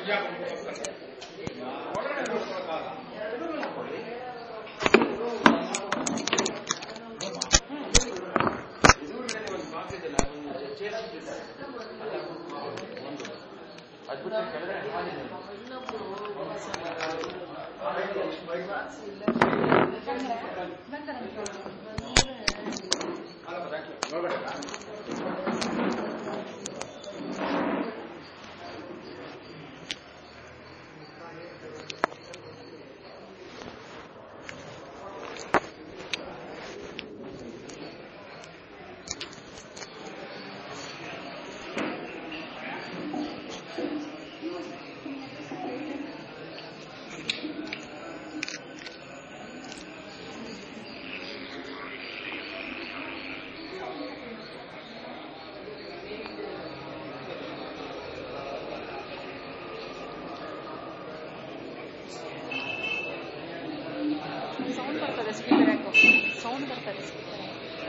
Sound ಬರ್ತದೆ speaker ಯಾಕೋ sound ಬರ್ತದೆ ಸ್ಪೀಕರ್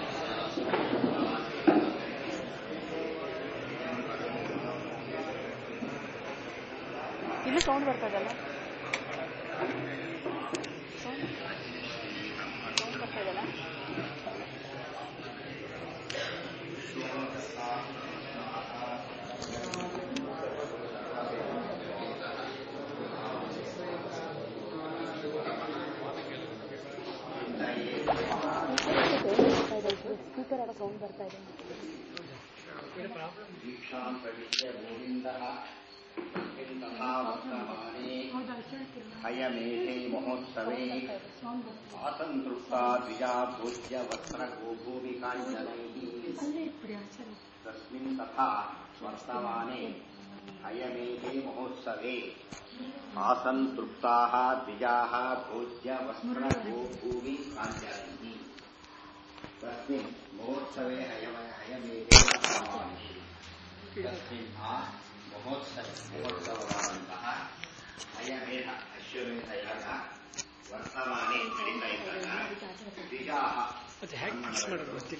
ಇಲ್ಲಿ ಸೌಂಡ್ ಬರ್ತದಲ್ಲ ಸೌಂಡ್ ಸೌಂಡ್ ಬರ್ತದಲ್ಲ ಸ್ಪೀಕರ್ ಎಲ್ಲ ಸೌಂಡ್ ಬರ್ತಾ ಇದೆ दीक्षां प्रविश्य गोविन्दः तथा वर्तमाने अयमेधे महोत्सवे आसन्तृप्ता द्विजा भोज्य वस्त्रगोभूमिकाञ्जनैः तस्मिन् तथा वर्तमाने अयमेधे महोत्सवे आसन्तृप्ताः द्विजाः भोज्य वस्त्रगोभूमिकाञ्जनैः तस्मिन् महोत्सवे हयम हयमेधे वर्तमाने तस्मिन् आ महोत्सव महोत्सववाದಂತಹ ಹಯಮೇಧ ಅಶ್ವಮೇಧಯಾಗ ವರ್ತಮಾನೆ ನಡೀತಾ ಇದ್ದಾಗ ದ್ವಿಜಾಹ ಮತ್ತೆ ಹ್ಯಾಕ್ ಫಿಕ್ಸ್ ಮಾಡೋದು ಗೊತ್ತಿಲ್ಲ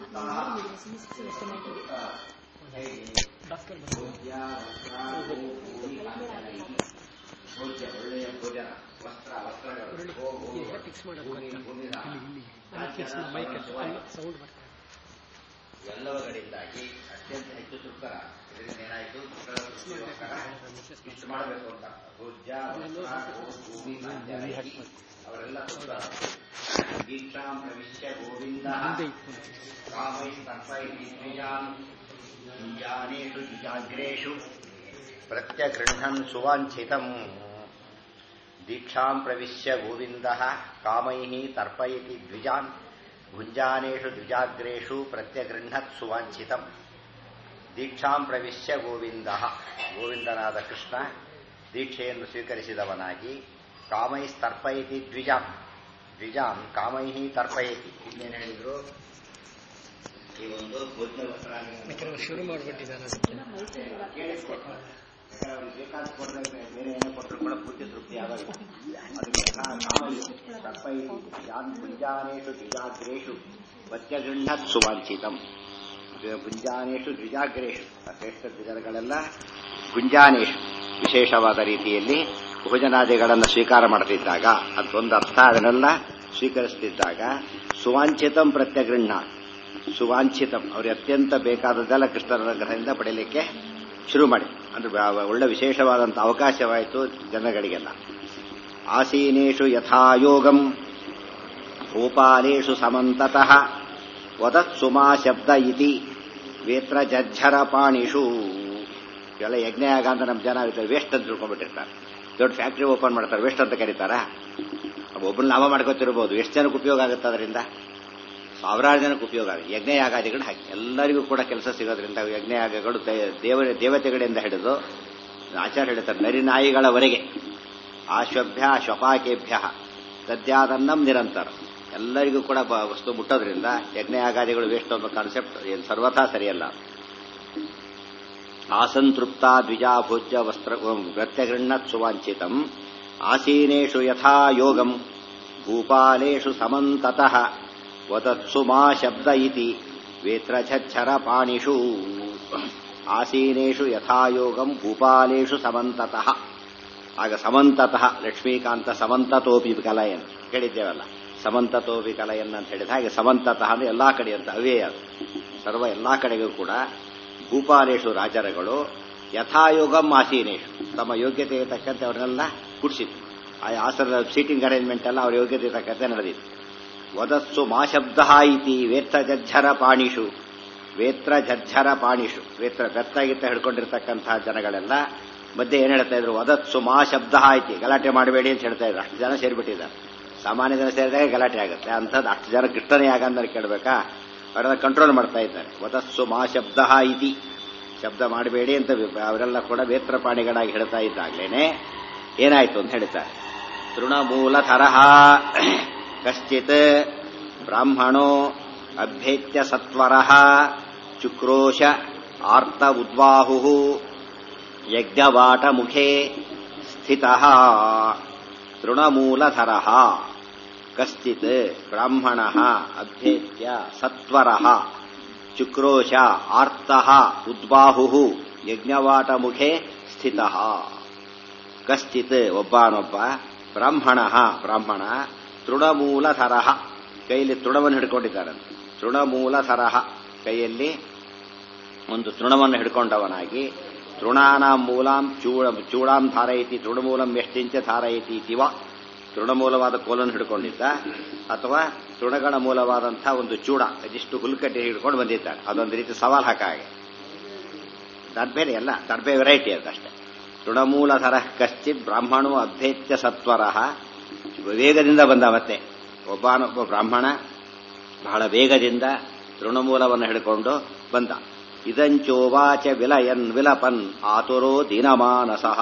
ಡಾಕ್ಟರ್ ಭೋಜ್ಯ ವಸ್ತ್ರ ಭೂಮಿ ಕಾಂಚನೈಃ. ಭೋಜ್ಯ ಒಳ್ಳೆಯ ಭೋಜನ ವಸ್ತ್ರ ವಸ್ತ್ರಗಳು ಗೋ, ಗೋ, ಈಗ ಫಿಕ್ಸ್ ಮಾಡೋದು ಭೂಮಿ, ಗೊತ್ತಾ ಭೂಮಿನ ಇಲ್ಲಿ ಇಲ್ಲಿ ಅಲ್ಲಿ ಫಿಕ್ಸ್ ಮೈಕ್ ಅಲ್ಲಿ ಸೌಂಡ್ ಬರ್ತಾ ಇದೆ ಎಲ್ಲವುಗಳಿಂದಾಗಿ ಅತ್ಯಂತ ಹೆಚ್ಚು ತೃಪ್ತರ ಇದರಿಂದ ಏನಾಯಿತು ತೃಪ್ತರ ತೃಪ್ತಿಗೋಸ್ಕರ ಇಷ್ಟು ಮಾಡಬೇಕು ಅಂತ ಭೋಜ್ಯ ವಸ್ತ್ರ ಗೋ, ಭೂಮಿ ಕಾಂಚನೈಃ. ಅವರೆಲ್ಲ ತೃಪ್ತರ ದೀಕ್ಷಾಂ ಪ್ರವಿಶ್ಯ ಗೋವಿಂದ ಮುಂದೆ ಇಟ್ಕೊಂಡು ಕಾಮೈ ತರ್ಪೈತಿ ದ್ವಿಜಾನ್ ದ್ವಿಜಾನೇಷು ದ್ವಿಜಾಗ್ರೇಷು ಪ್ರತ್ಯಗೃಹನ್ ಸುವಾಂಛಿತಂ ದೀಕ್ಷಾಂ ಪ್ರವಿಶ್ಯ ಗೋವಿಂದ ಕಾಮೈ ತರ್ಪಯತಿ ದ್ವಿಜಾನ್ ಭುಂಜಾನೇಷು ದ್ವಿಜಾಗ್ರೇಷು ಪ್ರತ್ಯಗೃಹತ್ ಸುವಾಂಛಿತಂ ದೀಕ್ಷಾಂ ಪ್ರವಿಶ್ಯ ಗೋವಿಂದ ಗೋವಿಂದನಾದ ಕೃಷ್ಣ ದೀಕ್ಷೆಯನ್ನು ಸ್ವೀಕರಿಸಿದವನಾಗಿ ಕಾಮೈ ತರ್ಪಯತಿ ದ್ವಿಜಾಂ ದ್ವಿಜಾಂ ಕಾಮೈ ತರ್ಪಯತಿ ಇನ್ನೇನು ಹೇಳಿದ್ರು ಈ ಒಂದು ಭೋಜ್ಯ ವಸ್ತ್ರಾಂಗ ಯಾಕಂದ್ರೆ ಶುರು ಮಾಡಿಬಿಟ್ಟಿದ್ದಾನೆ ಯಾಕಂದ್ರೆ ಅವ್ರಿಗೆ ಬೇಕಾದ ಕೊಟ್ಟರೆ ಬೇರೆ ಏನೋ ಕೊಟ್ಟರು ಕೂಡ ಪೂರ್ತಿ ತೃಪ್ತಿ ಆಗೋದಿಲ್ಲ ಅದಕ್ಕೆ ಕಾಮಯಿ ತರ್ಪೈತಿ ಯಾನ್ ಭುಂಜಾನೇಷು ದ್ವಿಜಾಗ್ರೇಷು ಪ್ರತ್ಯಗೃಹತ್ ಸುವಾಂಛಿತಂ ಭುಂಜಾನೇಷು ದ್ವಿಜಾಗ್ರೇಷು ಆ ಶ್ರೇಷ್ಠ ದ್ವಿಜಗಳೆಲ್ಲ ಭುಂಜಾನೇಷು ವಿಶೇಷವಾದ ರೀತಿಯಲ್ಲಿ ಭೋಜನಾದಿಗಳನ್ನು ಸ್ವೀಕಾರ ಮಾಡ್ತಿದ್ದಾಗ ಅದೊಂದು ಅರ್ಥ ಅದನ್ನೆಲ್ಲ ಸ್ವೀಕರಿಸ್ತಿದ್ದಾಗ ಸುವಾಂಛಿತಂ ಪ್ರತ್ಯಗೃಹ್ಣ ಸುವಾಂಛಿತಂ ಅವ್ರಿಗೆ ಅತ್ಯಂತ ಬೇಕಾದದ್ದೆಲ್ಲ ಕೃಷ್ಣನ ಗ್ರಹದಿಂದ ಪಡೆಯಲಿಕ್ಕೆ ಶುರು ಮಾಡಿ ಅಂದ್ರೆ ಬ- ಒಳ್ಳೆ ವಿಶೇಷವಾದಂಥ ಅವಕಾಶವಾಯಿತು ಜನಗಳಿಗೆಲ್ಲ ಆಸೀನೇಷು ಯಥಾಯೋಗಂ ಭೂಪಾಲೇಷು ಸಮಂತತಃ ವದತ್ಸುಮಾ ಶಬ್ದ ಇತಿ ವೇತ್ರ ಜಜ್ಜರ ಪಾಣಿಷು ಇವೆಲ್ಲ ಯಜ್ಞಯಾಗ ಅಂತ ನಮ್ಮ ಜನ ಇರ್ತಾರೆ ವೇಸ್ಟ್ ಅಂತ ತಿಳ್ಕೊಂಡ್ಬಿಟ್ಟಿರ್ತಾರೆ ದೊಡ್ಡ ಫ್ಯಾಕ್ಟ್ರಿ ಓಪನ್ ಮಾಡ್ತಾರೆ ವೇಸ್ಟ್ ಅಂತ ಕರೀತಾರ ಒಬ್ಬರು ಲಾಭ ಮಾಡ್ಕೊತಿರ್ಬೋದು ಎಷ್ಟು ಜನಕ್ಕೆ ಉಪಯೋಗ ಆಗುತ್ತೆ ಅದರಿಂದ ಸಾವಿರಾರು ಜನಕ್ಕೆ ಉಪಯೋಗ ಆಗುತ್ತೆ ಯಜ್ಞಯಾಗಾದಿಗಳು ಹಾಕಿ ಎಲ್ಲರಿಗೂ ಕೂಡ ಕೆಲಸ ಸಿಗೋದ್ರಿಂದ ಯಜ್ಞಯಾಗಗಳು ದೇ- ದೇವ ದೇವತೆಗಳಿಂದ ಹಿಡಿದು ಆಚಾರ್ಯ ಹೇಳ್ತಾರೆ ನರಿನಾಯಿಗಳವರೆಗೆ ಆಶ್ವಭ್ಯ ಶ್ವಪಾಕೇಭ್ಯ ಸದ್ಯಾದನ್ನಂ ನಿರಂತರ ಎಲ್ಲರಿಗೂ ಕೂಡ ಬ- ವಸ್ತು ಮುಟ್ಟೋದ್ರಿಂದ ಯಜ್ಞಯಾಗಾದಿಗಳು ವೇಸ್ಟ್ ಅನ್ನೋ ಕಾನ್ಸೆಪ್ಟ್ ಏನು ಸರ್ವಥಾ ಸರಿಯಲ್ಲ ಆಸಂತೃಪ್ತ ದ್ವಿಜಾ ಭೋಜ್ಯ ವಸ್ತ್ರ ಪ್ರತ್ಯಗೃಹತ್ ಸುವಾಂಚಿತಂ ಆಸೀನೇಷು ಯಥಾ ಯೋಗಂ ಭೂಪಾಲೇಷು ಸಮಂತತಃ ವದತ್ಸು ಮಾ ಶಬ್ದ ಇತಿ ವೇತ್ರ ಛರ ಪಾಣಿಷು ಆಸೀನೇಷು ಯಥಾಯೋಗಂ ಭೂಪಾಲೇಷು ಸಮಂತತಃ ಆಗ ಸಮಂತತಃ ಲಕ್ಷ್ಮೀಕಾಂತ ಸಮಂತತೋಪಿ ಕಲಯನ್ ಕೇಳಿದ್ದೇವಲ್ಲ ಸಮಂತತೋಪಿ ಕಲಯನ್ ಅಂತ ಹೇಳಿದ ಹಾಗೆ ಸಮಂತತಃ ಅಂದ್ರೆ ಎಲ್ಲಾ ಕಡೆ ಅಂತ ಅವೇ ಅದು ಸರ್ವ ಎಲ್ಲಾ ಕಡೆಗೂ ಕೂಡ ಭೂಪಾಲೇಶು ರಾಜರುಗಳು ಯಥಾಯೋಗಂ ಆಸೀನೇಶು ತಮ್ಮ ಯೋಗ್ಯತೆಗೆ ತಕ್ಕಂತೆ ಅವರನ್ನೆಲ್ಲ ಕುಡಿಸಿದ್ರು ಆ ಆಸನದ ಸೀಟಿಂಗ್ ಅರೇಂಜ್ಮೆಂಟ್ ಎಲ್ಲ ಅವರ ಯೋಗ್ಯತೆಗೆ ತಕ್ಕಂತೆ ನಡೆದಿತ್ತು ವದಸ್ಸು ಮಾ ಶಬ್ದ ಇತಿ ವೇತ್ರ ಜಜ್ಜರ ಪಾಣಿಷು ವೇತ್ರ ಜಜ್ಜರ ಪಾಣಿಷು ವೇತ್ರ ಬೆತ್ತಾಗಿತ್ತ ಹಿಡ್ಕೊಂಡಿರ್ತಕ್ಕಂತಹ ಜನಗಳೆಲ್ಲ ಮಧ್ಯೆ ಏನ್ ಹೇಳ್ತಾ ಇದ್ರು ವದತ್ಸು ಮಾ ಶಬ್ದ ಐತಿ ಗಲಾಟೆ ಮಾಡಬೇಡಿ ಅಂತ ಹೇಳ್ತಾ ಇದ್ರು ಅಷ್ಟು ಜನ ಸೇರಿಬಿಟ್ಟಿದ್ದಾರೆ ಸಾಮಾನ್ಯ ಜನ ಸೇರಿದಾಗ ಗಲಾಟೆ ಆಗುತ್ತೆ ಅಂಥದ್ದು ಅಷ್ಟು ಜನ ಕೃಷ್ಣನೇ ಆಗಂದ್ರೆ ಕೇಳಬೇಕಾ ಅವರೆಲ್ಲ ಕಂಟ್ರೋಲ್ ಮಾಡ್ತಾ ಇದ್ದಾರೆ ವದಸ್ಸು ಮಾ ಶಬ್ದ ಇತಿ ಶಬ್ದ ಮಾಡಬೇಡಿ ಅಂತ ಅವರೆಲ್ಲ ಕೂಡ ವೇತ್ರಪಾಣಿಗಳಾಗಿ ಹೇಳ್ತಾ ಇದ್ದಾಗ್ಲೇನೆ ಏನಾಯ್ತು ಅಂತ ಹೇಳ್ತಾರೆ ತೃಣಮೂಲ ತರಹ ಕಶ್ಚಿತ್ ಬ್ರಾಹ್ಮಣೋ ಅಭ್ಯೇತ್ಯ ಸತ್ವರಃ ಚುಕ್ರೋಶ ಆರ್ತ ಉದ್ವಾಹು ಯಜ್ಞವಾಟ ಮುಖೇ ಸ್ಥಿತ ತೃಣಮೂಲಧರ ಕಶ್ಚಿತ್ ಬ್ರಾಹ್ಮಣ ಅಭ್ಯೇತ್ಯ ಸತ್ವರ ಚುಕ್ರೋಶ ಆರ್ತ ಉದ್ಬಾಹು ಯಜ್ಞವಾಟ ಮುಖೇ ಸ್ಥಿತ ಕಶ್ಚಿತ್ ಒಬ್ಬನೊಬ್ಬ ಬ್ರಾಹ್ಮಣ ಬ್ರಾಹ್ಮಣ ತೃಣಮೂಲಧರ ಕೈಯಲ್ಲಿ ತೃಣವನ್ನು ಹಿಡ್ಕೊಂಡಿದ್ದಾರಂತೆ ತೃಣಮೂಲಧರ ಕೈಯಲ್ಲಿ ಒಂದು ತೃಣವನ್ನು ಹಿಡ್ಕೊಂಡವನಾಗಿ ತೃಣಾನಾಂ ಮೂಲಾಂ ಚೂಡ ಚೂಡಾಂ ಧಾರಯತಿ ತೃಣಮೂಲಂ ಎಷ್ಟಿಂಚ ಧಾರಯತಿ ಇತಿವ ತೃಣಮೂಲವಾದ ಕೋಲನ್ನು ಹಿಡ್ಕೊಂಡಿದ್ದ ಅಥವಾ ತೃಣಗಳ ಮೂಲವಾದಂತಹ ಒಂದು ಚೂಡ ಇದಿಷ್ಟು ಹುಲ್ಕಟ್ಟಿ ಹಿಡ್ಕೊಂಡು ಬಂದಿದ್ದಾನೆ ಅದೊಂದು ರೀತಿ ಸವಾಲ್ ಹಾಕ ಹಾಗೆ ದರ್ಬೇನೆ ಎಲ್ಲ ದರ್ಬೆ ವೆರೈಟಿ ಅದಷ್ಟೇ ತೃಣಮೂಲಧರ ಕಶ್ಚಿತ್ ಬ್ರಾಹ್ಮಣೋ ಅಭ್ಯೇತ್ಯ ಸತ್ವರ ವೇಗದಿಂದ ಬಂದ ಮತ್ತೆ ಒಬ್ಬನೊಬ್ಬ ಬ್ರಾಹ್ಮಣ ಬಹಳ ವೇಗದಿಂದ ತೃಣಮೂಲವನ್ನು ಹಿಡ್ಕೊಂಡು ಬಂದ ಇದಂಚೋವಾಚ ವಿಲಯನ್ ವಿಲಪನ್ ಆತುರೋ ದಿನಮಾನಸಃ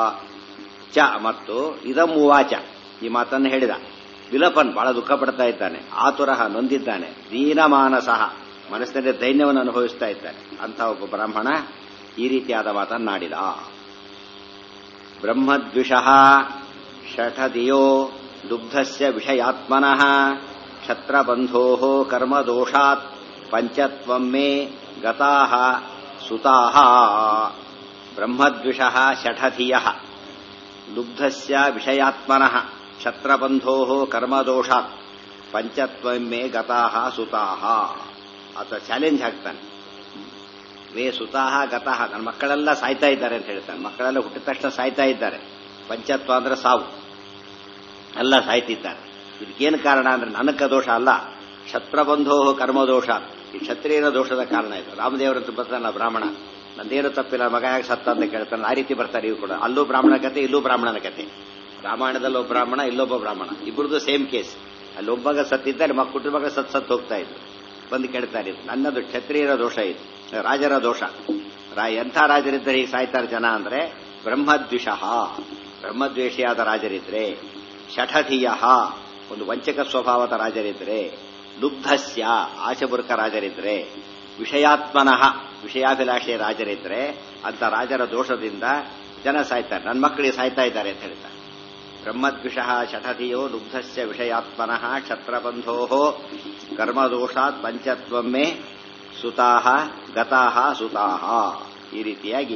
ಚ ಮತ್ತು ಇದಂ ಉವಾಚ ಈ ಮಾತನ್ನು ಹೇಳಿದ ವಿಲಪನ್ ಬಹಳ ದುಃಖ ಪಡ್ತಾ ಇದ್ದಾನೆ ಆತುರಃ ನೊಂದಿದ್ದಾನೆ ದೀನಮಾನಸಃ ಮನಸ್ಸಿನಲ್ಲಿ ದೈನ್ಯವನ್ನು ಅನುಭವಿಸ್ತಾ ಇದ್ದಾನೆ ಅಂತ ಒಬ್ಬ ಬ್ರಾಹ್ಮಣ ಈ ರೀತಿಯಾದ ಮಾತನ್ನಾಡಿದ ಬ್ರಹ್ಮದ್ವಿಷಃ ಷಠದಿಯೋ ದುಗ್ಧಸ್ಯ ವಿಷಯಾತ್ಮನಃ ಕ್ಷತ್ರಬಂಧೋ ಕರ್ಮದೋಷಾತ್ ಪಂಚತ್ವಂ ಮೇ ಗತಾಹ ಸುತಾಹ ಬ್ರಹ್ಮದ್ವಿಷಃ ಷಠಧಿಯಃ ಲುಬ್ಧಸ್ಯ ವಿಷಯಾತ್ಮನಃ ಕ್ಷತ್ರಬಂಧೋ ಕರ್ಮದೋಷಾತ್ ಪಂಚತ್ವಂ ಮೇ ಗತಾಹ ಸುತಾಹ ಆತ ಚಾಲೆಂಜ್ ಹಾಕ್ತಾನೆ ಮೇ ಸುತಾಹ ಗತಾಹ ನನ್ನ ಮಕ್ಕಳೆಲ್ಲ ಸಾಯ್ತಾ ಇದ್ದಾರೆ ಅಂತ ಹೇಳ್ತಾನೆ ಮಕ್ಕಳೆಲ್ಲ ಹುಟ್ಟಿದ ತಕ್ಷಣ ಸಾಯ್ತಾ ಇದ್ದಾರೆ ಪಂಚತ್ವ ಅಂದ್ರೆ ಸಾವು ಎಲ್ಲ ಸಾಯ್ತಿದ್ದಾರೆ ಇದಕ್ಕೇನು ಕಾರಣ ಅಂದ್ರೆ ನನಕ ದೋಷ ಅಲ್ಲ ಕ್ಷತ್ರಬಂಧೋ ಕರ್ಮದೋಷ ಈ ಕ್ಷತ್ರಿಯನ ದೋಷದ ಕಾರಣ ಇದು ರಾಮದೇವರಂತ ಬರ್ತಾನಲ್ಲ ಬ್ರಾಹ್ಮಣ ನಂದೇನು ತಪ್ಪಿಲ್ಲ ಮಗ ಯಾಕೆ ಸತ್ತ ಅಂತ ಕೇಳ್ತಾನೆ ಆ ರೀತಿ ಬರ್ತಾರೆ ಇವು ಕೂಡ ಅಲ್ಲೂ ಬ್ರಾಹ್ಮಣ ಕತೆ ಇಲ್ಲೂ ಬ್ರಾಹ್ಮಣನ ಕತೆ ರಾಮಾಯಣದಲ್ಲಿ ಒಬ್ಬ ಬ್ರಾಹ್ಮಣ ಇಲ್ಲೊಬ್ಬ ಬ್ರಾಹ್ಮಣ ಇಬ್ಬರದು ಸೇಮ್ ಕೇಸ್ ಅಲ್ಲಿ ಒಬ್ಬಗ ಸತ್ತಿದ್ದಾರೆ ಮಕ್ಕ ಕುಟುಂಬಗ ಸತ್ ಸತ್ ಹೋಗ್ತಾ ಇದ್ರು ಬಂದು ಕೇಳ್ತಾರೆ ನನ್ನದು ಕ್ಷತ್ರಿಯರ ದೋಷ ಇದು ರಾಜರ ದೋಷ ಎಂಥ ರಾಜರಿದ್ದರೆ ಈಗ ಸಾಯ್ತಾರೆ ಜನ ಅಂದ್ರೆ ಬ್ರಹ್ಮದ್ವಿಷಃ ಬ್ರಹ್ಮದ್ವೇಷಿಯಾದ ರಾಜರಿದ್ರೆ ಷಠಧಿಯ ಒಂದು ವಂಚಕ ಸ್ವಭಾವದ ರಾಜರಿದ್ರೆ ಲುಬ್ಧಸ್ಯ ಆಶಬುರ್ಕ ರಾಜರಿದ್ರೆ ವಿಷಯಾತ್ಮನಃ ವಿಷಯಾಭಿಲಾಷೆಯ ರಾಜರಿದ್ರೆ ಅಂತ ರಾಜರ ದೋಷದಿಂದ ಜನ ಸಾಯ್ತಾರೆ ನನ್ನ ಮಕ್ಕಳಿಗೆ ಸಾಯ್ತಾ ಇದ್ದಾರೆ ಅಂತ ಹೇಳ್ತಾರೆ ಬ್ರಹ್ಮದ್ವಿಷಃ ಷಠಧಿಯೋ ಲುಬ್ಧಸ್ಯ ವಿಷಯಾತ್ಮನಃ ಕ್ಷತ್ರಬಂಧೋ ಕರ್ಮದೋಷಾತ್ ಪಂಚತ್ವಮ್ಮೆ ಸುತಾಹ ಗತಾಹ ಸುತಾಹ ಈ ರೀತಿಯಾಗಿ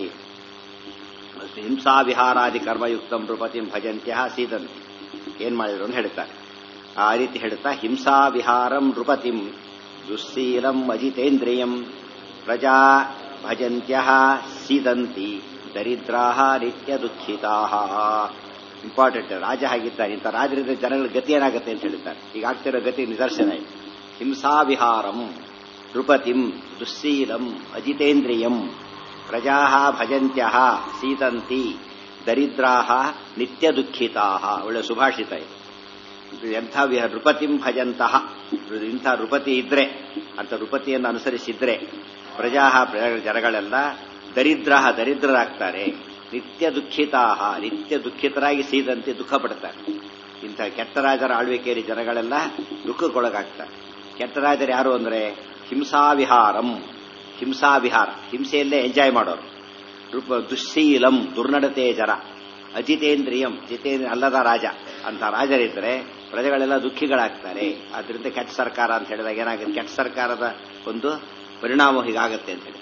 ಹಿಂಸಾವಿಹಾರಾದಿ ಕರ್ಮಯುಕ್ತಂ ನೃಪತಿಂ ಭಜಂತ್ಯ ಸೀದಂತಿ ಏನ್ ಮಾಡಿದ್ರು ಅಂತ ಹೇಳ್ತಾರೆ ಆ ರೀತಿ ಹೇಳ್ತಾ ಹಿಂಸಾವಿಹಾರಂ ನೃಪತಿಂ ದುಸ್ಸೀಲಂ ಅಜಿತೇಂದ್ರಿಯಂ ಪ್ರಜಾ ಭಜಂತ್ಯ ಸೀದಂತಿ ದರಿದ್ರಾ ನಿತ್ಯ ದುಃಖಿತಾ ಇಂಪಾರ್ಟೆಂಟ್ ರಾಜ ಆಗಿದ್ದಾರೆ ಇಂಥ ರಾಜರಿಂದ ಜನಗಳ ಗತಿ ಏನಾಗುತ್ತೆ ಅಂತ ಹೇಳ್ತಾರೆ ಈಗ ಆಗ್ತಿರೋ ಗತಿ ನಿದರ್ಶನ ಇದೆ ಹಿಂಸಾವಿಹಾರಂ ನೃಪತಿಂ ದುಸ್ಸೀಲಂ ಅಜಿತೇಂದ್ರಿಯಂ ಪ್ರಜಾ ಭಜಂತ್ಯ ಸೀತಂತಿ ದರಿದ್ರಾ ನಿತ್ಯ ದುಃಖಿತಾ ಒಳ್ಳೆ ಸುಭಾಷಿತ ಇದು ಎಂಥ ವಿಹ ನೃಪತಿಂ ಭಜಂತಹ ಇಂಥ ನೃಪತಿ ಇದ್ರೆ ಅಂತ ನೃಪತಿಯನ್ನು ಅನುಸರಿಸಿದ್ರೆ ಪ್ರಜಾ ಜನಗಳೆಲ್ಲ ದರಿದ್ರ ದರಿದ್ರರಾಗ್ತಾರೆ ನಿತ್ಯ ದುಃಖಿತಾ ನಿತ್ಯ ದುಃಖಿತರಾಗಿ ಸೀದಂತೆ ದುಃಖ ಪಡ್ತಾರೆ ಇಂಥ ಕೆಟ್ಟ ರಾಜರ ಆಳ್ವಿಕೆಯಲ್ಲಿ ಜನಗಳೆಲ್ಲ ದುಃಖಕ್ಕೊಳಗಾಗ್ತಾರೆ ಕೆಟ್ಟ ರಾಜರು ಯಾರು ಅಂದ್ರೆ ಹಿಂಸಾವಿಹಾರಂ ಹಿಂಸಾವಿಹಾರ ಹಿಂಸೆಯಲ್ಲೇ ಎಂಜಾಯ್ ಮಾಡೋರು ದುಶ್ಶೀಲಂ ದುರ್ನಡತೆ ಜರ ಅಜಿತೇಂದ್ರಿಯಂ ಜಿತೇಂದ್ರ ಅಲ್ಲದ ರಾಜ ಅಂತ ರಾಜರಿದ್ರೆ ಪ್ರಜೆಗಳೆಲ್ಲ ದುಃಖಿಗಳಾಗ್ತಾರೆ ಆದ್ರಿಂದ ಕೆಟ್ಟ ಸರ್ಕಾರ ಅಂತ ಹೇಳಿದಾಗ ಏನಾಗುತ್ತೆ ಕೆಟ್ಟ ಸರ್ಕಾರದ ಒಂದು ಪರಿಣಾಮ ಹೀಗಾಗತ್ತೆ ಅಂತ ಹೇಳಿ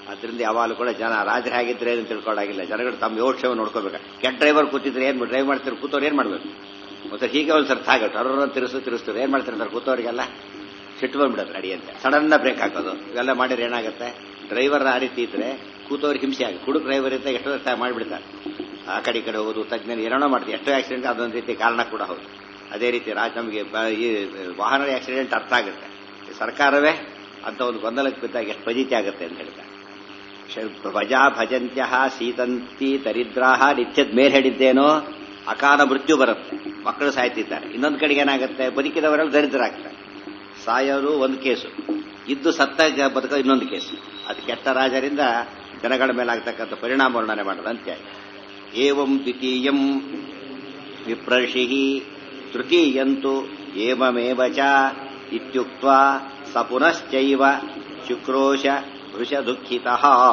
ಅದರಿಂದ ಯಾವಾಗಲೂ ಕೂಡ ಜನ ರಾಜರು ಹೇಗಿದ್ರೆ ಏನು ತಿಳ್ಕೊಳ್ಳಾಗಿಲ್ಲ ಜನಗಳು ತಮ್ಮ ಯೋಕ್ಷೇಮ ನೋಡ್ಕೋಬೇಕು ಕೆಟ್ಟ ಡ್ರೈವರ್ ಕೂತಿದ್ರೆ ಏನ್ ಡ್ರೈವ್ ಮಾಡ್ತಾರೆ ಕೂತವ್ರು ಏನ್ ಮಾಡ್ಬೇಕು ಮತ್ತೆ ಹೀಗೆ ಒಂದು ಸರ್ತಿ ಆಗತ್ತೆ ಅವ್ರನ್ನ ತಿರ್ಸು ತಿರ್ಸ್ತಾರೆ ಏನ್ ಮಾಡ್ತಿರ್ತಾರೆ ಕೂತವ್ರಿಗೆಲ್ಲ ಸಿಟ್ಟು ಬಂದ್ಬಿಡತ್ತೆ ಗಾಡಿ ಅಂತ ಸಡನ್ ಬ್ರೇಕ್ ಹಾಕೋದು ಇವೆಲ್ಲ ಮಾಡಿದ್ರೆ ಏನಾಗುತ್ತೆ ಡ್ರೈವರ್ ಆ ರೀತಿ ಇದ್ರೆ ಕೂತವ್ರಿಗೆ ಹಿಂಸೆ ಆಗುತ್ತೆ ಕುಡುಕ್ ಡ್ರೈವರ್ ಇದ್ದಾಗ ಎಷ್ಟೋ ವರ್ಷ ಮಾಡಿಬಿಡ್ತಾರೆ ಆ ಕಡೆ ಈ ಕಡೆ ಹೋಗೋದು ತಜ್ಞರು ಏನೋ ಮಾಡ್ತೀವಿ ಎಷ್ಟೋ ಆಕ್ಸಿಡೆಂಟ್ ಅದೊಂದು ರೀತಿ ಕಾರಣ ಕೂಡ ಹೌದು ಅದೇ ರೀತಿ ರಾಜ ನಮಗೆ ಬ- ಈ ವಾಹನ ಆಕ್ಸಿಡೆಂಟ್ ಅರ್ಥ ಆಗುತ್ತೆ ಈ ಸರ್ಕಾರವೇ ಅಂತ ಒಂದು ಗೊಂದಲಕ್ಕೆ ಬಿದ್ದಾಗ ಎಷ್ಟು ಫಜಿತಿ ಆಗುತ್ತೆ ಅಂತ ಹೇಳ್ತಾರೆ ಶ- ಭಜಾ ಭಜಂತ್ಯ ಸೀತಂತಿ ದರಿದ್ರಾಹ ನಿತ್ಯದ ಮೇಲೆ ಹೇಳಿದ್ದೇನೋ ಅಕಾಲ ಮೃತ್ಯು ಬರುತ್ತೆ ಮಕ್ಕಳು ಸಾಯ್ತಿದ್ದಾರೆ ಇನ್ನೊಂದು ಕಡೆಗೆ ಏನಾಗುತ್ತೆ ಬದುಕಿದವರೆಲ್ಲ ದರಿದ್ರಾಗ್ತಾರೆ ಸಾಯೋದು ಒಂದು ಕೇಸು ಇದ್ದು ಸತ್ತಾಗ ಬದುಕೋ ಇನ್ನೊಂದು ಕೇಸು ಅದು ಕೆಟ್ಟ ರಾಜರಿಂದ ಜನಗಳ ಮೇಲೆ ಆಗ್ತಕ್ಕಂಥ ಪರಿಣಾಮ ವರ್ಣನೆ ಮಾಡೋದು ಅಂತ್ಯ ಏವಂ ದ್ವಿತೀಯಂ ವಿಪ್ರರ್ಷಿ ತೃತೀಯಂತು ಏವಮೇವ ಚ ಇತ್ಯುಕ್ತ ಸ ಪುನಶ್ಚೈವ ಶುಕ್ರೋಶ ವೃಷ ದುಃಖಿತ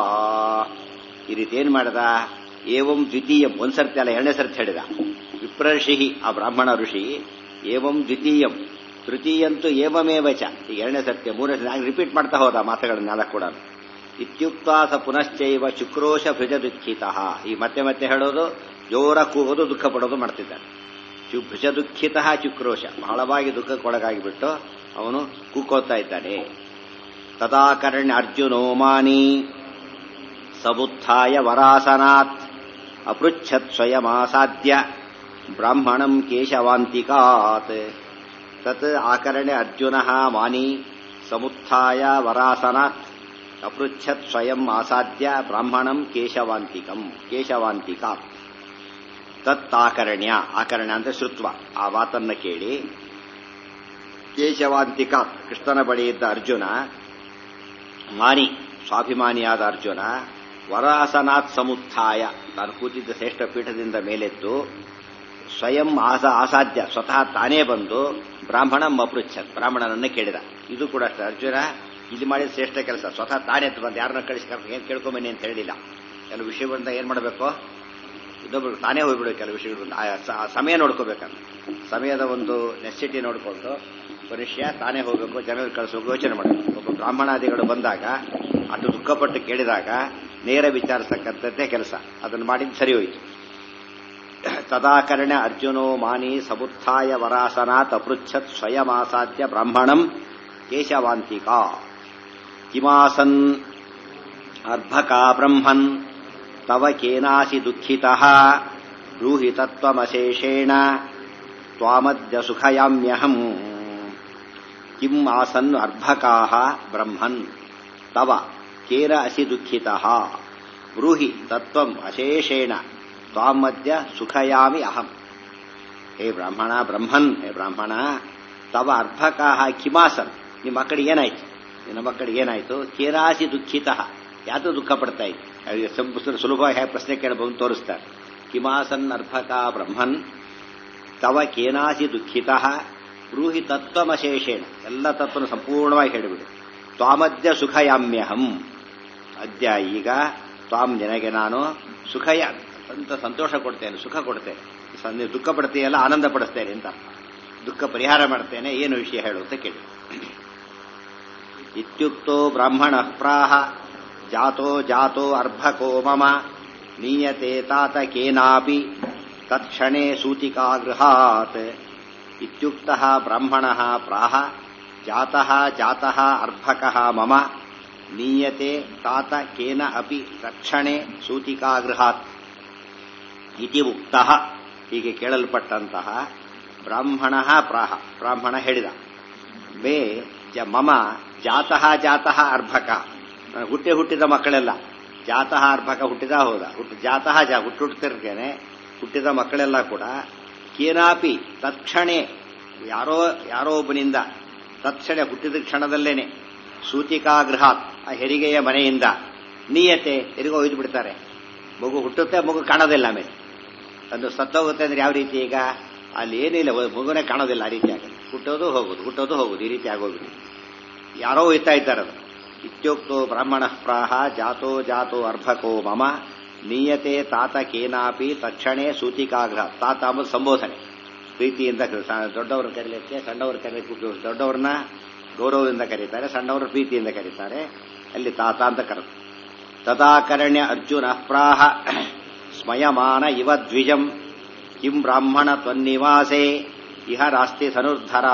ಈ ರೀತಿ ಏನ್ ಮಾಡದ ಏವಂ ದ್ವಿತೀಯಂ ಒಂದ್ ಸರ್ತಿ ಅಲ್ಲ ಎರಡನೇ ಸರ್ತಿ ಹೇಳಿದ ವಿಪ್ರರ್ಷಿ ಆ ಬ್ರಾಹ್ಮಣ ಋಷಿ ಏವಂ ದ್ವಿತೀಯಂ ತೃತೀಯಂತು ಏವಮೇವ ಚ ಈಗ ಎರಡನೇ ಸರ್ತಿ ಮೂರನೇ ಸರ್ತಿ ರಿಪೀಟ್ ಮಾಡ್ತಾ ಹೋದ ಮಾತುಗಳನ್ನೆಲ್ಲ ಕೂಡ ಇತ್ಯುಕ್ತ ಸ ಪುನಶ್ಚೈವ ಶುಕ್ರೋಶ ಭುಜ ದುಃಖಿತ ಈ ಮತ್ತೆ ಮತ್ತೆ ಹೇಳೋದು ಜೋರ ಕೂಗೋದು ದುಃಖ ಪಡೋದು ಮಾಡ್ತಿದ್ದಾನೆ ಶು- ಭುಜ ದುಃಖಿತ ಶುಕ್ರೋಶ ಬಹಳವಾಗಿ ದುಃಖಕ್ಕೊಳಗಾಗಿಬಿಟ್ಟು ಅವನು ಕೂಕೋತಾ ಇದ್ದಾನೆ ತದಾಕರ್ಣ್ಯ ಅರ್ಜುನೋ ಮಾನಿ ಸಬುತ್ಥಾಯ ವರಾಸನಾತ್ ಅಪೃಚ್ಛತ್ ಸ್ವಯಮಾಸಾದ್ಯ ಬ್ರಾಹ್ಮಣಂ ಕೇಶವಾಂತಿಕಾತ್ ತತ್ ಆಕರ್ಣ್ಯ ಅರ್ಜುನ ಮಾನಿ ಸಮುತ್ಥಾಯ ವರಾಸನಾತ್ ಅಪೃಚ್ಛತ್ ಸ್ವಯಂ ಆಸಾದ್ಯ ಬ್ರಾಹ್ಮಣಂ ಕೇಶವಾಂತಿಕಂ ಕೇಶವಾಂತಿಕಾತ್ ತತ್ ಆಕರ್ಣ್ಯ ಆಕರ್ಣ್ಯ ಅಂದ್ರೆ ಶ್ರುತ್ವ ಆ ಮಾತನ್ನ ಕೇಳಿ ಕೇಶವಾಂತಿಕ ಕೃಷ್ಣನ ಬಳಿ ಇದ್ದ ಅರ್ಜುನ ಮಾನಿ ಸ್ವಾಭಿಮಾನಿಯಾದ ಅರ್ಜುನ ವರಾಸನಾಥ್ ಸಮುತ್ಥಾಯ ತಾನು ಕೂತಿದ್ದ ಶ್ರೇಷ್ಠ ಪೀಠದಿಂದ ಮೇಲೆದ್ದು ಸ್ವಯಂ ಆಸ ಆಸಾಧ್ಯ ಸ್ವತಃ ತಾನೇ ಬಂದು ಬ್ರಾಹ್ಮಣಂ ಅಪೃಚ್ಛತ್ ಬ್ರಾಹ್ಮಣನನ್ನ ಕೇಳಿದ ಇದು ಕೂಡ ಅಷ್ಟೇ ಅರ್ಜುನ ಇಲ್ಲಿ ಮಾಡಿದ ಶ್ರೇಷ್ಠ ಕೆಲಸ ಸ್ವತಃ ತಾನೇ ಎದ್ದು ಬಂದು ಯಾರನ್ನ ಕಳಿಸಿ ಏನ್ ಕೇಳ್ಕೊಂಬನ್ನಿ ಅಂತ ಹೇಳಿಲ್ಲ ಕೆಲವು ವಿಷಯ ಬಂದಾಗ ಏನ್ ಮಾಡಬೇಕು ಇನ್ನೊಬ್ರು ತಾನೇ ಹೋಗ್ಬಿಡು ಕೆಲವು ವಿಷಯಗಳು ಆ ಸ- ಆ ಸಮಯ ನೋಡ್ಕೋಬೇಕಂತ ಸಮಯದ ಒಂದು ನೆಸಿಟಿ ನೋಡಿಕೊಂಡು ಮನುಷ್ಯ ತಾನೇ ಹೋಗಬೇಕು ಜನರು ಕಳಿಸೋಕೆ ಯೋಚನೆ ಮಾಡಬೇಕು ಒಬ್ಬ ಬ್ರಾಹ್ಮಣಾದಿಗಳು ಬಂದಾಗ ಅಷ್ಟು ದುಃಖಪಟ್ಟು ಕೇಳಿದಾಗ ನೇರ ವಿಚಾರಿಸತಕ್ಕಂಥದ್ದೇ ಕೆಲಸ ಅದನ್ನು ಮಾಡಿದ್ದು ಸರಿ ಹೋಯಿತು ತದಾಕರ್ಣ್ಯ ಅರ್ಜುನೋ ಮಾನಿ ಸಮುತ್ಥಾಯ ವರಾಸನಾತ್ ಅಪೃಚ್ಛತ್ ಸ್ವಯಮಾಸಾಧ್ಯ ಬ್ರಾಹ್ಮಣಂ ಕೇಶವಾಂತಿಕಾ ಕಿಮಾಸನ್ ಅರ್ಭಕಾ ಬ್ರಹ್ಮನ್ ತವ ಕೇನಾಸಿ ದುಃಖಿತಃ ಬ್ರೂಹಿ ತತ್ವಮಶೇಷೇಣ ತ್ವಾಮದ್ಯ ಸುಖಯಾಮ್ಯಹಂ ಕಿಂ ಆಸನ್ ಅರ್ಭಕಾಃ ಬ್ರಹ್ಮನ್ ತವ ಕೇನ ಅಸಿ ದುಃಖಿತಃ ಬ್ರೂಹಿ ತತ್ವಂ ಅಶೇಷೇಣ ತ್ವಾಮದ್ಯ ಸುಖಯಾಮಿ ಅಹಂ ಹೇ ಬ್ರಾಹ್ಮಣ ಬ್ರಹ್ಮನ್ ಹೇ ಬ್ರಾಹ್ಮಣ ತವ ಅರ್ಭಕಾಃ ಕಿಮಾಸನ್ ನಿಮ್ಮ ಮಕ್ಕಳಿಗೆ ಏನಾಯ್ತು ನಿನ್ನ ಮಕ್ಕಳಿಗೆ ಏನಾಯ್ತು ಕೇರಾಸಿ ದುಃಖಿತ ಯಾವುದು ದುಃಖ ಪಡ್ತಾ ಇತ್ತು ಅವ್ರಿಗೆ ಸಂಬ- ಸುಲಭವಾಗಿ ಹೇಗೆ ಪ್ರಶ್ನೆ ಕೇಳಬಹುದು ತೋರಿಸ್ತಾರೆ ಕಿಮಾಸನ್ ಅರ್ಭಕ ಬ್ರಹ್ಮನ್ ತವ ಕೇನಾಸಿ ದುಃಖಿತ ಬ್ರೂಹಿ ತತ್ವಮಶೇಷೇಣ ಎಲ್ಲ ತತ್ವನ ಸಂಪೂರ್ಣವಾಗಿ ಹೇಳಿಬಿಡು ತ್ವಾಮದ್ಯ ಸುಖಯಾಮ್ಯಹಂ ಅದ್ಯ ಈಗ ತ್ವಾಂ ನಿನಗೆ ನಾನು ಸುಖಯ ಅಂತ ಸಂತೋಷ ಕೊಡ್ತೇನೆ ಸುಖ ಕೊಡ್ತೇನೆ ಸ- ನೀವು ದುಃಖ ಪಡ್ತೀಯಲ್ಲ ಆನಂದ ಪಡಿಸ್ತೇನೆ ಅಂತ ದುಃಖ ಪರಿಹಾರ ಮಾಡ್ತೇನೆ ಏನು ವಿಷಯ ಹೇಳು ಅಂತ ಕೇಳಿ ಇತ್ಯುಕ್ತೋ ಬ್ರಾಹ್ಮಣ ಪ್ರಾಹ ಜಾತೋ ಜಾತೋ ಅರ್ಭಕೋ ಮಮ ನೀಯತೆ ತಾತ ಕೇನಾಪಿ ತತ್ಕ್ಷಣೇ ಸೂತಿಕಾಗೃಹಾತ್ ಇತ್ಯುಕ್ತಃ ಬ್ರಾಹ್ಮಣಃ ಪ್ರಾಹ ಜಾತಃ ಜಾತಃ ಅರ್ಭಕಃ ಮಮ ನೀಯತೆ ತಾತ ಕೇನ ಅಪಿ ತಕ್ಷಣೆ ಸೂತಿಕಾಗೃಹಾತ್ ಇತಿ ಉಕ್ತಃ ಹೀಗೆ ಕೇಳಲ್ಪಟ್ಟಂತಹ ಬ್ರಾಹ್ಮಣ ಪ್ರಾಹ ಬ್ರಾಹ್ಮಣ ಹೇಳಿದ ಮೇ ಜ ಮಮ ಜಾತಃ ಜಾತಃ ಅರ್ಭಕ ನಾನು ಹುಟ್ಟಿ ಹುಟ್ಟಿದ ಮಕ್ಕಳೆಲ್ಲ ಜಾತಃ ಅರ್ಭಕ ಹುಟ್ಟಿದ ಹೋದ ಹುಟ್ಟು ಜಾತಃ ಜಾ ಹುಟ್ಟು ಹುಟ್ಟುತ್ತಿರ್ತೇನೆ ಹುಟ್ಟಿದ ಮಕ್ಕಳೆಲ್ಲ ಕೂಡ ಕೇನಾಪಿ ತತ್ಕ್ಷಣೆ ಯಾರೋ ಯಾರೋ ಒಬ್ಬನಿಂದ ತತ್ಕ್ಷಣ ಹುಟ್ಟಿದ ಕ್ಷಣದಲ್ಲೇನೆ ಸೂತಿಕಾಗೃಹಾತ್ ಆ ಹೆರಿಗೆಯ ಮನೆಯಿಂದ ನೀಯತೆ ಹೆರಿಗೋ ಒಯ್ದು ಬಿಡ್ತಾರೆ ಮಗು ಹುಟ್ಟುತ್ತೆ ಮಗು ಕಾಣೋದಿಲ್ಲ ಆಮೇಲೆ ಅದು ಸತ್ತೋಗುತ್ತೆ ಅಂದ್ರೆ ಯಾವ ರೀತಿ ಈಗ ಅಲ್ಲಿ ಏನಿಲ್ಲ ಒ- ಮಗುನೇ ಕಾಣೋದಿಲ್ಲ ಆ ರೀತಿ ಆಗುತ್ತೆ ಹುಟ್ಟೋದು ಹೋಗೋದು ಹುಟ್ಟೋದು ಹೋಗೋದು ಈ ರೀತಿ ಆಗೋಗಿದೆ ಯಾರೋ ಒಯ್ತಾ ಇದ್ದಾರೆ ಅದು ಇತ್ಯೋಕ್ತೋ ಬ್ರಾಹ್ಮಣ ಪ್ರಾಹ ಜಾತೋ ಜಾತೋ ಅರ್ಭಕೋ ಮಮ ನೀಯತೆ ತಾತ ಕೇನಾಪಿ ತಕ್ಷಣೇ ಸೂತಿಕಾಗ್ರಹ ತಾತ ಅಂಬುದು ಸಂಬೋಧನೆ ಪ್ರೀತಿಯಿಂದ ಕರೆ- ಸ- ದೊಡ್ಡವರು ಕರೀಲಿಕ್ಕೆ ಸಣ್ಣವರು ಕರೀಲಿಕ್ಕೆ ಉಪಯೋಗ ದೊಡ್ಡವ್ರನ್ನ ಗೌರವದಿಂದ ಕರೀತಾರೆ ಸಣ್ಣವರು ಪ್ರೀತಿಯಿಂದ ಕರೀತಾರೆ ಅಲ್ಲಿ ತಾತ ಅಂತ ಕರೆದು ತದಾಕರ್ಣ್ಯ ಅರ್ಜುನ ಪ್ರಾಹ ಸ್ಮಯಮಾನ ಇವ ದ್ವಿಜಂ ಕಿಂ ಬ್ರಾಹ್ಮಣ ತ್ವನ್ನಿವಾಸೆ ಇಹ ರಾಸ್ತಿ ಧನುರ್ಧರ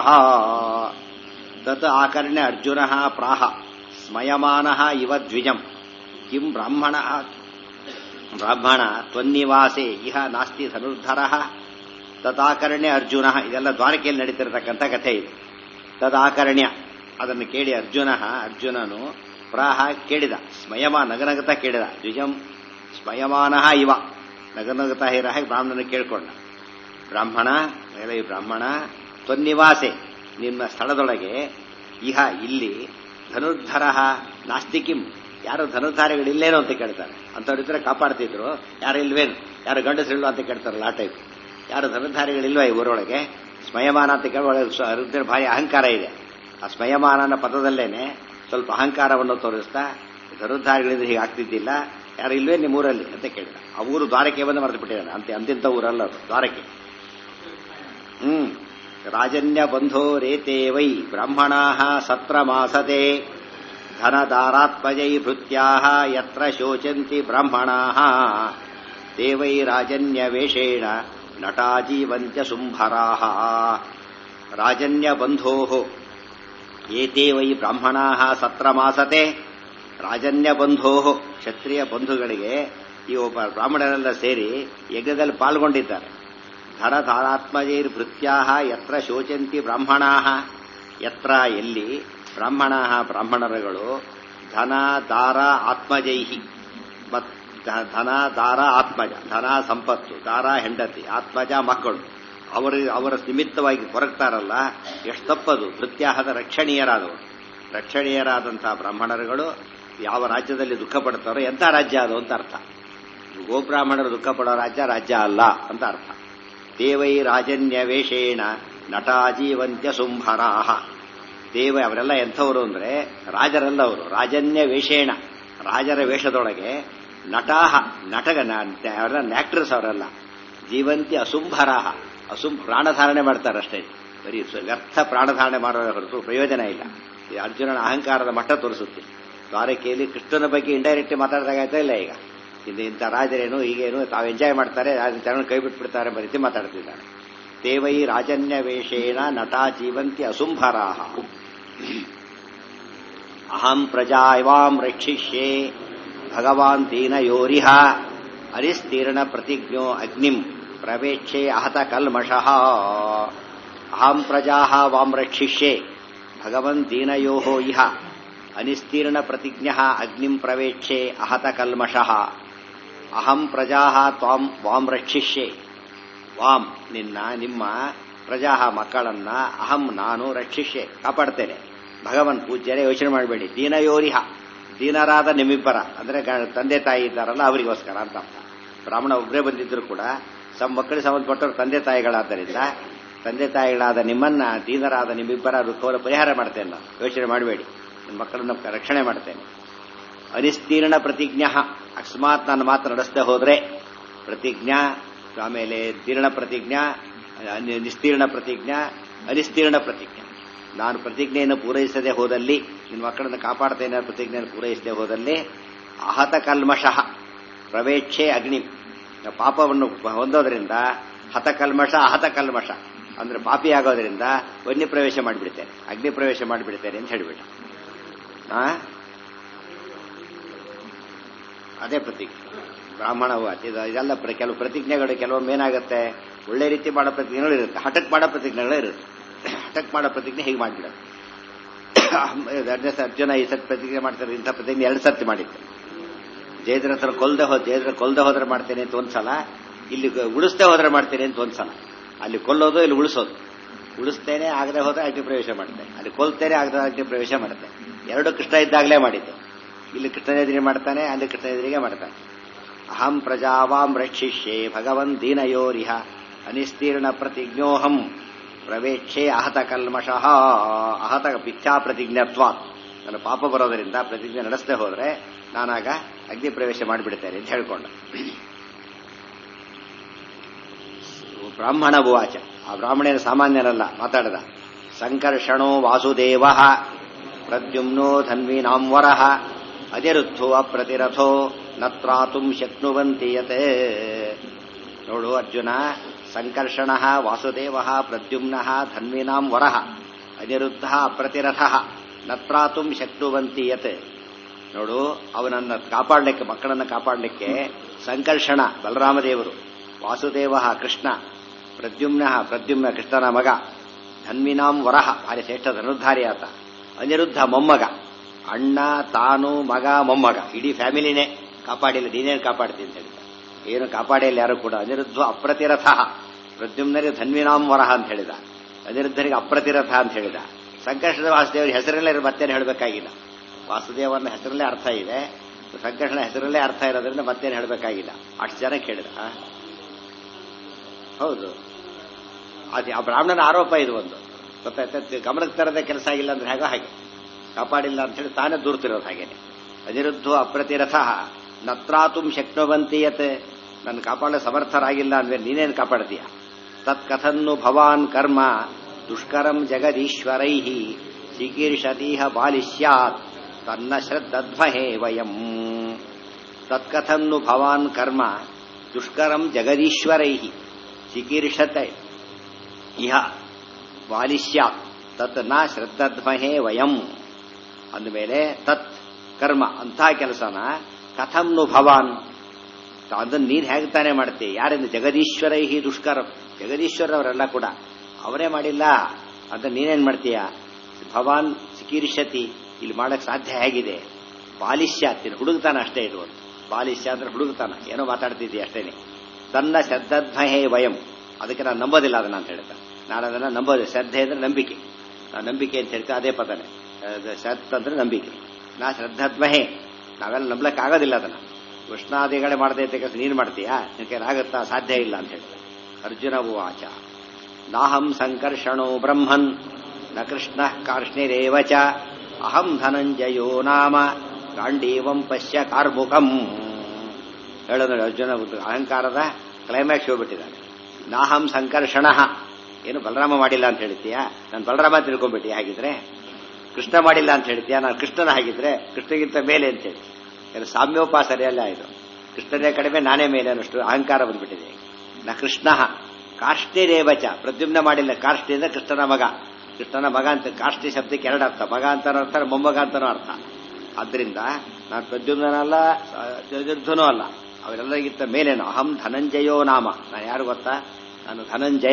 ತತ್ ಆಕರ್ಣ್ಯ ಅರ್ಜುನ ಪ್ರಾಹ ಸ್ಮಯಮಾನ ಇವ ದ್ವಿಜಂ ಕಿಂ ಬ್ರಾಹ್ಮಣ ಬ್ರಾಹ್ಮಣ ತ್ವನ್ನಿವಾಸೆ ಇಹ ನಾಸ್ತಿ ಧನುರ್ಧರ ತದಾಕರ್ಣ್ಯ ಅರ್ಜುನ ಇದೆಲ್ಲ ದ್ವಾರಕೆಯಲ್ಲಿ ನಡೀತಿರತಕ್ಕಂಥ ಕಥೆ ಇದು ತದಾಕರ್ಣ್ಯ ಅದನ್ನು ಕೇಳಿ ಅರ್ಜುನ ಅರ್ಜುನನು ಪ್ರಾಹ ಕೇಳಿದ ಸ್ಮಯಮ ನಗನಗತ ಕೇಳಿದ ದ್ವಿಜಂ ಸ್ಮಯಮಾನ ಇವ ನಗನಗತ ಹಿರ ಬ್ರಾಹ್ಮಣನ ಕೇಳ್ಕೊಂಡ ಬ್ರಾಹ್ಮಣ ಎಲೆ ಬ್ರಾಹ್ಮಣ ತ್ವನ್ನಿವಾಸೆ ನಿಮ್ಮ ಸ್ಥಳದೊಳಗೆ ಇಹ ಇಲ್ಲಿ ಧನುರ್ಧರ ನಾಸ್ತಿಕಿಂ ಯಾರು ಧನುರ್ಧಾರಿಗಳಿಲ್ಲೇನೋ ಅಂತ ಕೇಳ್ತಾರೆ ಅಂಥವ್ರಿದ್ರೆ ಕಾಪಾಡ್ತಿದ್ರು ಯಾರು ಇಲ್ವೇನು ಯಾರು ಗಂಡಸರಿಲ್ವ ಅಂತ ಕೇಳ್ತಾರಲ್ಲ ಆ ಟೈಪ್ ಯಾರು ಧನುರ್ಧಾರಿಗಳಿಲ್ವ ಈ ಊರೊಳಗೆ ಸ್ಮಯಮಾನ ಅಂತ ಕೇಳುವ ಭಾರಿ ಅಹಂಕಾರ ಇದೆ ಆ ಸ್ಮಯಮಾನ ಅನ್ನೋ ಪದದಲ್ಲೇನೆ ಸ್ವಲ್ಪ ಅಹಂಕಾರವನ್ನು ತೋರಿಸ್ತಾ ಧನುರ್ಧಾರಿಗಳಿಂದ ಹೀಗೆ ಆಗ್ತಿದ್ದಿಲ್ಲ ಯಾರು ಇಲ್ವೇ ನಿಮ್ಮೂರಲ್ಲಿ ಅಂತ ಕೇಳಿದ ಆ ಊರು ದ್ವಾರಕೆ ಬಂದು ಮರೆತು ಬಿಟ್ಟಿದ್ದಾನೆ ಅಂತ ಅಂತಿಂತ ಊರಲ್ಲ ಅದು ದ್ವಾರಕೆ ಹ್ಮ್ ರಾಜನ್ಯ ಬಂಧೋ ರೇತೆ ವೈ ಬ್ರಾಹ್ಮಣಾ ಸತ್ರ ಮಾಸತೆ ಧನದಾರಾತ್ಮಜೈ ಭೃತ್ಯಾ ಯತ್ರ ಶೋಚಂತಿ ಬ್ರಾಹ್ಮಣಾ ತೇ ವೈ ರಾಜನ್ಯ ವೇಷೇಣ ನಟಾಜೀವಂತ್ಯ ಶುಂಭರಾ ರಾಜನ್ಯ ಬಂಧೋ ಏತೆ ವೈ ಬ್ರಾಹ್ಮಣಾ ಸತ್ರ ಮಾಸತೆ ರಾಜನ್ಯ ಬಂಧೋ ಕ್ಷತ್ರಿಯ ಬಂಧುಗಳಿಗೆ ಈ ಒಬ್ಬ ಬ್ರಾಹ್ಮಣರೆಲ್ಲ ಸೇರಿ ಯಜ್ಞದಲ್ಲಿ ಪಾಲ್ಗೊಂಡಿದ್ದಾರೆ ಧನಧಾರಾತ್ಮಜೈರ್ ಭೃತ್ಯಾ ಯತ್ರ ಶೋಚಂತಿ ಬ್ರಾಹ್ಮಣಾ ಯತ್ರ ಎಲ್ಲಿ ಬ್ರಾಹ್ಮಣಾ ಬ್ರಾಹ್ಮಣರುಗಳು ಧನ ದಾರ ಆತ್ಮಜೈಹಿ ಮತ್ ಧನ ದಾರ ಆತ್ಮಜ ಧನ ಸಂಪತ್ತು ದಾರ ಹೆಂಡತಿ ಆತ್ಮಜ ಮಕ್ಕಳು ಅವರು ಅವರ ನಿಮಿತ್ತವಾಗಿ ಕೊರಗ್ತಾರಲ್ಲ ಎಷ್ಟು ತಪ್ಪದು ಭೃತ್ಯಾಹದ ರಕ್ಷಣೀಯರಾದವರು ರಕ್ಷಣೀಯರಾದಂತಹ ಬ್ರಾಹ್ಮಣರುಗಳು ಯಾವ ರಾಜ್ಯದಲ್ಲಿ ದುಃಖ ಪಡ್ತಾರೋ ಎಂಥ ರಾಜ್ಯ ಅದು ಅಂತ ಅರ್ಥ ಗೋಬ್ರಾಹ್ಮಣರು ದುಃಖ ಪಡೋ ರಾಜ್ಯ ರಾಜ್ಯ ಅಲ್ಲ ಅಂತ ಅರ್ಥ ದೇವೈ ರಾಜನ್ಯ ವೇಷೇಣ ನಟಾಜೀವಂತ್ಯ ಸುಂಭರಾಹ ದೇವ ಅವರೆಲ್ಲ ಎಂಥವರು ಅಂದ್ರೆ ರಾಜರಲ್ಲ ಅವರು ರಾಜನ್ಯ ವೇಷೇಣ ರಾಜರ ವೇಷದೊಳಗೆ ನಟಾಹ ನಟಗ ಅವರೆಲ್ಲ ಆಕ್ಟರ್ಸ್ ಅವರೆಲ್ಲ ಜೀವಂತಿ ಅಸುಂಭರಾಹ ಅಸುಂ ಪ್ರಾಣಧಾರಣೆ ಮಾಡ್ತಾರಷ್ಟೇ ಬರೀ ವ್ಯರ್ಥ ಪ್ರಾಣಧಾರಣೆ ಮಾಡೋ ಹೊರತು ಪ್ರಯೋಜನ ಇಲ್ಲ ಈ ಅರ್ಜುನನ ಅಹಂಕಾರದ ಮಟ್ಟ ತೋರಿಸುತ್ತೆ ದ್ವಾರಕೆಯಲ್ಲಿ ಕೃಷ್ಣನ ಬಗ್ಗೆ ಇಂಡೈರೆಕ್ಟ್ ಮಾತಾಡ್ದಾಗಾಯ್ತಾ ಇಲ್ಲ ಈಗ ಇದು ಇಂಥ ರಾಜರೇನು ಹೀಗೇನು ತಾವು ಎಂಜಾಯ್ ಮಾಡ್ತಾರೆ ಜನರು ಕೈ ಬಿಟ್ಬಿಡ್ತಾರೆ ಎಂಬ ರೀತಿ ಮಾತಾಡ್ತಿದ್ದಾರೆ ದೇವೈ ರಾಜನ್ಯ ವೇಷೇಣ ನಟಾ ಜೀವಂತಿ ಅಸುಂಭರಾಹ ಅಹಂ ಪ್ರಜಾ ಇವಾಂ ರಕ್ಷಿಷ್ಯೆ ಭಗವಾನ್ ದೀನಯೋರಿಹ ಅರಿಸ್ತೀರ್ಣ ಪ್ರತಿಜ್ಞೋ ಅಗ್ನಿಂ ಪ್ರವೇಕ್ಷೆ ಅಹತ ಕಲ್ಮಷಃ ಅಹಂ ಪ್ರಜಾ ವಾಂ ರಕ್ಷಿಷ್ಯೆ ಭಗವನ್ ದೀನಯೋ ಇಹ ಅನಿಸ್ತೀರ್ಣ ಪ್ರತಿಜ್ಞ ಅಗ್ನಿಂ ಪ್ರವೇಕ್ಷೆ ಅಹತ ಕಲ್ಮಷಃ ಅಹಂ ಪ್ರಜಾ ತ್ವಾಂ ವಾಂ ರಕ್ಷಿಷ್ಯೆ ವಾಂ ನಿನ್ನ ನಿಮ್ಮ ಪ್ರಜಾ ಮಕ್ಕಳನ್ನ ಅಹಂ ನಾನು ರಕ್ಷಿಷ್ಯೆ ಕಾಪಾಡ್ತೇನೆ ಭಗವನ್ ಪೂಜ್ಯರೇ ಯೋಚನೆ ಮಾಡಬೇಡಿ ದೀನಯೋರಿಹ ದೀನರಾದ ನಿಮ್ಮಿಬ್ಬರ ಅಂದ್ರೆ ತಂದೆ ತಾಯಿ ಇದ್ದಾರಲ್ಲ ಅವರಿಗೋಸ್ಕರ ಅಂತ ಅರ್ಥ ಬ್ರಾಹ್ಮಣ ಒಬ್ಬರೇ ಬಂದಿದ್ರು ಕೂಡ ಸಮ ಮಕ್ಕಳಿಗೆ ಸಂಬಂಧಪಟ್ಟವರು ತಂದೆ ತಾಯಿಗಳಾದ್ದರಿಂದ ತಂದೆ ತಾಯಿಗಳಾದ ನಿಮ್ಮನ್ನ ದೀನರಾದ ನಿಮ್ಮಿಬ್ಬರ ದುಃಖವನ್ನು ಪರಿಹಾರ ಮಾಡ್ತೇನೆ ನಾನು ಯೋಚನೆ ಮಾಡಬೇಡಿ ನಿಮ್ಮ ಮಕ್ಕಳನ್ನ ರಕ್ಷಣೆ ಮಾಡ್ತೇನೆ ಅನಿಸ್ತೀರ್ಣ ಪ್ರತಿಜ್ಞ ಅಕಸ್ಮಾತ್ ನಾನು ಮಾತ್ರ ನಡೆಸದೆ ಹೋದ್ರೆ ಪ್ರತಿಜ್ಞಾ ಆಮೇಲೆ ತೀರ್ಣ ಪ್ರತಿಜ್ಞಾ ನಿಸ್ತೀರ್ಣ ಪ್ರತಿಜ್ಞಾ ಅನಿಸ್ತೀರ್ಣ ಪ್ರತಿಜ್ಞೆ ನಾನು ಪ್ರತಿಜ್ಞೆಯನ್ನು ಪೂರೈಸದೆ ಹೋದಲ್ಲಿ ನಿನ್ನ ಮಕ್ಕಳನ್ನು ಕಾಪಾಡ್ತೇನೆ ಪ್ರತಿಜ್ಞೆಯನ್ನು ಪೂರೈಸದೆ ಹೋದಲ್ಲಿ ಅಹತ ಕಲ್ಮಷಃ ಪ್ರವೇಕ್ಷೆ ಅಗ್ನಿ ಪಾಪವನ್ನು ಹೊಂದೋದ್ರಿಂದ ಹತಕಲ್ಮಷ ಅಹತ ಕಲ್ಮಷ ಅಂದ್ರೆ ಪಾಪಿ ಆಗೋದ್ರಿಂದ ವನ್ಯ ಪ್ರವೇಶ ಮಾಡಿಬಿಡ್ತೇನೆ ಅಗ್ನಿ ಪ್ರವೇಶ ಮಾಡಿಬಿಡ್ತೇನೆ ಅಂತ ಹೇಳಿಬಿಟ್ಟ ಆ ಅದೇ ಪ್ರತಿಜ್ಞೆ ಬ್ರಾಹ್ಮಣ ವಾಚ ಇದು ಇದೆಲ್ಲ ಕೆಲವು ಪ್ರತಿಜ್ಞೆಗಳು ಕೆಲವೊಮ್ಮೆ ಏನಾಗುತ್ತೆ ಒಳ್ಳೆ ರೀತಿ ಮಾಡೋ ಪ್ರತಿಜ್ಞೆಗಳು ಇರುತ್ತೆ ಹಠಕ್ ಮಾಡೋ ಪ್ರತಿಜ್ಞೆಗಳು ಇರುತ್ತೆ ಹಠಕ್ ಮಾಡೋ ಪ್ರತಿಜ್ಞೆ ಹೀಗೆ ಮಾಡಿಬಿಡೋದು ಎರಡನೇ ಅರ್ಜುನ ಈ ಸತಿ ಪ್ರತಿಜ್ಞೆ ಮಾಡ್ತಾರೆ ಇಂಥ ಪ್ರತಿಜ್ಞೆ ಎರಡು ಸರ್ತಿ ಮಾಡಿದ್ದೆ ಜಯದ್ರ ಹತ್ರ ಕೊಲ್ದೆ ಹೋದ್ ಜಯದ್ರ ಕೊಲ್ದೆ ಹೋದ್ರೆ ಮಾಡ್ತೇನೆ ಅಂತ ಒಂದ್ಸಲ ಇಲ್ಲಿ ಉಳಿಸ್ದೆ ಹೋದ್ರೆ ಮಾಡ್ತೇನೆ ಅಂತ ಒಂದ್ಸಲ ಅಲ್ಲಿ ಕೊಲ್ಲೋದು ಇಲ್ಲಿ ಉಳಿಸೋದು ಉಳಿಸ್ತೇನೆ ಆಗದೆ ಹೋದ್ರೆ ಅಗ್ನಿ ಪ್ರವೇಶ ಮಾಡ್ತೇನೆ ಅಲ್ಲಿ ಕೊಲ್ತೇನೆ ಆಗದೆ ಅಗ್ನಿ ಪ್ರವೇಶ ಮಾಡುತ್ತೆ ಎರಡು ಕೃಷ್ಣ ಇದ್ದಾಗಲೇ ಮಾಡಿದ್ದೆ ಇಲ್ಲಿ ಕೃಷ್ಣ ಎದುರಿಗೆ ಮಾಡ್ತಾನೆ ಅಲ್ಲಿ ಕೃಷ್ಣ ಎದುರಿಗೆ ಮಾಡ್ತಾನೆ ಅಹಂ ಪ್ರಜಾವಾಂ ರಕ್ಷಿಷ್ಯೆ ಭಗವನ್ ದೀನಯೋರಿಹ ಅನಿಸ್ತೀರ್ಣ ಪ್ರತಿಜ್ಞೋಹಂ ಪ್ರವೇಕ್ಷೆ ಅಹತ ಕಲ್ಮಷಃ ಅಹತ ಪಿಚ್ಛಾ ಪ್ರತಿಜ್ಞತ್ವ ನನ್ನ ಪಾಪ ಬರೋದರಿಂದ ಪ್ರತಿಜ್ಞೆ ನಡೆಸದೆ ಹೋದ್ರೆ ನಾನಾಗ ಅಗ್ನಿ ಪ್ರವೇಶ ಮಾಡಿಬಿಡ್ತೇನೆ ಅಂತ ಹೇಳ್ಕೊಂಡ ಬ್ರಾಹ್ಮಣ ಭುವಾಚ ಆ ಬ್ರಾಹ್ಮಣೇನ ಸಾಮಾನ್ಯರಲ್ಲ ಮಾತಾಡದ ಸಂಕರ್ಷಣೋ ವಾಸುದೇವ ಪ್ರದ್ಯುಮ್ನೋ ಧನ್ವೀನಾಂವರ ಅನಿರುದ್ಧೋ ಅಪ್ರತಿರಥೋ ನತ್ರಾತುಂ ಶಕ್ನುವಂತಿ ಯತೆ ನೋಡು ಅರ್ಜುನ ಸಂಕರ್ಷಣ ವಾಸುದೇವ ಪ್ರದ್ಯುಮ್ನ ಧನ್ವಿನಾಂ ವರಹ ಅನಿರುದ್ಧ ಅಪ್ರತಿರಥ ನತ್ರಾತುಂ ಶಕ್ನುವಂತಿ ಯತ್ ನೋಡು ಅವನನ್ನ ಕಾಪಾಡಲಿಕ್ಕೆ ಮಕ್ಕಳನ್ನ ಕಾಪಾಡಲಿಕ್ಕೆ ಸಂಕರ್ಷಣ ಬಲರಾಮದೇವರು ವಾಸುದೇವ ಕೃಷ್ಣ ಪ್ರದ್ಯುಮ್ನ ಪ್ರದ್ಯುಮ್ನ ಕೃಷ್ಣನ ಮಗ ಧನ್ವಿನಾಂ ವರಹ ಭಾರಿ ಶ್ರೇಷ್ಠ ಧನುರ್ಧಾರಿ ಆತ ಅನಿರುದ್ಧ ಮೊಮ್ಮಗ ಅಣ್ಣ ತಾನು ಮಗ ಮೊಮ್ಮಗ ಇಡೀ ಫ್ಯಾಮಿಲಿನೇ ಕಾಪಾಡಿಲ್ಲ ನೀನೇನು ಕಾಪಾಡ್ತೀನಿ ಅಂತ ಹೇಳಿದ ಏನು ಕಾಪಾಡಿಲ್ಲ ಯಾರು ಕೂಡ ಅನಿರುದ್ಧ ಅಪ್ರತಿರಥ ಪ್ರದ್ಯುಮ್ನರಿಗೆ ಧನ್ವಿನಾಂ ವರಹ ಅಂತ ಹೇಳಿದ ಅನಿರುದ್ಧರಿಗೆ ಅಪ್ರತಿರಥ ಅಂತ ಹೇಳಿದ ಸಂಕರ್ಷಣ ವಾಸುದೇವರ ಹೆಸರಲ್ಲೇ ಮತ್ತೇನು ಹೇಳಬೇಕಾಗಿಲ್ಲ ವಾಸುದೇವನ ಹೆಸರಲ್ಲೇ ಅರ್ಥ ಇದೆ ಸಂಕರ್ಷಣ ಹೆಸರಲ್ಲೇ ಅರ್ಥ ಇರೋದ್ರಿಂದ ಮತ್ತೇನು ಹೇಳಬೇಕಾಗಿಲ್ಲ ಅಷ್ಟು ಜನ ಕೇಳಿದ ಹೌದು ಅದು ಆ ಬ್ರಾಹ್ಮಣನ ಆರೋಪ ಇದು ಒಂದು ಗೊತ್ತಾಯ್ತಾ ಗಮನಕ್ಕೆ ತರದೇ ಕೆಲಸ ಆಗಿಲ್ಲ ಅಂದ್ರೆ ಹೇಗೋ ಹಾಗೆ ಕಾಪಾಡಿಲ್ಲ ಅಂತ ಹೇಳಿ ತಾನೇ ದೂರ್ತಿರೋದು ಹಾಗೇನೆ ಅನಿರುದ್ಧೋ ಅಪ್ರತಿರಥ ನತ್ರಾತುಂ ಶಕ್ನುವಂತೀಯತೆ ನನ್ನ ಕಾಪಾಡಲು ಸಮರ್ಥರಾಗಿಲ್ಲ ಅಂದ್ರೆ ನೀನೇನು ಕಾಪಾಡ್ತೀಯ ತತ್ಕಥನ್ನು ಭವಾನ್ ಕರ್ಮ ದುಷ್ಕರಂ ಜಗದೀಶ್ವರೈ ಚಿಕೀರ್ಷತೀಹ ಬಾಲಿಷ್ಯಾತ್ ತನ್ನ ಶ್ರದ್ಧಧ್ವಹೇ ವಯಂ ತತ್ಕಥನ್ನು ಭವಾನ್ ಕರ್ಮ ದುಷ್ಕರಂ ಜಗದೀಶ್ವರೈ ಚಿಕೀರ್ಷತೆ ಇಹ ಬಾಲಿಷ್ಯಾತ್ ತತ್ ನ ಶ್ರದ್ಧಧ್ವಹೇ ವಯಂ ಅಂದಮೇಲೆ ತತ್ ಕರ್ಮ ಅಂಥ ಕೆಲಸನ ಕಥಂನು ಭವಾನ್ ಅದನ್ನು ನೀನು ಹೇಗೆ ತಾನೇ ಮಾಡ್ತೀಯ ಯಾರಿಂದ ಜಗದೀಶ್ವರೈ ದುಷ್ಕರಂ ಜಗದೀಶ್ವರವರೆಲ್ಲ ಕೂಡ ಅವರೇ ಮಾಡಿಲ್ಲ ಅಂತ ನೀನೇನ್ ಮಾಡ್ತೀಯ ಭವಾನ್ ಚಿಕೀರ್ಷತಿ ಇಲ್ಲಿ ಮಾಡಕ್ ಸಾಧ್ಯ ಹೇಗಿದೆ ಬಾಲಿಷ್ಯ ಅಂತೀನಿ ಹುಡುಗ್ತಾನ ಅಷ್ಟೇ ಇದು ಒಂದು ಬಾಲಿಷ್ಯ ಅಂದ್ರೆ ಹುಡುಗ್ತಾನ ಏನೋ ಮಾತಾಡ್ತಿದ್ದಿ ಅಷ್ಟೇನೆ ತನ್ನ ಶ್ರದ್ಧಧ್ವಹೇ ವಯಂ ಅದಕ್ಕೆ ನಾನು ನಂಬೋದಿಲ್ಲ ಅದನ್ನ ಅಂತ ಹೇಳ್ತಾನೆ ನಾನು ಅದನ್ನ ನಂಬೋದಿಲ್ಲ ಶ್ರದ್ಧೆ ಅಂದ್ರೆ ನಂಬಿಕೆ ನಾನು ನಂಬಿಕೆ ಅಂತ ಹೇಳ್ತೀನಿ ಅದೇ ಪದನೆ ಶ್ರದ್ಧ ಅಂದ್ರೆ ನಂಬಿಕೆ ನಾ ಶ್ರದ್ಧಧ್ವಹೇ ನಾವೆಲ್ಲ ನಂಬ್ಲಕ್ ಆಗೋದಿಲ್ಲ ಅದನ್ನ ಕೃಷ್ಣಾದಿಗಳೇ ಮಾಡದೆ ಅಂತ ಕೆಲಸ ನೀನು ಮಾಡ್ತೀಯಾ ನಿನಗೆ ಆಗುತ್ತಾ ಸಾಧ್ಯ ಇಲ್ಲ ಅಂತ ಹೇಳ್ತಾರೆ ಅರ್ಜುನ ಉವಾಚ ನಾಹಂ ಸಂಕರ್ಷಣೋ ಬ್ರಹ್ಮನ್ ನ ಕೃಷ್ಣ ಕಾರ್ಷ್ಣಿರೇವ ಚ ಅಹಂ ಧನಂಜಯೋ ನಾಮ ಗಾಂಡೀವಂ ಪಶ್ಯ ಕಾರ್ಮುಖಂ ಹೇಳೋದು ಅರ್ಜುನ ಒಂದು ಅಹಂಕಾರದ ಕ್ಲೈಮ್ಯಾಕ್ಸ್ ಹೋಗ್ಬಿಟ್ಟಿದ್ದಾನೆ ನಾಹಂ ಸಂಕರ್ಷಣ ಏನು ಬಲರಾಮ ಮಾಡಿಲ್ಲ ಅಂತ ಹೇಳ್ತೀಯಾ ನಾನು ಬಲರಾಮ ತಿಳ್ಕೊಂಡ್ಬಿಟ್ಟಿ ಹಾಗಿದ್ರೆ ಕೃಷ್ಣ ಮಾಡಿಲ್ಲ ಅಂತ ಹೇಳ್ತೀಯಾ ನಾನು ಕೃಷ್ಣನ ಹಾಗಿದ್ರೆ ಕೃಷ್ಣಗಿಂತ ಮೇಲೆ ಅಂತೇಳಿ ಏನು ಸಾಮ್ಯೋಪಾಸನೆ ಅಲ್ಲ ಇದು ಕೃಷ್ಣನೇ ಕಡಿಮೆ ನಾನೇ ಮೇಲೆ ಅನ್ನೋಷ್ಟು ಅಹಂಕಾರ ಬಂದ್ಬಿಟ್ಟಿದೆ ನ ಕೃಷ್ಣ ಕಾರ್ಷ್ಟಿರೇವಚ ಪ್ರದ್ಯುಮ್ನ ಮಾಡಿಲ್ಲ ಕಾರ್ಷ್ಟಿ ಅಂದ್ರೆ ಕೃಷ್ಣನ ಮಗ ಕೃಷ್ಣನ ಮಗ ಅಂತ ಕಾರ್ಷ್ಟಿ ಶಬ್ದಕ್ಕೆ ಎರಡು ಅರ್ಥ ಮಗ ಅಂತಾನೂ ಅರ್ಥ ಮೊಮ್ಮಗ ಅಂತಾನೂ ಅರ್ಥ ಆದ್ರಿಂದ ನಾನು ಪ್ರದ್ಯುಮ್ನಲ್ಲ ಚತುರ್ಧನೂ ಅಲ್ಲ ಅವರೆಲ್ಲರಿಗಿಂತ ಮೇಲೇನು ಅಹಂ ಧನಂಜಯೋ ನಾಮ ನಾನು ಯಾರು ಗೊತ್ತಾ ನಾನು ಧನಂಜಯ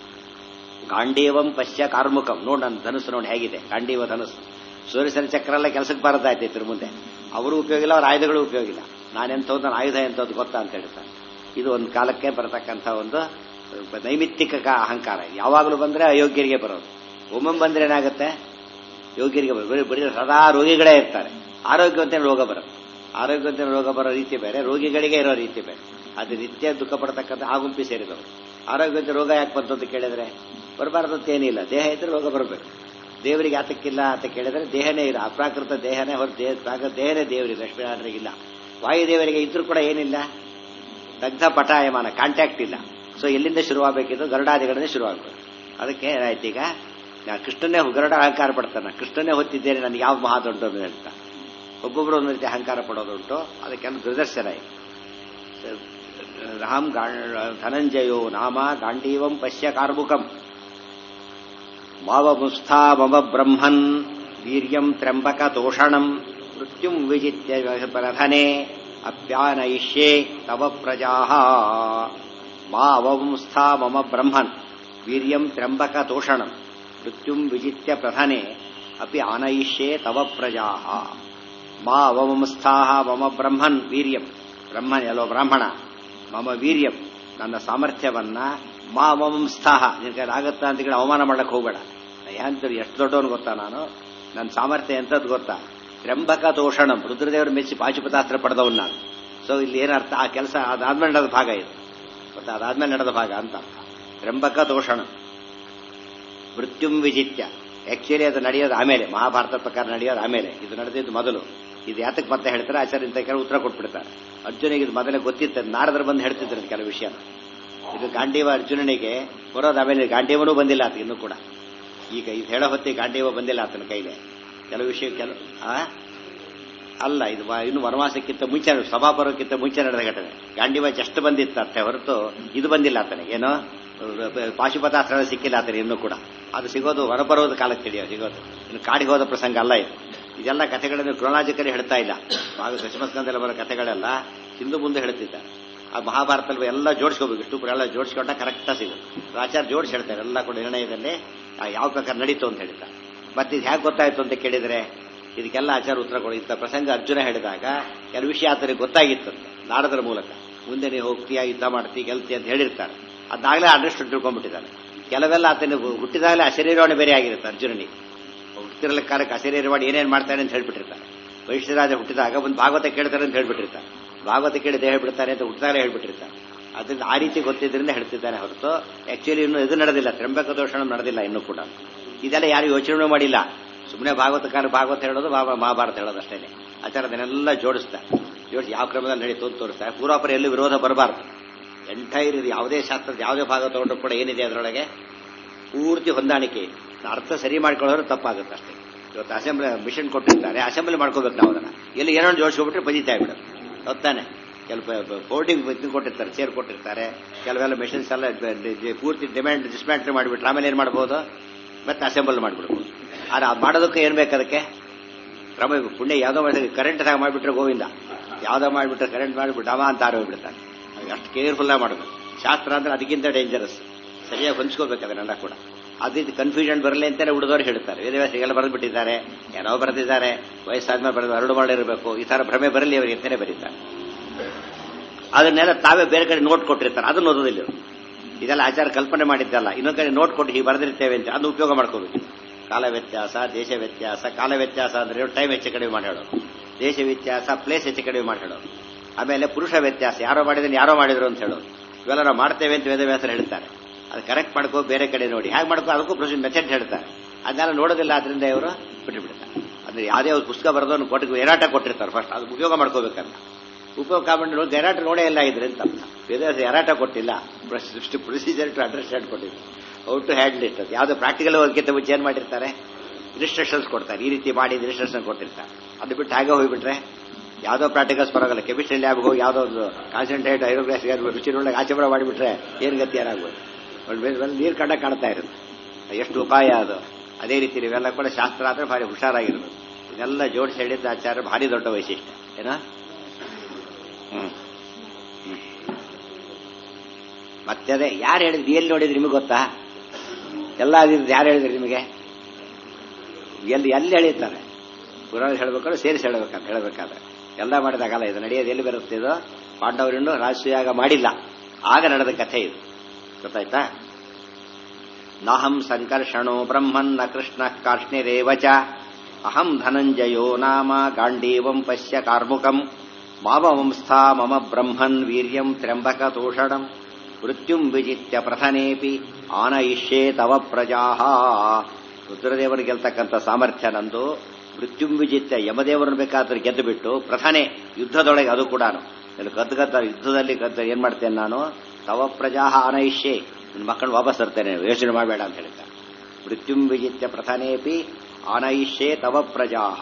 ಗಾಂಡೀವಂ ಪಶ್ಯ ಕಾರ್ಮುಕಂ ನೋಡ್ ನನ್ನ ಧನುಸ್ಸು ನೋಡಿ ಹೇಗಿದೆ ಗಾಂಡೀವ ಧನುಸ್ಸು ಸೂರ್ಯಸನ ಚಕ್ರ ಎಲ್ಲ ಕೆಲಸಕ್ಕೆ ಬರದಾಯ್ತು ಮುಂದೆ ಅವರು ಉಪಯೋಗ ಇಲ್ಲ ಅವ್ರ ಆಯುಧಗಳು ಉಪಯೋಗ ಇಲ್ಲ ನಾನೆಂಥದ್ದು ನನ್ನ ಆಯುಧ ಎಂಥದ್ದು ಗೊತ್ತಾ ಅಂತ ಹೇಳ್ತಾರೆ ಇದು ಒಂದು ಕಾಲಕ್ಕೆ ಬರತಕ್ಕಂಥ ಒಂದು ನೈಮಿತ್ತಿಕ ಅಹಂಕಾರ ಯಾವಾಗಲೂ ಬಂದ್ರೆ ಅಯೋಗ್ಯರಿಗೆ ಬರೋದು ಒಮ್ಮೊಮ್ಮೆ ಬಂದ್ರೆ ಏನಾಗುತ್ತೆ ಯೋಗ್ಯರಿಗೆ ಬರೋದು ಬರೀ ಸದಾ ರೋಗಿಗಳೇ ಇರ್ತಾರೆ ಆರೋಗ್ಯವಂತ ರೋಗ ಬರುತ್ತೆ ಆರೋಗ್ಯವಂತ ರೋಗ ಬರೋ ರೀತಿ ಬೇರೆ ರೋಗಿಗಳಿಗೆ ಇರೋ ರೀತಿ ಬೇರೆ ಅದು ನಿತ್ಯ ದುಃಖ ಪಡ್ತಕ್ಕಂಥ ಆ ಗುಂಪಿ ಸೇರಿದವರು ಆರೋಗ್ಯವಂತ ರೋಗ ಯಾಕೆ ಬಂತು ಅಂತ ಕೇಳಿದ್ರೆ ಬರಬಾರ್ದು ಅಂತ ಏನಿಲ್ಲ ದೇಹ ಇದ್ರೆ ರೋಗ ಬರಬೇಕು ದೇವರಿಗೆ ಆತಕ್ಕಿಲ್ಲ ಅಂತ ಕೇಳಿದ್ರೆ ದೇಹನೇ ಇಲ್ಲ ಅಪ್ರಾಕೃತ ದೇಹನೇ ಹೊರ ದೇಹ ಪ್ರಾಕೃತ ದೇಹನೇ ದೇವರಿಗೆ ಲಕ್ಷ್ಮೀನಾರಾಯಣರಿಗಿಲ್ಲ ವಾಯುದೇವರಿಗೆ ಇದ್ರೂ ಕೂಡ ಏನಿಲ್ಲ ದಗ್ಧ ಪಟಾಯಮಾನ ಕಾಂಟ್ಯಾಕ್ಟ್ ಇಲ್ಲ ಸೊ ಎಲ್ಲಿಂದ ಶುರುವಾಗಬೇಕಿದ್ದು ಗರುಡಾದಿಗಳಿಂದ ಶುರುವಾಗಬೇಕು ಅದಕ್ಕೆ ಏನಾಯ್ತು ಈಗ ನಾ ಕೃಷ್ಣನೇ ಗರುಡ ಅಹಂಕಾರ ಪಡ್ತಾನೆ ಕೃಷ್ಣನೇ ಹೊತ್ತಿದ್ದೇನೆ ನನಗೆ ಯಾವ ಮಹಾ ದೊಡ್ಡದು ಅಂತ ಒಬ್ಬೊಬ್ಬರು ಒಂದು ರೀತಿ ಅಹಂಕಾರ ಪಡೋದುಂಟು ಅದಕ್ಕೆಲ್ಲ ದುರ್ದರ್ಶನ ಇದೆ ರಾಮ್ ಧನಂಜಯೋ ನಾಮ ಗಾಂಡೀವಂ ಪಶ್ಯ ಕಾರ್ಮುಕಂ ಮಾವಮುಸ್ಥಾ ಮಮ ಬ್ರಹ್ಮನ್ ವೀರ್ಯಂ ತ್ರ್ಯಂಬಕ ತೋಷಣಂ ಮೃತ್ಯುಂ ವಿಜಿತ್ಯ ಪ್ರಧನೆ ಅಪ್ಯಾನಯಿಷ್ಯೆ ತವ ಪ್ರಜಾ ಮಾವಮುಸ್ಥಾ ಮಮ ಬ್ರಹ್ಮನ್ ವೀರ್ಯಂ ತ್ರ್ಯಂಬಕ ತೋಷಣಂ ಮೃತ್ಯುಂ ವಿಜಿತ್ಯ ಪ್ರಧನೆ ಅಪಿ ಆನಯಿಷ್ಯೆ ತವ ಪ್ರಜಾ ಮಾ ಅವಮಸ್ಥಾ ಮಮ ಬ್ರಹ್ಮನ್ ವೀರ್ಯಂ ಬ್ರಹ್ಮನ್ ಎಲ್ಲೋ ಬ್ರಾಹ್ಮಣ ಮಮ ವೀರ್ಯಂ ನನ್ನ ಸಾಮರ್ಥ್ಯವನ್ನ ಮಾ ಅವಮಂಸ್ಥಾ ನಿನ್ ಕೈಲಿ ಆಗತ್ತಾ ಅಂತ ಹೇಳಿ ಅವಮಾನ ಮಾಡಕ್ ಹೋಗಬೇಡ ಯಾಂತರು ಎಷ್ಟು ದೊಡ್ಡವನು ಗೊತ್ತಾ ನಾನು ನನ್ನ ಸಾಮರ್ಥ್ಯ ಎಂತದ್ದು ಗೊತ್ತಾ ತ್ರ್ಯಂಬಕ ತೋಷಣಂ ರುದ್ರದೇವರು ಮೆಚ್ಚಿ ಪಾಶುಪತಾಸ್ತ್ರ ಪಡೆದವನು ನಾನು ಸೊ ಇಲ್ಲಿ ಏನರ್ಥ ಆ ಕೆಲಸ ಅದಾದ್ಮೇಲೆ ನಡೆದ ಭಾಗ ಇದು ಗೊತ್ತಾ ಅದಾದ್ಮೇಲೆ ನಡೆದ ಭಾಗ ಅಂತ ತ್ರ್ಯಂಬಕ ತೋಷಣಂ ಮೃತ್ಯುಂ ವಿಜಿತ್ಯ ಆಕ್ಚುಲಿ ಅದು ನಡೆಯೋದು ಆಮೇಲೆ ಮಹಾಭಾರತ ಪ್ರಕಾರ ನಡೆಯೋದು ಆಮೇಲೆ ಇದು ನಡೆದಿದ್ದು ಮೊದಲು ಇದು ಯಾತಕ್ಕೆ ಮತ್ತೆ ಹೇಳ್ತಾರೆ ಆಚಾರ್ಯ ಇಂಥ ಕೆಲವು ಉತ್ತರ ಕೊಟ್ಬಿಡ್ತಾರೆ ಅರ್ಜುನಿಗೆ ಇದು ಮೊದಲೇ ಗೊತ್ತಿತ್ತು ನಾರದರು ಬಂದು ಹೇಳ್ತಿದ್ರು ಕೆಲವು ವಿಷಯ ಇದು ಗಾಂಡೀವ ಅರ್ಜುನನಿಗೆ ಬರೋದು ಆಮೇಲೆ ಗಾಂಡೀವನೂ ಬಂದಿಲ್ಲ ಆತ ಇನ್ನೂ ಕೂಡ ಈಗ ಇದು ಹೇಳೋ ಹೊತ್ತಿಗೆ ಗಾಂಡೀವ ಬಂದಿಲ್ಲ ಆತನ ಕೈಗೆ ಕೆಲವು ವಿಷಯ ಕೆಲವು ಆ ಅಲ್ಲ ಇದು ವ- ಇನ್ನು ವನವಾಸಕ್ಕಿಂತ ಮುಂಚೆ ಸಭಾ ಬರೋಕ್ಕಿಂತ ಮುಂಚೆ ನಡೆದ ಘಟನೆ ಗಾಂಡಿವ ಜಸ್ಟ್ ಬಂದಿತ್ತು ಅಷ್ಟೇ ಹೊರತು ಇದು ಬಂದಿಲ್ಲ ಆತನಿಗೆ ಏನೋ ಪಾಶುಪತಾಸ್ತ್ರ ಸಿಕ್ಕಿಲ್ಲ ಆತನಿಗೆ ಇನ್ನೂ ಕೂಡ ಅದು ಸಿಗೋದು ಹೊರಬರೋದು ಕಾಲಕ್ಕೆ ತಿಳಿಯೋ ಸಿಗೋದು ಇನ್ನು ಕಾಡಿಗೆ ಹೋದ ಪ್ರಸಂಗ ಅಲ್ಲ ಇದು ಇದೆಲ್ಲ ಕಥೆಗಳನ್ನು ಕ್ರೊನಾಜಿಕಲಿ ಹೇಳ್ತಾ ಇಲ್ಲ ಆಗ ದಶಮಸ್ಕಂದಲ್ಲಿ ಬರೋ ಕಥೆಗಳೆಲ್ಲ ಹಿಂದೂ ಮುಂದೆ ಹೇಳ್ತಿದ್ದ ಆ ಮಹಾಭಾರತದಲ್ಲಿ ಎಲ್ಲ ಜೋಡಿಸ್ಕೋಬೇಕು ಇಷ್ಟು ಎಲ್ಲ ಜೋಡಿಸ್ಕೊಂಡ ಕರೆಕ್ಟಾಗಿ ಸಿಗುತ್ತೆ ಆಚಾರ್ಯ ಜೋಡಿಸಿ ಹೇಳ್ತಾರೆ ಎಲ್ಲ ಕೂಡ ನಿರ್ಣಯದಲ್ಲಿ ಆ ಯಾವ ಪ್ರಕಾರ ನಡೀತು ಅಂತ ಹೇಳ್ತಾರೆ ಮತ್ತೆ ಇದು ಹೇಗೆ ಗೊತ್ತಾಯ್ತು ಅಂತ ಕೇಳಿದ್ರೆ ಇದಕ್ಕೆಲ್ಲ ಆಚಾರ ಉತ್ತರ ಕೊಡಿ ಇಂಥ ಪ್ರಸಂಗ ಅರ್ಜುನ ಹೇಳಿದಾಗ ಕೆಲವು ವಿಷಯ ಆತನಿಗೆ ಗೊತ್ತಾಗಿತ್ತು ನಾಡದ್ರ ಮೂಲಕ ಮುಂದೆ ನೀವು ಹೋಗ್ತೀಯಾ ಯುದ್ಧ ಮಾಡ್ತೀಯ ಗೆಲ್ತಿ ಅಂತ ಹೇಳಿರ್ತಾರೆ ಅದಾಗಲೇ ಅಂಡರ್ಸ್ಟುಡ್ ತಿಳ್ಕೊಂಡ್ಬಿಟ್ಟಿದ್ದಾನೆ ಕೆಲವೆಲ್ಲ ಆತನ ಹುಟ್ಟಿದಾಗಲೇ ಅಶರೀರವಾಣಿ ಬೇರೆ ಆಗಿರುತ್ತೆ ಅರ್ಜುನನಿಗೆ ಹುಟ್ಟಿರಲಿಕ್ಕೆ ಕಾಲಕ್ಕೆ ಅಶರೀರವಾಣಿ ಏನೇನು ಮಾಡ್ತಾನೆ ಅಂತ ಹೇಳ್ಬಿಟ್ಟಿರ್ತಾರೆ ವೈಶ್ಯರಾಜ ಹುಟ್ಟಿದಾಗ ಒಂದು ಭಾಗವತ ಕೇಳ್ತಾರೆ ಅಂತ ಹೇಳ್ಬಿಟ್ಟಿರ್ತಾರೆ ಭಾಗವತ ಕೇಳಿದೆ ಹೇಳ್ಬಿಡ್ತಾರೆ ಅಂತ ಹುಟ್ಟಿದಾಗಲೇ ಹೇಳ್ಬಿಟ್ಟಿರ್ತಾರೆ ಅದರಿಂದ ಆ ರೀತಿ ಗೊತ್ತಿದ್ರಿಂದ ಹೇಳ್ತಿದ್ದಾನೆ ಹೊರತು ಆಕ್ಚುಲಿ ಇನ್ನು ಇದು ನಡೆದಿಲ್ಲ ತ್ರಂಬಕ ದೋಷಣ ನಡೆದಿಲ್ಲ ಇನ್ನೂ ಕೂಡ ಇದೆಲ್ಲ ಯಾರು ಯೋಚನೆ ಮಾಡಿಲ್ಲ ಸುಮ್ಮನೆ ಭಾಗವತ ಕಾಲ ಭಾಗವತ ಹೇಳೋದು ಬಾಬಾ ಮಹಾಭಾರತ ಹೇಳೋದು ಅಷ್ಟೇ ಆಚಾರ ಅದನ್ನೆಲ್ಲ ಜೋಡಿಸ್ತಾರೆ ಜೋಡಿಸಿ ಯಾವ ಕ್ರಮದಲ್ಲಿ ನಡೀತು ಅಂತ ತೋರಿಸ್ತಾರೆ ಪೂರ್ವಾಪರ ಎಲ್ಲೂ ವಿರೋಧ ಬರಬಾರ್ದು ಎಂಟೈರ್ ಇದು ಯಾವುದೇ ಶಾಸ್ತ್ರದ ಯಾವುದೇ ಭಾಗ ತಗೊಂಡ್ರು ಕೂಡ ಏನಿದೆ ಅದರೊಳಗೆ ಪೂರ್ತಿ ಹೊಂದಾಣಿಕೆ ಇದೆ ಅರ್ಥ ಸರಿ ಮಾಡ್ಕೊಳ್ಳೋರು ತಪ್ಪಾಗುತ್ತೆ ಅಷ್ಟೇ ಇವತ್ತು ಅಸೆಂಬ್ಲಿ ಮಿಷನ್ ಕೊಟ್ಟಿರ್ತಾರೆ ಅಸೆಂಬ್ಲಿ ಮಾಡ್ಕೋಬೇಕು ನಾವು ಅದನ್ನ ಎಲ್ಲಿ ಏನೋ ಜೋಡಿಸ್ಕೊಬಿಟ್ರೆ ಬಜಿತಾ ಬಿಡೋದು ಹೊತ್ತಾನೆ ಕೆಲವು ಬೋರ್ಡಿಂಗ್ ಕೊಟ್ಟಿರ್ತಾರೆ ಚೇರ್ ಕೊಟ್ಟಿರ್ತಾರೆ ಕೆಲವೆಲ್ಲ ಮೆಷಿನ್ಸ್ ಎಲ್ಲ ಡ- ಪೂರ್ತಿ ಡಿಮ್ಯಾಂಡ್ ಡಿಸ್ಮ್ಯಾಂಟ್ಲ್ ಮಾಡಿಬಿಟ್ರೆ ಆಮೇಲೆ ಏನು ಮಾಡ್ಬೋದು ಮತ್ತೆ ಅಸೆಂಬಲ್ ಮಾಡಿಬಿಡ್ಬೋದು ಆದ್ರೆ ಅದು ಮಾಡೋದಕ್ಕೆ ಏನು ಬೇಕು ಅದಕ್ಕೆ ಕ್ರಮ ಪುಣ್ಯ ಯಾವುದೋ ಮಾಡಿದ್ರೆ ಕರೆಂಟ್ ಮಾಡಿಬಿಟ್ರೆ ಗೋವಿಂದ ಯಾವುದೋ ಮಾಡಿಬಿಟ್ರೆ ಕರೆಂಟ್ ಮಾಡಿಬಿಟ್ಟು ಡಮ ಅಂತ ಆರೋಗ್ಬಿಡ್ತಾನೆ ಅಷ್ಟು ಕೇರ್ಫುಲ್ ಆಗಿ ಮಾಡಬೇಕು ಶಾಸ್ತ್ರ ಅಂದ್ರೆ ಅದಕ್ಕಿಂತ ಡೇಂಜರಸ್ ಸರಿಯಾಗಿ ಹೊಂಚ್ಕೋಬೇಕು ಅದನ್ನೆಲ್ಲ ಕೂಡ ಅದ್ರಿಂದ ಕನ್ಫ್ಯೂಷನ್ ಬರಲಿ ಅಂತಾನೆ ಉಳಿದವರು ಹೇಳ್ತಾರೆ ವೇದವ್ಯಾಸಿಗೆಲ್ಲ ಬರೆದ್ಬಿಟ್ಟಿದ್ದಾರೆ ಏನೋ ಬರೆದಿದ್ದಾರೆ ವಯಸ್ಸಾದ್ಮೇಲೆ ಬರೆದು ಹರಡು ಮಾಡಿರಬೇಕು ಈ ತರ ಭ್ರಮೆ ಬರಲಿ ಅವರಿಗೆ ಅಂತಾನೆ ಬರೀತಾರೆ ಅದನ್ನೆಲ್ಲ ತಾವೇ ಬೇರೆ ಕಡೆ ನೋಟ್ ಕೊಟ್ಟಿರ್ತಾರೆ ಅದನ್ನ ಓದೋದಿಲ್ಲ ಇವ್ರು. ಇದೆಲ್ಲ ಆಚಾರ ಕಲ್ಪನೆ ಮಾಡಿದ್ದಲ್ಲ ಇನ್ನೊಂದು ಕಡೆ ನೋಟ್ ಕೊಟ್ಟು ಹೀಗೆ ಬರೆದಿರ್ತೇವೆ ಅಂತ ಅದನ್ನ ಉಪಯೋಗ ಮಾಡ್ಕೋಬೇಕು ಕಾಲ ವ್ಯತ್ಯಾಸ ದೇಶ ವ್ಯತ್ಯಾಸ ಕಾಲ ವ್ಯತ್ಯಾಸ ಅಂದ್ರೆ ಟೈಮ್ ಹೆಚ್ಚು ಕಡಿಮೆ ಮಾಡಿ ಹೇಳೋದು ದೇಶ ವ್ಯತ್ಯಾಸ ಪ್ಲೇಸ್ ಹೆಚ್ಚು ಕಡಿಮೆ ಮಾಡಿ ಹೇಳೋದು ಆಮೇಲೆ ಪುರುಷ ವ್ಯತ್ಯಾಸ ಯಾರೋ ಮಾಡಿದ್ರೆ ಯಾರೋ ಮಾಡಿದ್ರು ಅಂತ ಹೇಳೋದು ಇವೆಲ್ಲ ನಾವು ಮಾಡ್ತೇವೆ ಅಂತ ವೇದವ್ಯಾಸರು ಹೇಳ್ತಾರೆ ಅದು ಕರೆಕ್ಟ್ ಮಾಡ್ಕೋ ಬೇರೆ ಕಡೆ ನೋಡಿ ಹೇಗೆ ಮಾಡ್ಕೋ ಅದಕ್ಕೂ ಪ್ರೊಸೀಜ್ ಮೆಥಡ್ ಹೇಳ್ತಾರೆ ಅದನ್ನೆಲ್ಲ ನೋಡೋದಿಲ್ಲ ಆದ್ರಿಂದ ಇವರು ಬಿಟ್ಟು ಬಿಡ್ತಾರೆ ಅಂದ್ರೆ ಯಾವುದೇ ಒಂದು ಪುಸ್ತಕ ಬರೆದವನು ಕೊಟ್ಟಿಗೆ ಏರಾಟ ಕೊಟ್ಟಿರ್ತಾರೆ ಫಸ್ಟ್ ಅದು ಉಪಯೋಗ ಮಾಡ್ಕೋಬೇಕಂತ ಉಪಯೋಗ ಕಾಮಂಡು ಗರಾಟ ನೋಡೇ ಇಲ್ಲ ಇದ್ರೆ ಅಂತ ಅರ್ಥ. ವೇದವ್ಯಾಸ ಎರಾಟ ಕೊಟ್ಟಿಲ್ಲ ಪ್ರೊಸೀಜರ್ ಟು ಅಂಡರ್ಸ್ಟ್ಯಾಂಡ್ ಕೊಟ್ಟಿಲ್ಲ ಔ ಟು ಹ್ಯಾಂಡಲ್ ಇಟ್ ಅದು ಯಾವುದೋ ಪ್ರಾಕ್ಟಿಕಲ್ ಹೋಗಿಂತ ಮುಂಚೆ ಏನ್ ಮಾಡಿರ್ತಾರೆ ಇನ್ಸ್ಟ್ರಕ್ಷನ್ಸ್ ಕೊಡ್ತಾರೆ ಈ ರೀತಿ ಮಾಡಿ ಇನ್ಸ್ಟ್ರಕ್ಷನ್ ಕೊಟ್ಟಿರ್ತಾರೆ ಅದು ಬಿಟ್ಟು ಹಾಗೆ ಹೋಗ್ಬಿಟ್ರೆ ಯಾವುದೋ ಪ್ರಾಕ್ಟಿಕಲ್ಸ್ ಬರೋಲ್ಲ ಕೆಮಿಸ್ಟ್ರಿ ಲ್ಯಾಬ್ಗೆ ಹೋಗಿ ಯಾವುದೋ ಒಂದು ಕಾನ್ಸಂಟ್ರೇಟ್ ಐರೋಗ್ಲಾಸ್ ರುಚಿನೊಳಗೆ ಆಚೆ ಬರೋ ಮಾಡಿಬಿಟ್ರೆ ಏನು ಗತಿ ಏನಾಗ್ಬೋದು ನೀರು ಕಂಡ ಕಾಣ್ತಾ ಇರುತ್ತೆ ಎಷ್ಟು ಉಪಾಯ ಅದು ಅದೇ ರೀತಿ ನೀವೆಲ್ಲ ಕೂಡ ಶಾಸ್ತ್ರ ಆದ್ರೆ ಭಾರಿ ಹುಷಾರಾಗಿರ್ಬೇಕು ಇದೆಲ್ಲ ಜೋಡಿಸಿ ಹೇಳಿದ್ದ ಆಚಾರ ಭಾರಿ ದೊಡ್ಡ ವೈಶಿಷ್ಟ್ಯ ಏನಾ ಹ್ಮ್ ಹ್ಮ್. ಮತ್ತೆ ಅದೇ ಯಾರು ಹೇಳಿದ್ರು ಎಲ್ಲಿ ನೋಡಿದ್ರಿ ನಿಮಗೆ ಗೊತ್ತಾ ಎಲ್ಲ ಅದಿದ್ದು ಯಾರು ಹೇಳಿದ್ರಿ ನಿಮಗೆ ಎಲ್ಲಿ ಎಲ್ಲಿ ಹೇಳಿರ್ತಾರೆ ಪುರಾಣ ಹೇಳ್ಬೇಕಾದ್ರೆ ಸೇರಿಸಿ ಹೇಳ್ಬೇಕಂತ ಹೇಳ್ಬೇಕಾದ್ರೆ ಎಲ್ಲ ಮಾಡಿದಾಗಲ್ಲ ಇದು ನಡೆಯೋದು ಎಲ್ಲಿ ಬರುತ್ತೆ ಇದು ಪಾಂಡವರಿನ್ನು ರಾಜಸೂಯಾಗ ಮಾಡಿಲ್ಲ ಆಗ ನಡೆದ ಕಥೆ ಇದು ಗೊತ್ತಾಯ್ತಾ ನಾಹಂ ಸಂಕರ್ಷಣೋ ಬ್ರಹ್ಮನ್ ನ ಕೃಷ್ಣ ಕಾರ್ಷ್ಣಿರೇವ ಚ ಅಹಂ ಧನಂಜಯೋ ನಾಮ ಗಾಂಡೀವಂ ಪಶ್ಯ ಕಾರ್ಮುಕಂ ಮಾಮವಂಸ್ಥಾ ಮಮ ಬ್ರಹ್ಮನ್ ವೀರ್ಯಂ ತ್ರ್ಯಂಬಕ ತೋಷಣಂ ಮೃತ್ಯುಂ ವಿಜಿತ್ಯ ಪ್ರಥನೇಪಿ ಆನಯಿಷ್ಯೇ ತವ ಪ್ರಜಾಹ ರುದ್ರದೇವರು ಗೆಲ್ತಕ್ಕಂಥ ಸಾಮರ್ಥ್ಯ ನಂದು ಮೃತ್ಯುಂ ವಿಜಿತ್ಯ ಯಮದೇವರನ್ನು ಬೇಕಾದ್ರೆ ಗೆದ್ದು ಬಿಟ್ಟು ಪ್ರಧಾನೆ ಯುದ್ಧದೊಳಗೆ ಅದು ಕೂಡ ಗದ್ದು ಗದ್ದ ಯುದ್ಧದಲ್ಲಿ ಗದ್ದ ಏನ್ ಮಾಡ್ತೇನೆ ನಾನು ತವ ಪ್ರಜಾಹ ಆನಯಿಷ್ಯೆ ನಿನ್ನ ಮಕ್ಕಳು ವಾಪಸ್ ತರ್ತೇನೆ ಯೋಚನೆ ಮಾಡಬೇಡ ಅಂತ ಹೇಳ್ತಾರೆ ಮೃತ್ಯುಂ ವಿಜಿತ್ಯ ಪ್ರಧಾನೇಪಿ ಆನಯಿಷ್ಯೆ ತವ ಪ್ರಜಾಹ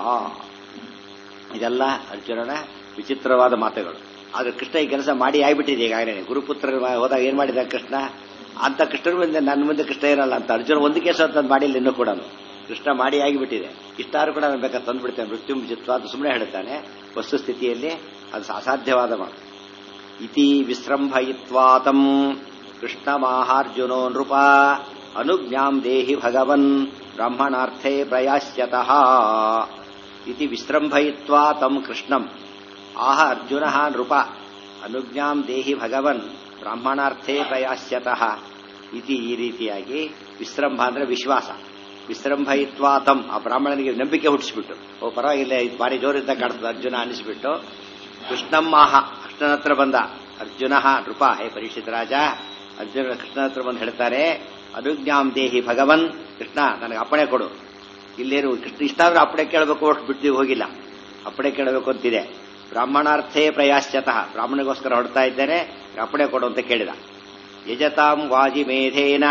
ಇದೆಲ್ಲ ಅರ್ಜುನನ ವಿಚಿತ್ರವಾದ ಮಾತುಗಳು ಆದ್ರೆ ಕೃಷ್ಣ ಈ ಕೆಲಸ ಮಾಡಿ ಆಗ್ಬಿಟ್ಟಿದೆ ಈಗಾಗಲೇ ಗುರುಪುತ್ರ ಹೋದಾಗ ಏನ್ ಮಾಡಿದ ಕೃಷ್ಣ ಅಂತ ಕೃಷ್ಣನ ಮುಂದೆ ನನ್ನ ಮುಂದೆ ಕೃಷ್ಣ ಇರಲ್ಲ ಅಂತ ಅರ್ಜುನ ಒಂದು ಕೇಸ ಅಂತ ಮಾಡಿಲ್ಲ ಇನ್ನೂ ಕೂಡ ಕೃಷ್ಣ ಮಾಡಿ ಆಗಿಬಿಟ್ಟಿದೆ ಇಷ್ಟಾರು ಕೂಡ ನಾನು ಬೇಕಾದ್ರೆ ತಂದ್ಬಿಡ್ತೇನೆ ಮೃತ್ಯು ಜಿತ್ವ ಅದು ಸುಮ್ಮನೆ ಹೇಳ್ತಾನೆ ವಸ್ತುಸ್ಥಿತಿಯಲ್ಲಿ ಅದು ಅಸಾಧ್ಯವಾದ ಮಾತು ಇತಿ ವಿಸೃಂಭಯಿತ್ವಾತಂ ಕೃಷ್ಣಮಾಹಾರ್ಜುನೋ ನೃಪ ಅನುಜ್ಞಾಂ ದೇಹಿ ಭಗವನ್ ಬ್ರಾಹ್ಮಣಾರ್ಥೇ ಪ್ರಯಾಸ್ಯತಃ ಇತಿ ವಿಸೃಂಭಯಿತ್ವಾ ತಂ ಕೃಷ್ಣಂ ಆಹ ಅರ್ಜುನ ನೃಪ ಅನುಜ್ಞಾಂ ದೇಹಿ ಭಗವನ್ ಬ್ರಾಹ್ಮಣಾರ್ಥೇ ಪ್ರಯಾಸ್ಯತಃ ಇತಿ ಈ ರೀತಿಯಾಗಿ ವಿಸೃಂಭ ಅಂದ್ರೆ ವಿಶ್ವಾಸ ವಿಸೃಂಭಯಿತ್ವಾ ತಂ ಆ ಬ್ರಾಹ್ಮಣನಿಗೆ ನಂಬಿಕೆ ಹುಟ್ಟಿಸ್ಬಿಟ್ಟು ಓ ಪರವಾಗಿಲ್ಲ ಇದು ಭಾರಿ ಜೋರಿಂದ ಕಾಣ್ತದೆ ಅರ್ಜುನ ಅನಿಸ್ಬಿಟ್ಟು ಕೃಷ್ಣಮ್ಮಾಹ ಕೃಷ್ಣನ ಹತ್ರ ಬಂದ ಅರ್ಜುನ ನೃಪ ಹೇ ಪರೀಕ್ಷಿತ ರಾಜ ಅರ್ಜುನ ಕೃಷ್ಣನ ಹತ್ರ ಬಂದು ಹೇಳ್ತಾರೆ ಅನುಜ್ಞಾಂ ದೇಹಿ ಭಗವನ್ ಕೃಷ್ಣ ನನಗೆ ಅಪ್ಪಣೆ ಕೊಡು ಇಲ್ಲೇನು ಕೃಷ್ಣ ಇಷ್ಟಾದ್ರೂ ಅಪ್ಪಣೆ ಕೇಳಬೇಕು ಅಷ್ಟು ಬಿಟ್ಟು ಹೋಗಿಲ್ಲ ಅಪ್ಪಣೆ ಕೇಳಬೇಕು ಅಂತಿದೆ ಬ್ರಾಹ್ಮಣಾರ್ಥೇ ಪ್ರಯಾಶ್ಚತಃ ಬ್ರಾಹ್ಮಣಿಗೋಸ್ಕರ ಹೊಡ್ತಾ ಇದ್ದೇನೆ ಅಪ್ಪಣೆ ಕೊಡು ಅಂತ ಕೇಳಿದ ಯಜತಾಂ ವಾಜಿಮೇಧೇನ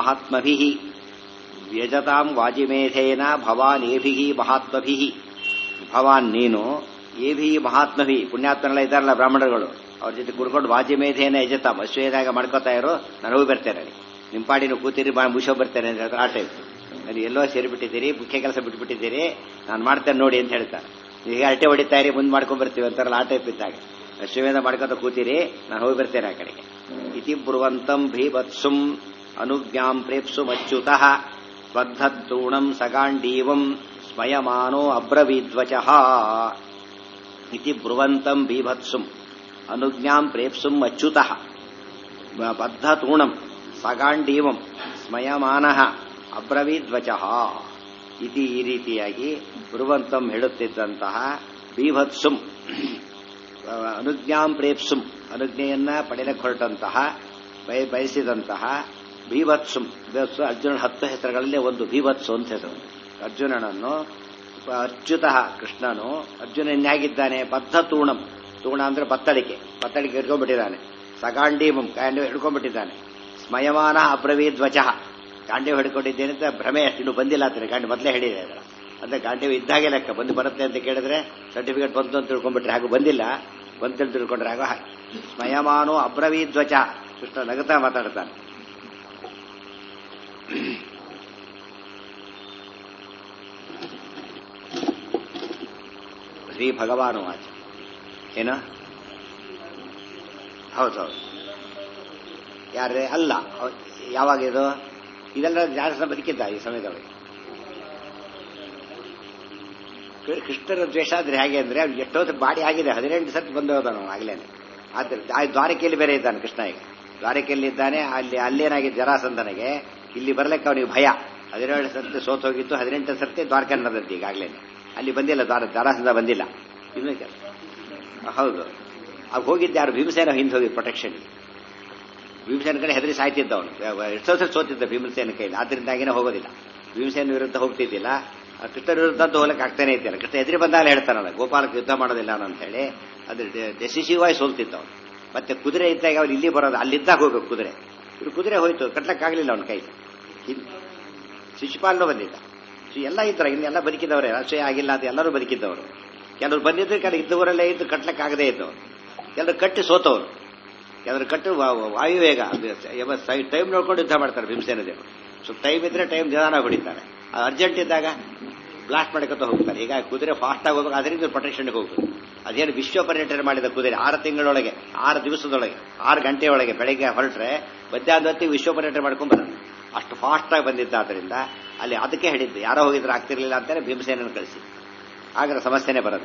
ಭವಾನೇಭಿರ್ಮಹಾತ್ಮಭಿ ಯಜತಾಂ ವಾಜಿಮೇಧೇನ ಭವಾನೇಭಿ ಮಹಾತ್ಮಭಿ ಭವಾನ್ ನೀನು ಏಭಿ ಮಹಾತ್ಮಭಿ ಪುಣ್ಯಾತ್ಮರೆಲ್ಲ ಇದ್ದಾರಲ್ಲ ಬ್ರಾಹ್ಮಣರುಗಳು ಅವ್ರ ಜೊತೆ ಕುಡ್ಕೊಂಡು ವಾಜಿಮೇಧೇನ ಯಜತಾಮ್ ಅಶ್ವೇದಾಗ ಮಾಡ್ಕೋತಾ ಇರೋ ನಾನು ಹೋಗಿ ಬರ್ತೇನೆ ಅಲ್ಲಿ ನಿಮ್ಮ ಪಾಡಿ ನೀವು ಕೂತಿರಿ ಬಾ ಮುಗಿಸೋ ಬರ್ತೇನೆ ಅಂತ ಹೇಳಿದ್ರೆ ಆ ಟೈಪ್ ಅಲ್ಲಿ ಎಲ್ಲೋ ಸೇರಿಬಿಟ್ಟಿದ್ದೀರಿ ಮುಖ್ಯ ಕೆಲಸ ಬಿಟ್ಬಿಟ್ಟಿದ್ದೀರಿ ನಾನು ಮಾಡ್ತೇನೆ ನೋಡಿ ಅಂತ ಹೇಳ್ತಾರೆ ಈಗ ಅರಟೆ ಹೊಡಿತಾ ಇರಿ ಮುಂದೆ ಮಾಡ್ಕೊಂಡ್ ಬರ್ತೀವಿ ಅಂತಾರಲ್ಲ ಆ ಟೈಪ್ ಇದ್ದಾಗ ಅಶ್ವಮೇಧ ಮಾಡ್ಕೊತ ಕೂತಿರಿ ನಾನು ಹೋಗಿ ಬರ್ತೇನೆ ಆ ಕಡೆಗೆ ಇತಿ ಬ್ರುವಂತಂ ಭೀಭತ್ಸುಂ ಅನುಜ್ಞಾಂ ಪ್ರೇಪ್ಸು ಅಚ್ಯುತಃ ಸ್ವದ್ಧೂಣಂ ಸಗಾಂಡೀವಂ ಸ್ಮಯಮಾನೋ ಅಬ್ರವೀದ್ವಚಃ ಇತಿ ಬ್ರುವಂತಂ ಬೀಭತ್ಸುಂ ಅನುಜ್ಞಾಂ ಪ್ರೇಪ್ಸುಂ ಅಚ್ಯುತಃ ಬದ್ಧತೂಣಂ ಸಗಾಂಡೀವಂ ಸ್ಮಯಮಾನಃ ಅಬ್ರವೀದ್ವಚಃ ಇತಿ ಈ ರೀತಿಯಾಗಿ ಬ್ರುವಂತಂ ಹೇಳುತ್ತಿದ್ದಂತಹ ಬೀಭತ್ಸುಂ ಅನುಜ್ಞಾಂ ಪ್ರೇಪ್ಸುಂ ಅನುಜ್ಞೆಯನ್ನ ಪಡೆಯಲಿಕ್ಕೆ ಹೊರಟಂತಹ ಬಯ ಬಯಸಿದಂತಹ ಭೀಭತ್ಸುಂ ಭೀಭತ್ಸು ಅರ್ಜುನ ಹತ್ತು ಹೆಸರುಗಳಲ್ಲಿ ಒಂದು ಭೀಭತ್ಸು ಅಂತ ಹೆಸರು ಅರ್ಜುನನನ್ನು ಅಚ್ಯುತ ಕೃಷ್ಣನು ಅರ್ಜುನ ಇನ್ಯಾಗಿದ್ದಾನೆ ಬದ್ಧ ತೂಣಂ ತೂಣ ಅಂದ್ರೆ ಬತ್ತಳಿಕೆ ಬತ್ತಳಿಕೆ ಹಿಡ್ಕೊಂಡ್ಬಿಟ್ಟಿದ್ದಾನೆ ಸಗಾಂಡೀಮಂ ಕಾಂಡಿ ಹಿಡ್ಕೊಂಡ್ಬಿಟ್ಟಿದ್ದಾನೆ ಸ್ಮಯಮಾನ ಅಬ್ರವೀಧ್ವಚ ಗಾಂಡೀವ್ ಹಿಡ್ಕೊಂಡಿದ್ದೇನೆ ಅಂತ ಭ್ರಮೆ ಅಷ್ಟು ಇನ್ನೂ ಬಂದಿಲ್ಲ ಅಂತಾರೆ ಗಾಂಡಿ ಮೊದಲೇ ಹೇಳಿದೆ ಅದರ ಅಂದ್ರೆ ಗಾಂಡೀವ್ ಇದ್ದಾಗೆ ಲೆಕ್ಕ ಬಂದು ಬರುತ್ತೆ ಅಂತ ಕೇಳಿದ್ರೆ ಸರ್ಟಿಫಿಕೇಟ್ ಬಂತು ಅಂತ ತಿಳ್ಕೊಂಡ್ಬಿಟ್ರೆ ಹಾಗೂ ಬಂದಿಲ್ಲ ಬಂತು ಅಂತ ತಿಳ್ಕೊಂಡ್ರೆ ಹಾಗೂ ಹಾಗೆ ಸ್ಮಯಮಾನೋ ಅಬ್ರವೀಧ್ವಚ ಕೃಷ್ಣ ನಗತಾ ಮಾತಾಡ್ತಾನೆ ಶ್ರೀ ಭಗವಾನು ವಾಚ ಏನು ಹೌದೌದು ಯಾರೇ ಅಲ್ಲ ಅವ್- ಯಾವಾಗ ಇದು ಇದೆಲ್ಲ ಜಾಸ್ತಿ ಬದುಕಿದ್ದ ಈ ಸಮಯದೊಳಗೆ ಕೃ- ಕೃಷ್ಣರ ದ್ವೇಷ ಆದ್ರೆ ಹೇಗೆ ಅಂದ್ರೆ ಅವ್ನು ಎಷ್ಟೋ ಬಾಡಿ ಆಗಿದೆ ಹದಿನೆಂಟು ಸರ್ತಿ ಬಂದು ಹೋದ ನಾವು ಆಗ್ಲೇನೆ ಆದ್ರೆ ಆ ದ್ವಾರಕೆಯಲ್ಲಿ ಬೇರೆ ಇದ್ದಾನೆ ಕೃಷ್ಣ ಈಗ ದ್ವಾರಕೆಯಲ್ಲಿ ಇದ್ದಾನೆ ಅಲ್ಲಿ ಅಲ್ಲೇನಾಗಿದೆ ಜರಾಸಂಧನಿಗೆ ಇಲ್ಲಿ ಬರ್ಲಿಕ್ಕೆ ಅವನಿಗೆ ಭಯ ಹದಿನೇಳು ಸರ್ತಿ ಸೋತ್ ಹೋಗಿತ್ತು ಹದಿನೆಂಟು ಸರ್ತಿ ದ್ವಾರಕೆ ನಡೆದದ್ದು ಈಗಾಗಲೇ ಅಲ್ಲಿ ಬಂದಿಲ್ಲ ದ್ವಾರ ಜರಾಸಂಧ ಬಂದಿಲ್ಲ ಇನ್ನೂ ಕೆಲ ಹೌದು ಅವ್ ಹೋಗಿದ್ದು ಯಾರು ಭೀಮಸೇನ ಹಿಂದೆ ಹೋಗಿ ಪ್ರೊಟೆಕ್ಷನ್ ಭೀಮಸೇನ ಕಡೆ ಹೆದರಿ ಸಾಯ್ತಿದ್ದ ಅವನು ಎಷ್ಟೋ ಸಲ ಸೋತಿದ್ದ ಭೀಮಸೇನ ಕೈಲಿ ಆದ್ರಿಂದಾಗಿನೇ ಹೋಗೋದಿಲ್ಲ ಭೀಮಸೇನ ವಿರುದ್ಧ ಹೋಗ್ತಿದ್ದಿಲ್ಲ ಆ ಕೃಷ್ಣರ ವಿರುದ್ಧ ಅಂತೂ ಹೋಗಕ್ಕೆ ಆಗ್ತಾನೆ ಇದ್ದಾನೆ ಕೃಷ್ಣ ಎದುರು ಬಂದಾಗ ಹೇಳ್ತಾನಲ್ಲ ಗೋಪಾಲಕ್ಕೆ ಯುದ್ಧ ಮಾಡೋದಿಲ್ಲ ನಾನು ಅಂತ ಹೇಳಿ ಅದ್ರ ಡೆಸಿಸಿವ್ ಆಗಿ ಸೋಲ್ತಿದ್ದ ಅವನು ಮತ್ತೆ ಕುದುರೆ ಇದ್ದಾಗ ಅವ್ನು ಇಲ್ಲಿ ಬರೋದು ಅಲ್ಲಿದ್ದಾಗ ಹೋಗ್ಬೇಕು ಕುದುರೆ ಇವ್ರು ಕುದುರೆ ಹೋಯ್ತು ಕಟ್ಲಕ್ಕಾಗಲಿಲ್ಲ ಅವನ ಕೈ ಹಿಂದ್- ಶಿಶುಪಾಲನು ಬಂದಿದ್ದ ಸೊ ಎಲ್ಲ ಇದ್ರ ಇನ್ನೆಲ್ಲ ಬದುಕಿದವರೇ ರಾಷ್ಟ್ರೀಯ ಆಗಿಲ್ಲ ಅಂತ ಎಲ್ಲರೂ ಬದುಕಿದ್ದವರು ಕೆಲವರು ಬಂದಿದ್ರು ಕೆಲವು ಇದ್ದವರಲ್ಲೇ ಇದ್ದು ಕಟ್ಲಕ್ಕಾಗದೇ ಇದ್ದವರು ಕೆಲವರು ಕಟ್ಟಿ ಸೋತವರು ಕೆಲವರು ಕಟ್ಟು ವಾ- ವಾ- ವಾಯುವೇಗ ಟೈಮ್ ನೋಡ್ಕೊಂಡು ಯುದ್ಧ ಮಾಡ್ತಾರೆ ಭೀಮಸೇನ ದೇವರು ಸೊ ಟೈಮ್ ಇದ್ರೆ ಟೈಮ್ ನಿಧಾನ ಹೊಡಿತಾರೆ ಅರ್ಜೆಂಟ್ ಇದ್ದಾಗ ಬ್ಲಾಸ್ಟ್ ಮಾಡ್ಕೊತ ಹೋಗ್ತಾರೆ ಈಗ ಕುದುರೆ ಫಾಸ್ಟ್ ಆಗಿ ಹೋಗ್ಬೇಕು ಅದರಿಂದ ಪ್ರೊಟೆಕ್ಷನ್ಗೆ ಹೋಗ್ಬೇಕು ಅದೇನು ವಿಶ್ವ ಪರ್ಯಟನೆ ಮಾಡಿದ ಕುದುರೆ ಆರು ತಿಂಗಳೊಳಗೆ ಆರು ದಿವಸದೊಳಗೆ ಆರು ಗಂಟೆಯೊಳಗೆ ಬೆಳಗ್ಗೆ ಹೊರಟ್ರೆ ಮಧ್ಯಾಹ್ನದ ಹೊತ್ತಿಗೆ ವಿಶ್ವ ಪರ್ಯಟನೆ ಮಾಡ್ಕೊಂಡು ಬರೋದು ಅಷ್ಟು ಫಾಸ್ಟ್ ಆಗಿ ಬಂದಿದ್ದಾದ್ರಿಂದ ಅಲ್ಲಿ ಅದಕ್ಕೆ ಹೇಳಿದ್ದು ಯಾರೋ ಹೋಗಿದ್ರೆ ಆಗ್ತಿರ್ಲಿಲ್ಲ ಅಂತಾನೆ ಭೀಮಸೇನನ್ನು ಕಳಿಸಿ ಆಗ ಸಮಸ್ಯೆನೇ ಬರೋದು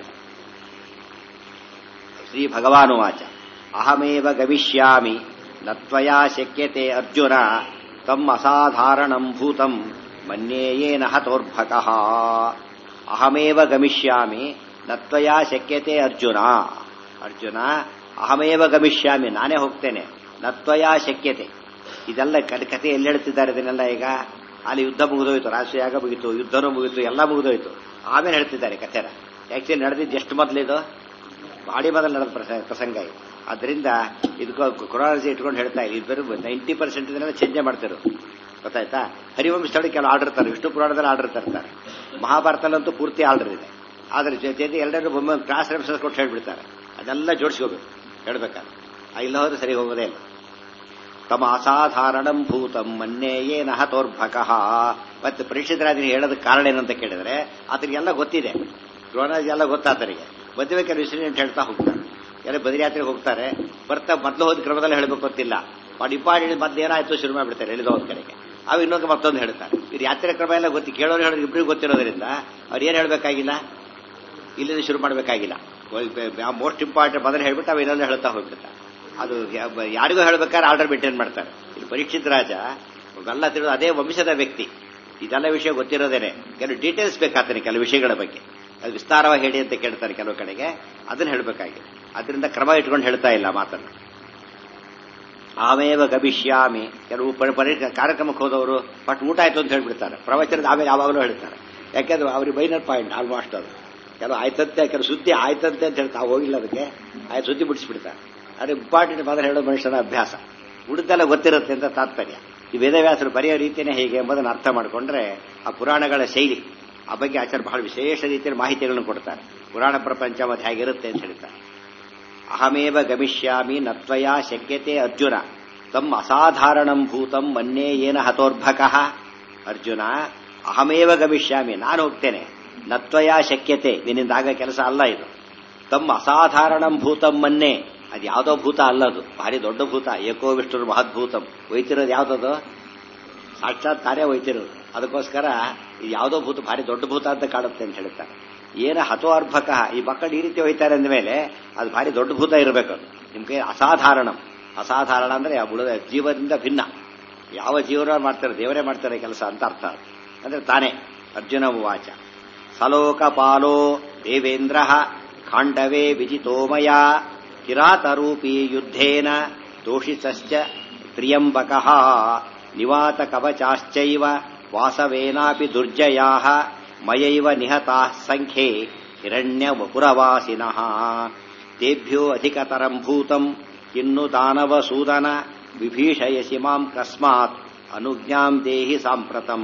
ಶ್ರೀ ಭಗವಾನುವಾಚ ಅಹಮೇವ ಗಮಿಷ್ಯಾಮಿ ನತ್ವಯಾ ಶಕ್ಯತೆ ಅರ್ಜುನ ತಮ್ಮ ಅಸಾಧಾರಣಂ ಭೂತಂ ಮನ್ಯೇಯೇನ ಹತೋರ್ಭಕಃ ಅಹಮೇವ ಗಮಿಷ್ಯಾಮಿ ನತ್ವಯಾ ಶಕ್ಯತೆ ಅರ್ಜುನ ಅರ್ಜುನ ಅಹಮೇವ ಗಮಿಷ್ಯಾಮಿ ನಾನೇ ಹೋಗ್ತೇನೆ ನತ್ವಯಾ ಶಕ್ಯತೆ ಇದೆಲ್ಲ ಕ- ಕಥೆ ಎಲ್ಲಿ ಹೇಳ್ತಿದ್ದಾರೆ ಇದನ್ನೆಲ್ಲ ಈಗ ಅಲ್ಲಿ ಯುದ್ಧ ಮುಗಿದೋಯ್ತು ರಾಷ್ಟ್ರೀಯಾಗ ಮುಗಿತು ಯುದ್ಧನೂ ಮುಗಿತು ಎಲ್ಲ ಮುಗಿದೋಯ್ತು ಆಮೇಲೆ ಹೇಳ್ತಿದ್ದಾರೆ ಕಥೆನ ಆಕ್ಚುಲಿ ನಡೆದಿದ್ದು ಎಷ್ಟು ಮೊದಲಿದು ಬಾಡಿ ಮೊದಲು ನಡೆದ ಪ್ರಸ- ಪ್ರಸಂಗ ಇದು ಅದರಿಂದ ಇದಕ್ಕೆ ಕೊರಾಲಜಿ ಇಟ್ಕೊಂಡು ಹೇಳ್ತಾ ಇಲ್ಲ ಇದು ಬರೀ ನೈಂಟಿ ಪರ್ಸೆಂಟ್ ಇದನ್ನೆಲ್ಲ ಚೇಂಜ್ ಮಾಡ್ತಿರು ಗೊತ್ತಾಯ್ತಾ ಹರಿವಂಶ ಸ್ಥಳಕ್ಕೆ ಕೆಲವು ಆರ್ಡರ್ ಇರ್ತಾರೆ ವಿಷ್ಣು ಪುರಾಣದಲ್ಲಿ ಆರ್ಡರ್ ತರ್ತಾರೆ ಮಹಾಭಾರತಲ್ಲಂತೂ ಪೂರ್ತಿ ಆರ್ಡರ್ ಇದೆ ಆದ್ರೆ ಜೊತೆ ಎಲ್ಲರೂ ಒಮ್ಮೆ ಕ್ರಾಸ್ ರೆಫರೆನ್ಸ್ ಕೊಟ್ಟು ಹೇಳ್ಬಿಡ್ತಾರೆ ಅದೆಲ್ಲ ಜೋಡಿಸ್ಕೋಬೇಕು ಹೇಳ್ಬೇಕಾದ್ರೆ ಆ ಇಲ್ಲ ಹೋದ್ರೆ ಸರಿ ಹೋಗೋದೇ ಇಲ್ಲ ತಮ ಅಸಾಧಾರಣಂ ಭೂತಂ ಮನ್ನೇಯೇನ ಹತೋರ್ಭಕಃ ಮತ್ತೆ ಪರೀಕ್ಷಿತರಾದ್ರೆ ಹೇಳೋದಕ್ಕೆ ಕಾರಣ ಏನಂತ ಕೇಳಿದ್ರೆ ಆತನಿಗೆಲ್ಲ ಗೊತ್ತಿದೆ ದ್ರೋಣಾಜಿ ಎಲ್ಲ ಗೊತ್ತಾತನಿಗೆ ಮದುವೆ ಕೆಲವು ಇನ್ಸಿಡೆಂಟ್ ಹೇಳ್ತಾ ಹೋಗ್ತಾರೆ ಎಲ್ಲ ಬದರಿಯಾತ್ರೆಗೆ ಹೋಗ್ತಾರೆ ಬರ್ತಾ ಮೊದಲು ಹೋದ ಕ್ರಮದಲ್ಲಿ ಹೇಳಬೇಕು ಗೊತ್ತಿಲ್ಲ ಮಾಡಿ ಇಂಪಾರ್ಟೆಂಟ್ ಮತ್ತೆ ಏನಾಯ್ತು ಶುರು ಮಾಡಿಬಿಡ್ತಾರೆ ಹೇಳಿದ ಹೋದ ಕಡೆಗೆ ಅವು ಇನ್ನೊಂದು ಮತ್ತೊಂದು ಹೇಳ್ತಾರೆ ಇದು ಯಾತ್ರೆ ಕ್ರಮ ಎಲ್ಲ ಗೊತ್ತಿ ಕೇಳೋರು ಹೇಳೋದು ಇಬ್ಬರಿಗೂ ಗೊತ್ತಿರೋದ್ರಿಂದ ಅವ್ರು ಏನು ಹೇಳಬೇಕಾಗಿಲ್ಲ ಇಲ್ಲಿಂದ ಶುರು ಮಾಡಬೇಕಾಗಿಲ್ಲ ಮೋಸ್ಟ್ ಇಂಪಾರ್ಟೆಂಟ್ ಮೊದಲು ಹೇಳ್ಬಿಟ್ಟು ಅವು ಇನ್ನೊಂದು ಹೇಳ್ತಾ ಹೋಗ್ಬಿಡ್ತಾರೆ ಅದು ಯಾ- ಯಾರಿಗೂ ಹೇಳ್ಬೇಕಾದ್ರೆ ಆರ್ಡರ್ ಮೇಂಟೈನ್ ಮಾಡ್ತಾರೆ ಇಲ್ಲಿ ಪರೀಕ್ಷಿತ್ ರಾಜ ಎಲ್ಲ ತಿಳಿದು ಅದೇ ವಂಶದ ವ್ಯಕ್ತಿ ಇದೆಲ್ಲ ವಿಷಯ ಗೊತ್ತಿರೋದೇನೆ ಕೆಲವು ಡೀಟೇಲ್ಸ್ ಬೇಕಾಗ್ತಾನೆ ಕೆಲವು ವಿಷಯಗಳ ಬಗ್ಗೆ ಅದು ವಿಸ್ತಾರವಾಗಿ ಹೇಳಿ ಅಂತ ಕೇಳ್ತಾರೆ ಕೆಲವು ಕಡೆಗೆ ಅದನ್ನ ಹೇಳಬೇಕಾಗಿದೆ ಅದರಿಂದ ಕ್ರಮ ಇಟ್ಕೊಂಡು ಹೇಳ್ತಾ ಇಲ್ಲ ಮಾತನ್ನು ಆಮೇವ ಗಮಿಷ್ಯಾಮಿ ಕೆಲವು ಪರಿ- ಪರಿ ಕಾರ್ಯಕ್ರಮಕ್ಕೆ ಹೋದವರು ಬಟ್ ಊಟ ಆಯ್ತು ಅಂತ ಹೇಳ್ಬಿಡ್ತಾರೆ ಪ್ರವಚನದ ಆಮೇಲೆ ಯಾವಾಗಲೂ ಹೇಳ್ತಾರೆ ಯಾಕೆಂದ್ರೆ ಅವ್ರಿಗೆ ಬೈನರ್ ಪಾಯಿಂಟ್ ಆಲ್ಮೋಸ್ಟ್ ಅದು ಕೆಲವು ಆಯ್ತಂತೆ ಕೆಲವು ಸುದ್ದಿ ಆಯ್ತಂತೆ ಅಂತ ಹೇಳ್ತಾ ಹೋಗಿಲ್ಲ ಅದಕ್ಕೆ ಆಯ್ತು ಸುದ್ದಿ ಬಿಡಿಸ್ಬಿಡ್ತಾರೆ ಅದು ಇಂಪಾರ್ಟೆಂಟ್ ಮಾತ್ರ ಹೇಳೋ ಮನುಷ್ಯನ ಅಭ್ಯಾಸ ಉಳಿದೆಲ್ಲ ಗೊತ್ತಿರುತ್ತೆ ಅಂತ ತಾತ್ಪರ್ಯ ಈ ವೇದವ್ಯಾಸರು ಬರೆಯೋ ರೀತಿಯೇ ಹೇಗೆ ಎಂಬುದನ್ನು ಅರ್ಥ ಮಾಡಿಕೊಂಡ್ರೆ ಆ ಪುರಾಣಗಳ ಶೈಲಿ ಆ ಬಗ್ಗೆ ಆಚಾರ್ಯ ಬಹಳ ವಿಶೇಷ ರೀತಿಯಲ್ಲಿ ಮಾಹಿತಿಗಳನ್ನು ಕೊಡ್ತಾರೆ ಪುರಾಣ ಪ್ರಪಂಚ ಮತ್ತೆ ಹೇಗಿರುತ್ತೆ ಅಂತ ಹೇಳ್ತಾರೆ ಅಹಮೇವ ಗಮಿಷ್ಯಾಮಿ ನತ್ವಯ ಶಕ್ಯತೆ ಅರ್ಜುನ ತಮ್ಮ ಅಸಾಧಾರಣಂ ಭೂತಂ ಮನ್ನೇ ಏನ ಹತೋರ್ಭಕಃ ಅರ್ಜುನ ಅಹಮೇವ ಗಮಿಷ್ಯಾಮಿ ನಾನು ಹೋಗ್ತೇನೆ ನತ್ವಯ ಶಕ್ಯತೆ ನಿನ್ನಿಂದ ಆಗ ಕೆಲಸ ಅಲ್ಲ ಇದು ತಮ್ಮ ಅಸಾಧಾರಣಂ ಭೂತಂ ಮನ್ನೆ ಅದು ಯಾವುದೋ ಭೂತ ಅಲ್ಲದು ಭಾರಿ ದೊಡ್ಡ ಭೂತ ಏಕೋ ವಿಷ್ಣುರು ಮಹದ್ಭೂತಂ ಒಯ್ತಿರೋದು ಯಾವ್ದದು ಸಾಕ್ಷಾತ್ ತಾನೇ ಒಯ್ತಿರೋದು ಅದಕ್ಕೋಸ್ಕರ ಇದು ಯಾವುದೋ ಭೂತ ಭಾರಿ ದೊಡ್ಡ ಭೂತ ಅಂತ ಕಾಣುತ್ತೆ ಅಂತ ಹೇಳ್ತಾರೆ ಏನ ಹತೋ ಅರ್ಭಕ ಈ ಮಕ್ಕಳು ಈ ರೀತಿ ಒಯ್ತಾರೆ ಅಂದಮೇಲೆ ಅದು ಭಾರಿ ದೊಡ್ಡ ಭೂತ ಇರಬೇಕು ಅದು ನಿಮ್ಗೆ ಅಸಾಧಾರಣಂ ಅಸಾಧಾರಣ ಅಂದ್ರೆ ಆ ಉಳಿದ ಜೀವದಿಂದ ಭಿನ್ನ ಯಾವ ಜೀವನ ಮಾಡ್ತಾರೆ ದೇವರೇ ಮಾಡ್ತಾರೆ ಕೆಲಸ ಅಂತ ಅರ್ಥ ಅದು. ಅಂದ್ರೆ ತಾನೇ ಅರ್ಜುನ ವಾಚ ಸಲೋಕಪಾಲೋ ದೇವೇಂದ್ರ ಖಾಂಡವೇ ವಿಜಿತೋಮಯ ಕಿರಾತರೂಪಿ ಯುದ್ಧೇನ ತೋಷಿತಶ್ಚ ತ್ರಿಯಂಬಕ ನಿವಾತ ಕವಚಾಶ್ಚೈವ ವಾಸವೇನಾಪಿ ದುರ್ಜಯಾ ಮಯೈವ ನಿಹತಾ ಸಂಖ್ಯೆ ಹಿರಣ್ಯ ವಪುರವಾಸಿನಃ ತೇಭ್ಯೋ ಅಧಿಕತರಂ ಭೂತಂ ಕಿನ್ನು ದಾನವಸೂದನ ವಿಭೀಷಯಸಿ ಮಾಂ ಕಸ್ಮಾತ್ ಅನುಜ್ಞಾಂ ದೇಹಿ ಸಾಂಪ್ರತಂ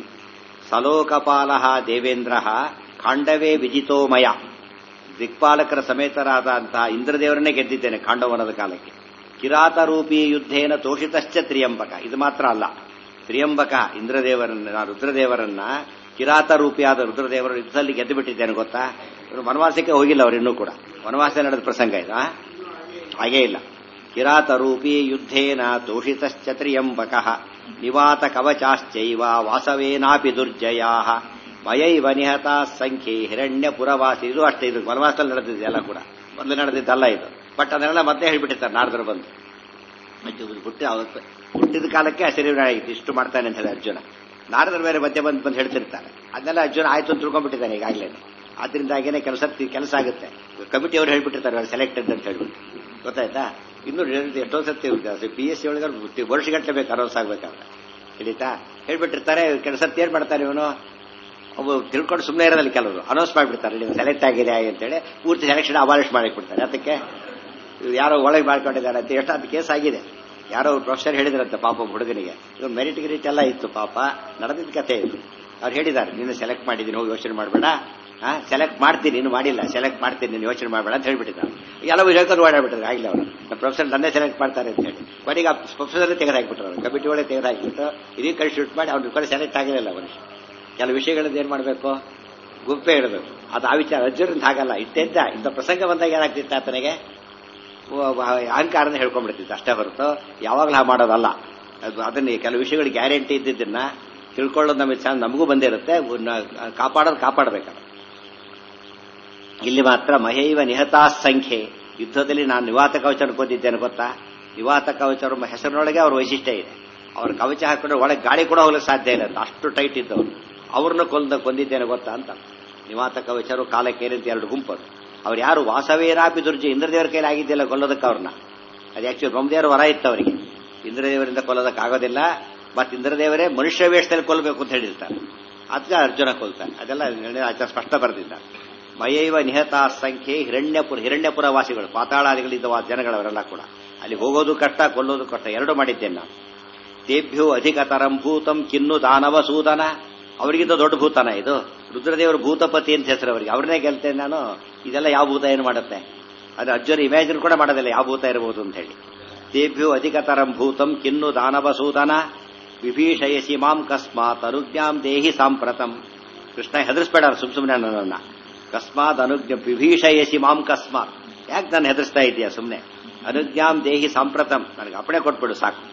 ಸಲೋಕಪಾಲ ದೇವೇಂದ್ರ ಖಾಂಡವೇ ವಿಜಿತೋಮಯ ದಿಕ್ಪಾಲಕರ ಸಮೇತರಾದಂತಹ ಇಂದ್ರದೇವರನ್ನೇ ಗೆದ್ದಿದ್ದೇನೆ ಖಾಂಡವನದ ಕಾಲಕ್ಕೆ ಕಿರಾತರೂಪಿ ಯುದ್ಧೇನ ತೋಷಿತಶ್ಚ ತ್ರಿಯಂಬಕ ಇದು ಮಾತ್ರ ಅಲ್ಲ ತ್ರಿಯಂಬಕ ಇಂದ್ರದೇವರನ್ನ ರುದ್ರದೇವರನ್ನ ಕಿರಾತ ರೂಪಿಯಾದ ರುದ್ರದೇವರ ಯುದ್ಧದಲ್ಲಿ ಗೆದ್ದು ಬಿಟ್ಟಿದ್ದೇನೆ ಗೊತ್ತಾ ಇವರು ವನವಾಸಕ್ಕೆ ಹೋಗಿಲ್ಲ ಅವರು ಇನ್ನೂ ಕೂಡ ವನವಾಸ ನಡೆದ ಪ್ರಸಂಗ ಇದು ಆ? ಹಾಗೇ ಇಲ್ಲ ಕಿರಾತ ರೂಪಿ ಯುದ್ಧೇನ ತೋಷಿತಶ್ಚ ತ್ರಿಯಂಬಕ ನಿವಾತ ಕವಚಾಶ್ಚೈವ ವಾಸವೇನಾಪಿ ದುರ್ಜಯಾ ಮಯೈವ ನಿಹತ ಸಂಖ್ಯೆ ಹಿರಣ್ಯ ಪುರವಾಸಿ ಇದು ಅಷ್ಟೇ ಇದು ವನವಾಸದಲ್ಲಿ ನಡೆದಿದೆ ಎಲ್ಲ ಕೂಡ ಮೊದಲು ನಡೆದಿದ್ದಲ್ಲ ಇದು ಬಟ್ ಅದನ್ನೆಲ್ಲ ಮತ್ತೆ ಹೇಳ್ಬಿಟ್ಟಿರ್ತಾರೆ ನಾರದರು ಬಂದು ಮತ್ತೆ ಇವ್ರು ಹುಟ್ಟಿ ಅವತ್ತು ಹುಟ್ಟಿದ ಕಾಲಕ್ಕೆ ಶರೀರ ಆಗಿತ್ತು ಇಷ್ಟು ಮಾಡ್ತಾನೆ ಅಂತ ಹೇಳಿ ಅರ್ಜುನ ನಾರದರು ಬೇರೆ ಮಧ್ಯೆ ಬಂದು ಬಂದು ಹೇಳ್ತಿರ್ತಾರೆ ಅದನ್ನೆಲ್ಲ ಅರ್ಜುನ ಆಯ್ತು ಅಂತ ತಿಳ್ಕೊಂಡ್ಬಿಟ್ಟಿದ್ದಾನೆ ಈಗಾಗಲೇ ಆದ್ರಿಂದಾಗೇನೆ ಕೆಲಸ ಕೆಲಸ ಆಗುತ್ತೆ ಕಮಿಟಿ ಅವ್ರು ಹೇಳ್ಬಿಟ್ಟಿರ್ತಾರೆ ಸೆಲೆಕ್ಟೆಡ್ ಅಂತ ಹೇಳ್ಬಿಟ್ಟು ಗೊತ್ತಾಯ್ತಾ ಇನ್ನು ಎಷ್ಟೋ ಸತಿ ಪಿ ಎಸ್ ಸಿ ಒಳಗೆ ವರ್ಷಗಟ್ಟಲೆ ಬೇಕು ಅನೌನ್ಸ್ ಆಗ್ಬೇಕಾದ್ರೆ ಹಿಡಿತಾ ಹೇಳ್ಬಿಟ್ಟಿರ್ತಾರೆ ಕೆಲಸ ಏನ್ ಮಾಡ್ತಾರೆ ಇವನು ಅವು ತಿಳ್ಕೊಂಡು ಸುಮ್ಮನೆ ಇರೋದಲ್ಲಿ ಕೆಲವರು ಅನೌನ್ಸ್ ಮಾಡಿಬಿಡ್ತಾರೆ ನೀವು ಸೆಲೆಕ್ಟ್ ಆಗಿದೆ ಅಂತೇಳಿ ಪೂರ್ತಿ ಸೆಲೆಕ್ಷನ್ ಅಬಾಲಿಷ್ ಮಾಡಿಬಿಡ್ತಾರೆ ಅದಕ್ಕೆ ಇವ್ರು ಯಾರೋ ಒಳಗೆ ಮಾಡ್ಕೊಂಡಿದ್ದಾರೆ ಅಂತ ಎಷ್ಟು ಅದು ಕೇಸ್ ಆಗಿದೆ ಯಾರೋ ಪ್ರೊಫೆಸರ್ ಹೇಳಿದ್ರಂತೆ ಪಾಪ ಹುಡುಗನಿಗೆ ಇವ್ರು ಮೆರಿಟ್ ಗಿರಿಟ್ ಎಲ್ಲ ಇತ್ತು ಪಾಪ ನಡೆದಿದ್ದ ಕಥೆ ಇದು ಅವ್ರು ಹೇಳಿದ್ದಾರೆ ನೀನು ಸೆಲೆಕ್ಟ್ ಮಾಡಿದ್ದೀನಿ ಹೋಗಿ ಯೋಚನೆ ಮಾಡಬೇಡ ಹಾ ಸೆಲೆಕ್ಟ್ ಮಾಡ್ತೀನಿ ನೀನು ಮಾಡಿಲ್ಲ ಸೆಲೆಕ್ಟ್ ಮಾಡ್ತೀನಿ ನೀನು ಯೋಚನೆ ಮಾಡಬೇಡ ಅಂತ ಹೇಳ್ಬಿಟ್ಟಿದ್ದಾರೆ ಎಲ್ಲವೂ ಹೇಳ್ಕೊಂಡು ಓಡಾಡ್ಬಿಟ್ರೆ ಆಗಲಿ ಅವರು ನಮ್ಮ ಪ್ರೊಫೆಸರ್ ನನ್ನೇ ಸೆಲೆಕ್ಟ್ ಮಾಡ್ತಾರೆ ಅಂತ ಹೇಳಿ ಕೊನೆಗೆ ಆ ಪ್ರೊಫೆಸರ್ ತೆಗೆದಾಕ್ಬಿಟ್ರು ಅವರು ಕಮಿಟಿ ಒಳಗೆ ತೆಗೆದಾಕ್ಬಿಟ್ಟು ಇದೀ ಕಡೆ ಶೂಟ್ ಮಾಡಿ ಅವ್ರ ಕಡೆ ಸೆಲೆಕ್ಟ್ ಆಗಿರಲಿಲ್ಲ ಅವನಿಗೆ ಕೆಲವು ವಿಷಯಗಳದ್ದು ಏನ್ ಮಾಡಬೇಕು ಗುಪ್ಪೆ ಇಡಬೇಕು ಅದು ಆ ವಿಚಾರ ಅರ್ಜುನಂತ ಹಾಗಲ್ಲ ಇತ್ತೆಂತ ಇಂಥ ಪ್ರಸಂಗ ಬಂದಾಗ ಏನಾಗ್ತಿತ್ತು ಆತನಿಗೆ ಅಹಂಕಾರನ ಹೇಳ್ಕೊಂಡ್ಬಿಡ್ತಿತ್ತು ಅಷ್ಟೇ ಹೊರತು ಯಾವಾಗಲೂ ಹಾ ಮಾಡೋದಲ್ಲ ಅದು ಅದನ್ನ ಕೆಲವು ವಿಷಯಗಳು ಗ್ಯಾರಂಟಿ ಇದ್ದಿದ್ದನ್ನ ತಿಳ್ಕೊಳ್ಳೋದು ನಮಗೆ ಚಂದ ನಮಗೂ ಬಂದಿರುತ್ತೆ ಕಾಪಾಡೋದು ಕಾಪಾಡಬೇಕಲ್ಲ ಇಲ್ಲಿ ಮಾತ್ರ ಮಹೈವ ನಿಹತಾ ಸಂಖ್ಯೆ ಯುದ್ಧದಲ್ಲಿ ನಾನು ನಿವಾತ ಕವಚ ಅನ್ಕೋತಿದ್ದೇನೆ ಗೊತ್ತಾ ನಿವಾತ ಕವಚರ ಹೆಸರಿನೊಳಗೆ ಅವ್ರ ವೈಶಿಷ್ಟ್ಯ ಇದೆ ಅವ್ರ ಕವಚ ಹಾಕೊಂಡ್ರೆ ಒಳಗೆ ಗಾಳಿ ಕೂಡ ಹೋಗಲಿಕ್ಕೆ ಸಾಧ್ಯ ಇಲ್ಲ ಅಷ್ಟು ಟೈಟ್ ಇದ್ದವರು ಅವ್ರನ್ನ ಕೊಂದ ಕೊಂದಿದ್ದೇನೆ ಗೊತ್ತಾ ಅಂತ ನಿವಾತ ಕವಚರು ಕಾಲಕ್ಕೆ ಏನಂತ ಎರಡು ಗುಂಪರು ಅವ್ರು ಯಾರು ವಾಸವೇರಾಪಿ ದುರ್ಜಿ ಇಂದ್ರದೇವರ ಕೈಲಿ ಆಗಿದ್ದಿಲ್ಲ ಕೊಲ್ಲೋದಕ್ಕೆ ಅವ್ರನ್ನ ಅದು ಆಕ್ಚುಲಿ ಬ್ರಹ್ಮದೇವರ ವರ ಇತ್ತು ಅವರಿಗೆ ಇಂದ್ರದೇವರಿಂದ ಕೊಲ್ಲೋದಕ್ಕಾಗೋದಿಲ್ಲ ಮತ್ತೆ ಇಂದ್ರದೇವರೇ ಮನುಷ್ಯ ವೇಷದಲ್ಲಿ ಕೊಲ್ಲಬೇಕು ಅಂತ ಹೇಳಿರ್ತಾರೆ ಅದಕ್ಕೆ ಅರ್ಜುನ ಕೊಲ್ತಾನೆ ಅದೆಲ್ಲ ನಿರ್ಣಯ ಆಚಾರ ಸ್ಪಷ್ಟ ಬರೆದಿದ್ದಾರೆ ಮಯೈವ ನಿಹತ ಸಂಖ್ಯೆ ಹಿರಣ್ಯಪುರ ಹಿರಣ್ಯಪುರ ವಾಸಿಗಳು ಪಾತಾಳಾದಿಗಳಿದ್ದ ಜನಗಳವರೆಲ್ಲ ಕೂಡ ಅಲ್ಲಿ ಹೋಗೋದು ಕಷ್ಟ ಕೊಲ್ಲೋದು ಕಷ್ಟ ಎರಡು ಮಾಡಿದ್ದೇನೆ ನಾನು ತೇಭ್ಯೋ ಅಧಿಕತರಂ ಭೂತಂ ಕಿನ್ನು ದಾನವ ಸೂದನ ಅವರಿಗಿಂತ ದೊಡ್ಡ ಭೂತನ ಇದು ರುದ್ರದೇವರು ಭೂತಪತಿ ಅಂತ ಹೆಸರು ಅವರಿಗೆ ಅವ್ರನ್ನೇ ಗೆಲ್ತೇನೆ ನಾನು ಇದೆಲ್ಲ ಯಾವ ಭೂತ ಏನು ಮಾಡುತ್ತೆ ಅದು ಅರ್ಜುನ ಇಮ್ಯಾಜಿನ್ ಕೂಡ ಮಾಡೋದಿಲ್ಲ ಯಾವ ಭೂತ ಇರಬಹುದು ಅಂತ ಹೇಳಿ ತೇಭ್ಯೋ ಅಧಿಕತರಂ ಭೂತಂ ಕಿನ್ನು ದಾನವ ಸೂದನ ವಿಭೀಷಯಸಿ ಮಾಂ ಕಸ್ಮಾತ್ ಅನುಜ್ಞಾಂ ದೇಹಿ ಸಾಂಪ್ರತಂ ಕೃಷ್ಣ ಹೆದರ್ಸ್ಬೇಡ ಸುಮ್ ಸುಮ್ಮನೆ ನನ್ನನ್ನ ಕಸ್ಮಾತ್ ಅನುಜ್ಞ ವಿಭೀಷಯಸಿ ಮಾಂ ಕಸ್ಮಾತ್ ಯಾಕೆ ನಾನು ಹೆದರ್ಸ್ತಾ ಇದೆಯಾ ಸುಮ್ಮನೆ ಅನುಜ್ಞಾಂ ದೇಹಿ ಸಾಂಪ್ರತಂ ನನಗೆ ಅಪ್ಪಣೆ ಕೊಟ್ಬಿಡು ಸಾಕು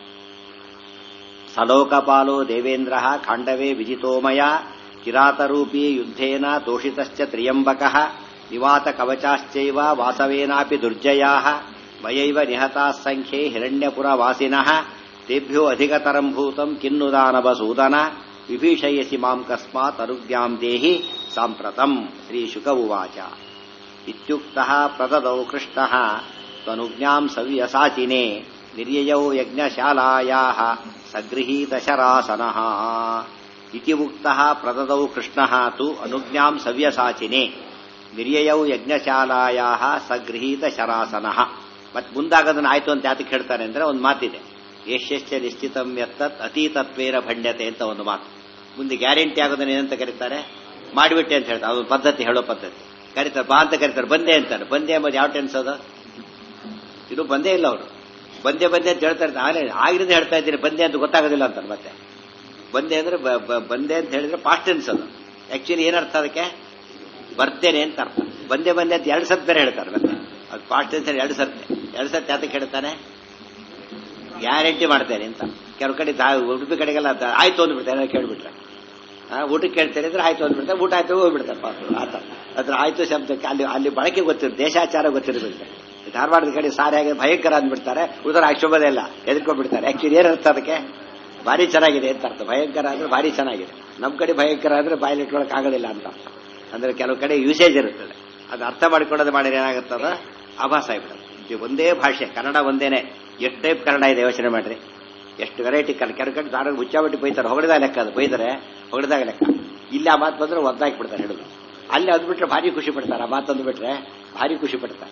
ಸಲೋಕಪಾಲೋ ದೇವೇಂದ್ರ ಖಾಂಡವೇ ವಿಜಿತೋಮಯ ಕಿರಾತರೂಪಿ ಯುದ್ಧೇನ ತೋಷಿತಶ್ಚ ತ್ರಿಯಂಬಕ ನಿವಾತ ಕವಚಾಶ್ಚೈವ ವಾಸವೇನಾಪಿ ದುರ್ಜಯಾ ಮಯೈವ ನಿಹತಾ ಸಂಖ್ಯೆ ಹಿರಣ್ಯಪುರ ವಾಸಿನಃ ತೇಭ್ಯೋ ಅಧಿಕತರಂ ಭೂತಂ ಕಿನ್ನು ದಾನವ ಸೂದನ ವಿಭೀಷಯಸಿ ಮಾಂ ಕಸ್ಮಾತ್ ಅನುಜ್ಞಾಂ ದೇಹಿ ಸಾಂಪ್ರತಂ ಶ್ರೀ ಶುಕ ಉವಾಚ ಇತ್ಯುಕ್ತಃ ಪ್ರದದೌ ಕೃಷ್ಣಃ ತನುಜ್ಞಾಂ ಸವ್ಯಸಾಚಿನೇ ನಿರ್ಯಯೌ ಯಜ್ಞಶಾಲಾಯಾಃ ಸಗೃಹೀತ ಶರಾಸನಃ ಇತಿ ಉಕ್ತಃ ಪ್ರದದೌ ಕೃಷ್ಣಃ ತು ಅನುಜ್ಞಾಂ ಸವ್ಯಸಾಚಿನೇ ನಿರ್ಯಯೌ ಯಜ್ಞಶಾಲಾಯಾಃ ಸಗೃಹೀತ ಶರಾಸನಃ ಮತ್ತೆ ಮುಂದಾಗದನ್ನ ಆಯ್ತು ಅಂತ ಯಾತಕ್ಕೆ ಹೇಳ್ತಾರೆ ಅಂದ್ರೆ ಒಂದು ಮಾತಿದೆ ಯಶ್ಯಶ್ಚ ನಿಶ್ಚಿತಂ ಯತ್ತತ್ ಅತೀತತ್ವೇನ ಭಂಡ್ಯತೆ ಅಂತ ಒಂದು ಮಾತು ಮುಂದೆ ಗ್ಯಾರಂಟಿ ಆಗೋದನ್ನ ಏನಂತ ಕರೀತಾರೆ ಮಾಡಿಬಿಟ್ಟೆ ಅಂತ ಹೇಳ್ತಾರೆ ಅದು ಪದ್ಧತಿ ಹೇಳೋ ಪದ್ಧತಿ ಕರೀತಾರೆ ಬಾ ಅಂತ ಕರೀತಾರೆ ಬಂದೆ ಅಂತಾರೆ ಬಂದೆ ಎಂಬುದು ಯಾವ ಟೆನ್ಸ್ ಅದು ಇದು ಬಂದೇ ಇಲ್ಲ ಅವರು ಬಂದೆ ಬಂದೆ ಅಂತ ಹೇಳ್ತಾ ಇರ್ತಾರೆ ಆಗಲೇ ಆಗಿರಿಂದ ಹೇಳ್ತಾ ಇದ್ದೀನಿ ಬಂದೆ ಅಂತ ಗೊತ್ತಾಗೋದಿಲ್ಲ ಅಂತಾರೆ ಮತ್ತೆ ಬಂದೆ ಅಂದ್ರೆ ಬ- ಬ- ಬಂದೆ ಅಂತ ಹೇಳಿದ್ರೆ ಪಾಸ್ಟ್ ಟೆನ್ಸ್ ಅದು ಆಕ್ಚುಲಿ ಏನರ್ಥ ಅದಕ್ಕೆ ಬರ್ತೇನೆ ಅಂತ ಅರ್ಥ ಬಂದೆ ಬಂದೆ ಅಂತ ಎರಡು ಸತ್ ಬೇರೆ ಹೇಳ್ತಾರೆ ಮತ್ತೆ ಅದು ಪಾಸ್ಟ್ ಟೆನ್ಸ್ ಎರಡು ಸರ್ತೆ ಎರಡು ಸರ್ತಿ ಯಾತಕ್ಕೆ ಹೇಳ್ತಾನೆ ಗ್ಯಾರಂಟಿ ಮಾಡ್ತೇನೆ ಅಂತ ಕೆಲವು ಕಡೆ ದಾ- ಉಡುಪಿ ಕಡೆಗೆಲ್ಲ ದ- ಆಯ್ತು ಅಂದ್ಬಿಡ್ತಾರೆ ಕೇಳ್ಬಿಟ್ರೆ ಆ, ಊಟಕ್ಕೆ ಕೇಳ್ತೇನೆ ಅಂದ್ರೆ ಆಯ್ತು ಅಂದ್ಬಿಡ್ತಾರೆ ಊಟ ಆಯ್ತು ಹೋಗ್ಬಿಡ್ತಾರೆ ಪಾಪ ಆತ ಅದ್ರ ಆಯ್ತು ಶಬ್ದಕ್ಕೆ ಅಲ್ಲಿ ಅಲ್ಲಿ ಬಳಕೆ ಗೊತ್ತಿರು ದೇಶಾಚಾರ ಗೊತ್ತಿರಬೇಕು ಧಾರವಾಡದ ಕಡೆ ಸಾರಿಯಾಗಿ ಭಯಂಕರ ಅಂದ್ಬಿಡ್ತಾರೆ ಉದರ ಅಕ್ಷೋಭದೇ ಇಲ್ಲ ಎದ್ಕೊಂಡ್ಬಿಡ್ತಾರೆ ಆಕ್ಚುಲಿ ಏನರ್ಥ ಅದಕ್ಕೆ ಭಾರಿ ಚೆನ್ನಾಗಿದೆ ಅಂತ ಅರ್ಥ ಭಯಂಕರ ಅಂದ್ರೆ ಭಾರಿ ಚೆನ್ನಾಗಿದೆ ನಮ್ಮ ಕಡೆ ಭಯಂಕರ ಅಂದ್ರೆ ಬಾಯಲ್ಲಿ ಇಟ್ಕೊಳಕ್ ಆಗೋದಿಲ್ಲ ಅಂತ ಅರ್ಥ ಅಂದ್ರೆ ಕೆಲವು ಕಡೆ ಯೂಸೇಜ್ ಇರುತ್ತದೆ ಅದು ಅರ್ಥ ಮಾಡಿಕೊಳ್ಳೋದು ಮಾಡಿದ್ರೆ ಏನಾಗುತ್ತದ ಆಭಾಸ ಆಗ್ಬಿಡುತ್ತೆ ಇದು ಒಂದೇ ಭಾಷೆ ಕನ್ನಡ ಒಂದೇನೆ ಎಷ್ಟು ಟೈಪ್ ಕನ್ನಡ ಇದೆ ಯೋಚನೆ ಮಾಡ್ರಿ ಎಷ್ಟು ವೆರೈಟಿ ಕನ್ನಡ ಕೆಲವು ಕಡೆ ದಾರ ಮುಚ್ಚಾಬಿಟ್ಟು ಬೈತಾರೆ ಹೊಡೆದಾಗ ಲೆಕ್ಕ ಅದು ಬೈದರೆ ಹೊಡೆದಾಗ ಲೆಕ್ಕ ಇಲ್ಲಿ ಆ ಮಾತು ಬಂದ್ರೆ ಒದ್ದಾಕಿ ಬಿಡ್ತಾರೆ ಹಿಡಿದು ಅಲ್ಲಿ ಅಂದ್ಬಿಟ್ರೆ ಭಾರಿ ಖುಷಿ ಪಡ್ತಾರೆ ಆ ಮಾತು ಅಂದ್ಬಿಟ್ರೆ ಭಾರಿ ಖುಷಿ ಪಡ್ತಾರೆ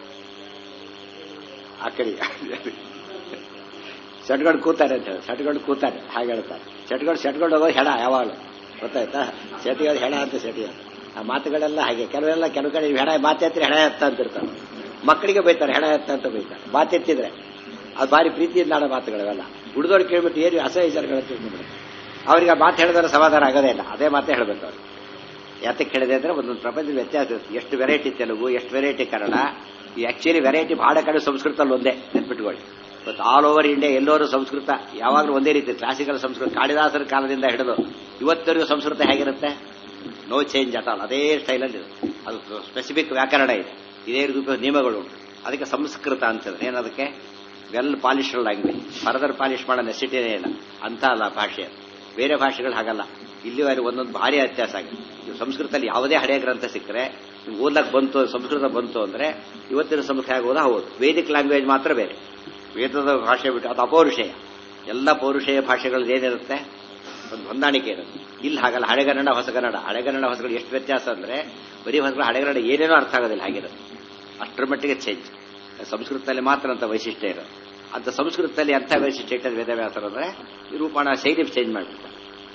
ಆ ಕಡೆ ಸೆಟ್ಕೊಂಡು ಕೂತಾರೆ ಅಂತ ಹೇಳಿ ಸೆಟ್ಕೊಂಡು ಕೂತಾರೆ ಹಾಗೆ ಹೇಳ್ತಾರೆ ಸೆಟ್ಕೊಂಡು ಸೆಟ್ಕೊಂಡು ಹೋಗೋದು ಹೆಣ ಯಾವಾಗಲೂ ಗೊತ್ತಾಯ್ತಾ ಸೆಟಿಯೋದು ಹೆಣ ಅಂತ ಸೆಟಿಯೋದು ಆ ಮಾತುಗಳೆಲ್ಲ ಹಾಗೆ ಕೆಲವೆಲ್ಲ ಕೆಲವು ಕಡೆ ಹೆಣ ಮಾತೆತ್ತಿದ್ರೆ ಹೆಣ ಎತ್ತ ಅಂತ ಇರ್ತಾರೆ ಮಕ್ಕಳಿಗೆ ಬೈತಾರೆ ಹೆಣ ಎತ್ತ ಅಂತ ಬೈತಾರೆ ಮಾತೆತ್ತಿದ್ರೆ ಅದು ಭಾರಿ ಪ್ರೀತಿಯಿಂದ ಆಡೋ ಮಾತುಗಳವೆಲ್ಲ ಹುಡುಗರು ಕೇಳ್ಬಿಟ್ಟು ಏನು ಅಸಹ್ಯ ವಿಚಾರಗಳು ತಿಳ್ಕೊಂಡ್ಬಿಡ್ತಾರೆ ಅವ್ರಿಗೆ ಆ ಮಾತು ಹೇಳಿದ್ರೆ ಸಮಾಧಾನ ಆಗೋದೇ ಇಲ್ಲ ಅದೇ ಮಾತೇ ಹೇಳಬೇಕು ಅವ್ರಿಗೆ ಯಾತಕ್ಕೆ ಹೇಳಿದೆ ಅಂದ್ರೆ ಒಂದೊಂದು ಪ್ರಪಂಚದ ವ್ಯತ್ಯಾಸ ಇರುತ್ತೆ ಎಷ್ಟು ವೆರೈಟಿ ತೆಲುಗು ಎಷ್ಟು ವೆರೈಟಿ ಕನ್ನಡ ಈ ಆಕ್ಚುಲಿ ವೆರೈಟಿ ಬಹಳ ಕಡೆ ಸಂಸ್ಕೃತದಲ್ಲಿ ಒಂದೇ ನೆನ್ಪಿಟ್ಕೊಳ್ಳಿ ಇವತ್ತು ಆಲ್ ಓವರ್ ಇಂಡಿಯಾ ಎಲ್ಲರೂ ಸಂಸ್ಕೃತ ಯಾವಾಗಲೂ ಒಂದೇ ರೀತಿ ಕ್ಲಾಸಿಕಲ್ ಸಂಸ್ಕೃತ ಕಾಳಿದಾಸರ ಕಾಲದಿಂದ ಹಿಡಿದು ಇವತ್ತರೆಗೂ ಸಂಸ್ಕೃತ ಹೇಗಿರುತ್ತೆ ನೋ ಚೇಂಜ್ ಅಟ್ ಆಲ್ ಅದೇ ಸ್ಟೈಲಲ್ಲಿ ಇರುತ್ತೆ ಅದು ಸ್ಪೆಸಿಫಿಕ್ ವ್ಯಾಕರಣ ಇದೆ ಇದೇ ರೀತಿ ನಿಯಮಗಳು ಉಂಟು ಅದಕ್ಕೆ ಸಂಸ್ಕೃತ ಅಂತಂದ್ರೆ ಏನದಕ್ಕೆ well polished language further polish ಮಾಡೋ ನೆಸಿಟಿನೇ ಇಲ್ಲ ಅಂತ ಅಲ್ಲ ಭಾಷೆ ಅದು. ಬೇರೆ ಭಾಷೆಗಳು ಹಾಗಲ್ಲ ಇಲ್ಲಿವರೆಗೆ ಒಂದೊಂದು ಭಾರಿ ವ್ಯತ್ಯಾಸ ಆಗಿದೆ ನೀವು ಸಂಸ್ಕೃತದಲ್ಲಿ ಯಾವುದೇ ಹಳೆಯ ಗ್ರಂಥ ಸಿಕ್ಕರೆ ನಿಮ್ಗೆ ಓದ್ಲಕ್ಕೆ ಬಂತು ಸಂಸ್ಕೃತ ಬಂತು ಅಂದ್ರೆ ಇವತ್ತಿನ ಸಂಸ್ಕೃತ ಆಗೋದು ಹೌದು ವೇದಿಕ್ ಲ್ಯಾಂಗ್ವೇಜ್ ಮಾತ್ರ ಬೇರೆ ವೇದದ ಭಾಷೆ ಬಿಟ್ಟು ಅದು ಅಪೌರುಷೇಯ ಎಲ್ಲ ಪೌರುಷೇಯ ಭಾಷೆಗಳು ಏನಿರುತ್ತೆ ಒಂದು ಹೊಂದಾಣಿಕೆ ಇರುತ್ತೆ ಇಲ್ಲಿ ಹಾಗಲ್ಲ ಹಳೆಗನ್ನಡ ಹೊಸಗನ್ನಡ ಹಳೆಗನ್ನಡ ಹೊಸಗನ್ನಡ ಎಷ್ಟು ವ್ಯತ್ಯಾಸ ಅಂದ್ರೆ ಬರೀ ಹೊಸಗನ್ನಡ ಹಳೆಗನ್ನಡ ಏನೇನೋ ಅರ್ಥ ಆಗೋದಿಲ್ಲ ಹಾಗಿರುತ್ತೆ ಅಷ್ಟರ ಮಟ್ಟಿಗೆ ಚೇಂಜ್ ಸಂಸ್ಕೃತದಲ್ಲಿ ಮಾತ್ರ ಅಂತ ವೈಶಿಷ್ಟ್ಯ ಇರೋದು ಅಂತ ಸಂಸ್ಕೃತದಲ್ಲಿ ಅಂಥ ವೈಶಿಷ್ಟ್ಯ ಇಟ್ಟದ ವೇದವ್ಯಾಸರು ಅಂದ್ರೆ ನಿರೂಪಣ ಶೈಲಿ ಚೇಂಜ್ ಮಾಡಿಬಿಡ್ತಾರೆ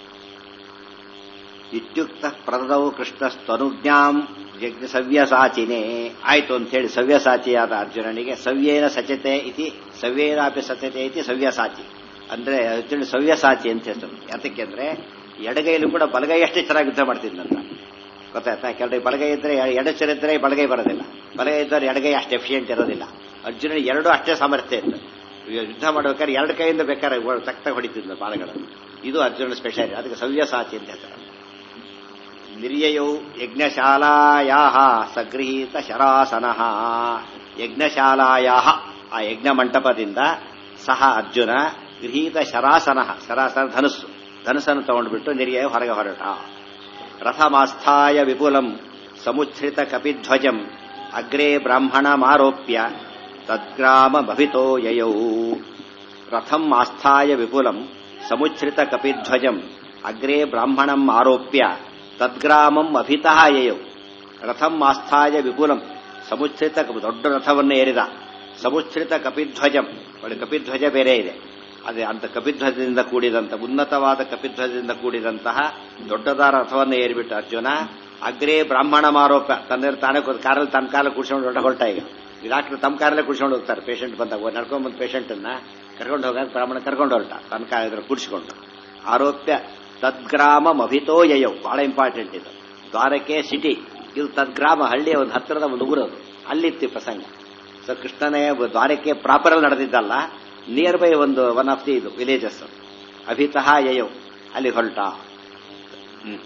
ಇತ್ಯುಕ್ತ ಪ್ರದದವು ಕೃಷ್ಣ ಸ್ತನುಜ್ಞಾಂ ಯಜ್ಞ ಸವ್ಯಸಾಚಿನೇ ಆಯ್ತು ಅಂತ ಹೇಳಿ ಸವ್ಯಸಾಚಿಯಾದ ಅರ್ಜುನನಿಗೆ ಸವ್ಯೇನ ಸಚತೆ ಇತಿ ಸವ್ಯೇನಾಪಿ ಸಚತೆ ಇತಿ ಸವ್ಯಸಾಚಿ ಅಂದ್ರೆ ಅರ್ಜುನ ಸವ್ಯಸಾಚಿ ಅಂತ ಹೆಸರು ಯಾತಕ್ಕೆ ಅಂದ್ರೆ ಎಡಗೈಲು ಕೂಡ ಬಲಗೈ ಅಷ್ಟೇ ಚೆನ್ನಾಗಿ ಯುದ್ಧ ಮಾಡ್ತಿದ್ದಂತ ಗೊತ್ತಾಯ್ತಾ ಕೆಲವು ಬಲಗೈ ಇದ್ರೆ ಎಡಚರಿದ್ರೆ ಬಲಗೈ ಬರೋದಿಲ್ಲ ಬಲಗೈ ಇದ್ದರೆ ಎಡಗೈ ಅಷ್ಟು ಎಫಿಷಿಯಂಟ್ ಇರೋದಿಲ್ಲ ಅರ್ಜುನ ಎರಡು ಅಷ್ಟೇ ಸಾಮರ್ಥ್ಯ ಇತ್ತು ಯುದ್ಧ ಮಾಡ್ಬೇಕಾದ್ರೆ ಎರಡು ಕೈಯಿಂದ ಬೇಕಾದ್ರೆ ತಕ್ಕ ಹೊಡಿತಿದ್ದ ಬಾಣಗಳನ್ನು ಇದು ಅರ್ಜುನ ಸ್ಪೆಷಲ್ ಅದಕ್ಕೆ ಸವ್ಯಸಾಚಿ ಅಂತ ಹೇಳ್ತಾರೆ ನಿರ್ಯಯೌ ಯಜ್ಞಶಾಲಾಯಾ ಸಗೃಹೀತ ಶರಾಸನ ಯಜ್ಞಶಾಲಾಯಾ ಆ ಯಜ್ಞ ಮಂಟಪದಿಂದ ಸಹ ಅರ್ಜುನ ಗೃಹೀತ ಶರಾಸನ ಶರಾಸನ ಧನುಸ್ಸು ಧನುಸ್ಸನ್ನು ತಗೊಂಡ್ಬಿಟ್ಟು ನಿರ್ಯಯ ಹೊರಗೆ ಹೊರಟ ರಥಮಾಸ್ಥಾಯ ವಿಪುಲಂ ಸಮುಚ್ಛ್ರಿತ ಕಪಿಧ್ವಜಂ ಅಗ್ರೇ ಬ್ರಾಹ್ಮಣಮಾರೋಪ್ಯ ತದ್ಗ್ರಾಮ ಭವಿತೋ ಯಯೌ ರಥಂ ಆಸ್ಥಾಯ ವಿಪುಲಂ ಸಮುಚ್ಛ್ರಿತ ಕಪಿಧ್ವಜಂ ಅಗ್ರೇ ಬ್ರಾಹ್ಮಣಂ ಆರೋಪ್ಯ ತದ್ಗ್ರಾಮಂ ಅಭಿತಃ ಯಯೌ ರಥಂ ಆಸ್ಥಾಯ ವಿಪುಲಂ ಸಮುಚ್ಛ್ರಿತ ದೊಡ್ಡ ರಥವನ್ನು ಏರಿದ ಸಮುಚ್ಛ್ರಿತ ಕಪಿಧ್ವಜಂ ಒಳ್ಳೆ ಕಪಿಧ್ವಜ ಬೇರೆ ಇದೆ ಅದೇ ಅಂತ ಕಪಿಧ್ವಜದಿಂದ ಕೂಡಿದಂತ ಉನ್ನತವಾದ ಕಪಿಧ್ವಜದಿಂದ ಕೂಡಿದಂತಹ ದೊಡ್ಡದಾದ ರಥವನ್ನು ಏರಿಬಿಟ್ಟು ಅರ್ಜುನ ಅಗ್ರೇ ಬ್ರಾಹ್ಮಣ ಮಾರೋಪ ತನ್ನ ತಾನೇ ಕಾರಲ್ಲಿ ತನ್ನ ಕಾಲ ಕೂಡ್ಸ್ಕೊಂಡು ಹೊರಟ ಹೊರಟ ಈಗ ಈ ಡಾಕ್ಟರ್ ತಮ್ಮ ಕಾರಲ್ಲೇ ಕೂಡ್ಸ್ಕೊಂಡು ಹೋಗ್ತಾರೆ ಪೇಷಂಟ್ ಬಂದಾಗ ನಡ್ಕೊಂಡ್ ಬಂದ ಪೇಷಂಟ್ ಅನ್ನ ಕರ್ಕೊಂಡು ಹೋಗಾಕ ಬ್ರಾಹ್ಮಣ ಕರ್ಕೊಂಡು ಹೊರಟ ತನ್ನ ಕಾಲ ಕೂಡಿಸ್ಕೊಂಡು ಆರೋಪ್ಯ ತದ್ಗ್ರಾಮ ಅಭಿತೋ ಯಯೌ ಬಹಳ ಇಂಪಾರ್ಟೆಂಟ್ ಇದು ದ್ವಾರಕೆ ಸಿಟಿ ಇದು ತದ್ಗ್ರಾಮ ಹಳ್ಳಿಯ ಒಂದು ಹತ್ತಿರದ ಒಂದು ಊರದು ಅಲ್ಲಿತ್ತು ಈ ಪ್ರಸಂಗ ಸೊ ಕೃಷ್ಣನೇ ದ್ವಾರಕೆ ಪ್ರಾಪರ್ ಅಲ್ಲಿ ನಡೆದಿದ್ದಲ್ಲ ನಿಯರ್ ಬೈ ಒಂದು ಒನ್ ಆಫ್ ದಿ ಇದು ವಿಲೇಜಸ್ ಅಭಿತಃ ಯಯೌ ಅಲ್ಲಿ ಹೊರಟ ಹ್ಮ್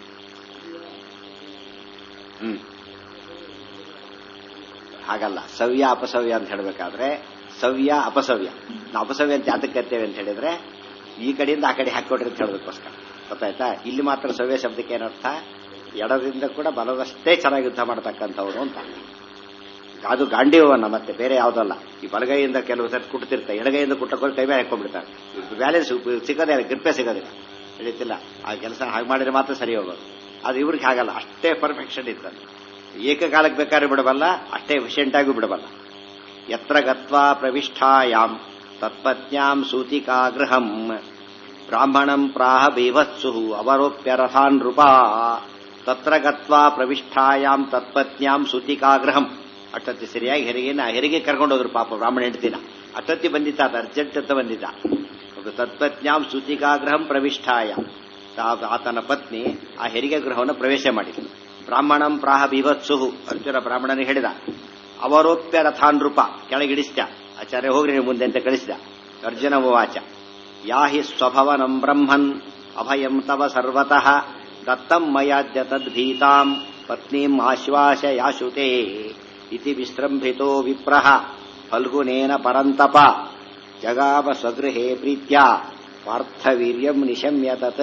ಹ್ಮ್ ಹಾಗಲ್ಲ ಸವ್ಯ ಅಪಸವ್ಯ ಅಂತ ಹೇಳಬೇಕಾದ್ರೆ ಸವ್ಯ ಅಪಸವ್ಯ ನಾವು ಅಪಸವ್ಯ ಅಂತ ಯಾತಕ್ಕೆ ಕರ್ತೇವೆ ಅಂತ ಹೇಳಿದ್ರೆ ಈ ಕಡೆಯಿಂದ ಆ ಕಡೆ ಹಾಕೊಡ್ರಿ ಅಂತ ಹೇಳೋದಕ್ಕೋಸ್ಕರ ಗೊತ್ತಾಯ್ತಾ ಇಲ್ಲಿ ಮಾತ್ರ ಸವ್ಯ ಶಬ್ದಕ್ಕೆ ಏನರ್ಥ ಎಡದಿಂದ ಕೂಡ ಬಲದಷ್ಟೇ ಚೆನ್ನಾಗಿ ಯುದ್ಧ ಮಾಡತಕ್ಕಂಥವ್ರು ಅಂತ ಅದು ಗಾಂಡೀವನ್ನ ಮತ್ತೆ ಬೇರೆ ಯಾವುದಲ್ಲ ಈ ಬಲಗೈಯಿಂದ ಕೆಲವು ಸರಿ ಕುಟ್ತಿರ್ತಾರೆ ಎಡಗೈಯಿಂದ ಕುಟ್ಟಕೊಂಡು ಕೈ ಮೇಲೆ ಹಾಕೊಂಡ್ಬಿಡ್ತಾರೆ ಬ್ಯಾಲೆನ್ಸ್ ಸಿಗೋದೇ ಇಲ್ಲ ಗ್ರಿಪ್ಪೇ ಸಿಗೋದಿಲ್ಲ ತಿಳಿತಿಲ್ಲ ಆ ಕೆಲಸ ಹಾಗೆ ಮಾಡಿದ್ರೆ ಮಾತ್ರ ಸರಿ ಹೋಗೋದು ಅದು ಇವ್ರಿಗೆ ಹಾಗಲ್ಲ ಅಷ್ಟೇ ಪರ್ಫೆಕ್ಷನ್ ಇರ್ತದೆ ಏಕಕಾಲಕ್ಕೆ ಬೇಕಾದ್ರೆ ಬಿಡಬಲ್ಲ ಅಷ್ಟೇ ಎಫಿಷಿಯಂಟ್ ಆಗಿ ಬಿಡಬಲ್ಲ ಯತ್ರ ಗತ್ವಾ ಪ್ರವಿಷ್ಠಾಯಾಂ ತತ್ಪತ್ನ್ಯಾಂ ಸೂತಿಕಾಗೃಹಂ ಬ್ರಾಹ್ಮಣಂ ಪ್ರಾಹ ಬೀಭತ್ಸು ಅವರೋಪ್ಯ ರಥಾನ್ ನೃಪಾ ತತ್ರ ಗತ್ವಾ ಪ್ರವಿಷ್ಠಾಯಾಂ ತತ್ಪತ್ನ್ಯಾಂ ಸುತಿಕಾಗ್ರಹಂ ಅಷ್ಟೊತ್ತಿ ಸರಿಯಾಗಿ ಹೆರಿಗೆನ ಹೆರಿಗೆ ಕರ್ಕೊಂಡೋದ್ರು ಪಾಪ ಬ್ರಾಹ್ಮಣ ಹೆಂಡತಿನ ಅಷ್ಟೊತ್ತಿ ಬಂದಿದ್ದ ಅದು ಅರ್ಜೆಂಟ್ ಅಂತ ಬಂದಿದ್ದ ಒಬ್ಬ ತತ್ಪತ್ನ್ಯಾಂ ಸುತಿಕಾಗ್ರಹಂ ಪ್ರವಿಷ್ಠಾಯ ತಾ- ಆತನ ಪತ್ನಿ ಆ ಹೆರಿಗೆ ಗೃಹವನ್ನು ಪ್ರವೇಶ ಮಾಡಿದ್ರು ಬ್ರಾಹ್ಮಣಂ ಪ್ರಾಹ ಬಿಭತ್ಸುಹು ಅರ್ಜುನ ಬ್ರಾಹ್ಮಣನಿಗೆ ಹೇಳಿದ ಅವರೋಪ್ಯ ರಥಾನ್ರೂಪ ಕೆಳಗಿಡಿಸ್ದ ಆಚಾರ್ಯ ಹೋಗ್ರಿ ನೀವು ಮುಂದೆ ಅಂತ ಕಳಿಸಿದ ಅರ್ಜುನ ಉವಾಚ ಯಾಹಿ ಸ್ವಭವನಂ ಬ್ರಹ್ಮನ್ ಅಭಯಂ ತವ ಸರ್ವತಃ ದತ್ತಂ ಮಯಾದ್ಯ ತದ್ಭೀತಾಂ ಪತ್ನೀಂ ಆಶ್ವಾಸಯಾಶುತೆ ಇತಿ ವಿಸೃಂಭಿತೋ ವಿಪ್ರಃ ಫಲ್ಗುನೇನ ಪರಂತಪ ಜಗಾಮ ಸ್ವಗೃಹೇ ಪ್ರೀತ್ಯ ಪಾರ್ಥವೀರ್ಯಂ ನಿಶಮ್ಯ ತತ್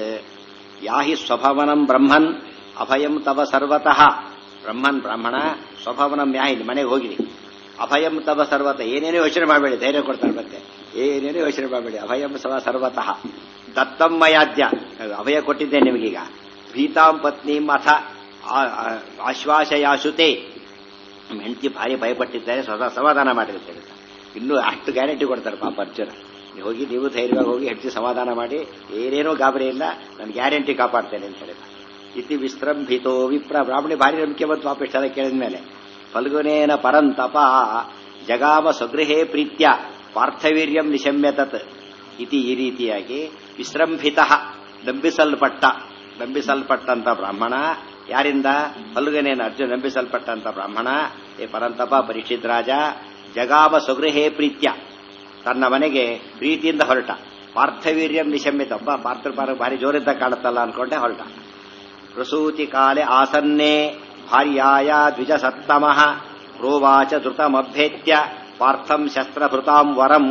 ಯಾಹಿ ಸ್ವಭವನಂ ಬ್ರಹ್ಮನ್ ಅಭಯಂ ತವ ಸರ್ವತಃ ಬ್ರಹ್ಮನ್ ಬ್ರಾಹ್ಮಣ ಸ್ವಭವನಂ ಯಾಹಿ ನಿಮ್ಮ ಮನೆಗೆ ಹೋಗಿರಿ ಅಭಯಂ ತವ ಸರ್ವತ ಏನೇನೋ ಯೋಚನೆ ಮಾಡಬೇಡಿ ಧೈರ್ಯ ಕೊಡ್ತಾರೆ ಮತ್ತೆ ಏನೇನೋ ಯೋಚನೆ ಮಾಡಬೇಡಿ ಅಭಯಂ ಸವ ಸರ್ವತಃ ದತ್ತಮ್ಮಯಾದ್ಯ ಅಭಯ ಕೊಟ್ಟಿದ್ದೆ ನಿಮಗೀಗ ಭೀತಾಂ ಪತ್ನೀಂ ಅಥ ಆ- ಆ- ಆಶ್ವಾಸಯಾಶುತೆ ನಮ್ಮ ಹೆಂಡತಿ ಭಾರಿ ಭಯಪಟ್ಟಿದ್ದಾರೆ ಸದಾ ಸಮಾಧಾನ ಮಾಡಿರ್ತೇವೆ ಇನ್ನೂ ಅಷ್ಟು ಗ್ಯಾರಂಟಿ ಕೊಡ್ತಾರೆ ಪಾಪ ಅರ್ಜುನ ನೀವು ಹೋಗಿ ನೀವು ಧೈರ್ಯವಾಗಿ ಹೋಗಿ ಹೆಂಡತಿ ಸಮಾಧಾನ ಮಾಡಿ ಏನೇನೋ ಗಾಬರಿ ಇಲ್ಲ ನಾನು ಗ್ಯಾರಂಟಿ ಕಾಪಾಡ್ತೇನೆ ಅಂತ ಹೇಳಿದ ಇತಿ ವಿಸ್ರಂಭಿತೋ ವಿಪ್ರ ಬ್ರಾಹ್ಮಣಿ ಭಾರಿ ನಂಬಿಕೆ ಬಂತು ಪಾಪ ಇಷ್ಟೆಲ್ಲ ಕೇಳಿದ ಮೇಲೆ ಫಲ್ಗುನೇನ ಪರಂತಪ ಜಗಾಮ ಸ್ವಗೃಹೇ ಪ್ರೀತ್ಯ ಪಾರ್ಥವೀರ್ಯಂ ನಿಶಮ್ಯ ತತ್ ಇತಿ ಈ ರೀತಿಯಾಗಿ ವಿಸೃಂಭಿತ ನಂಬಿಸಲ್ಪಟ್ಟ ನಂಬಿಸಲ್ಪಟ್ಟಂತ ಬ್ರಾಹ್ಮಣ ಯಾರಿಂದ ಫಲ್ಗುನೇನ ಅರ್ಜುನ ನಂಬಿಸಲ್ಪಟ್ಟಂತ ಬ್ರಾಹ್ಮಣ ಏ ಪರಂತಪ ಪರೀಕ್ಷಿತ್ ರಾಜ ಜಗಾಮ ಸ್ವಗೃಹೇ ಪ್ರೀತ್ಯ ತನ್ನ ಮನೆಗೆ ಪ್ರೀತಿಯಿಂದ ಹೊರಟ ಪಾರ್ಥವೀರ್ಯಂ ನಿಶಮ್ಯತ ಒಬ್ಬ ಪಾರ್ಥಪಾರ ಭಾರಿ ಜೋರಿದ್ದ ಕಾಣುತ್ತಲ್ಲ ಅನ್ಕೊಂಡೆ ಹೊರಟ ಪ್ರಸೂತಿ ಕಾಲೆ ಆಸನ್ನೇ ಭಾರ್ಯಾಯ ದ್ವಿಜ ಸತ್ತಮಃ ಪ್ರೋವಾಚ ಧೃತಮಭ್ಯೇತ್ಯ ಪಾರ್ಥಂ ಶಸ್ತ್ರಭೃತಾಂ ವರಂ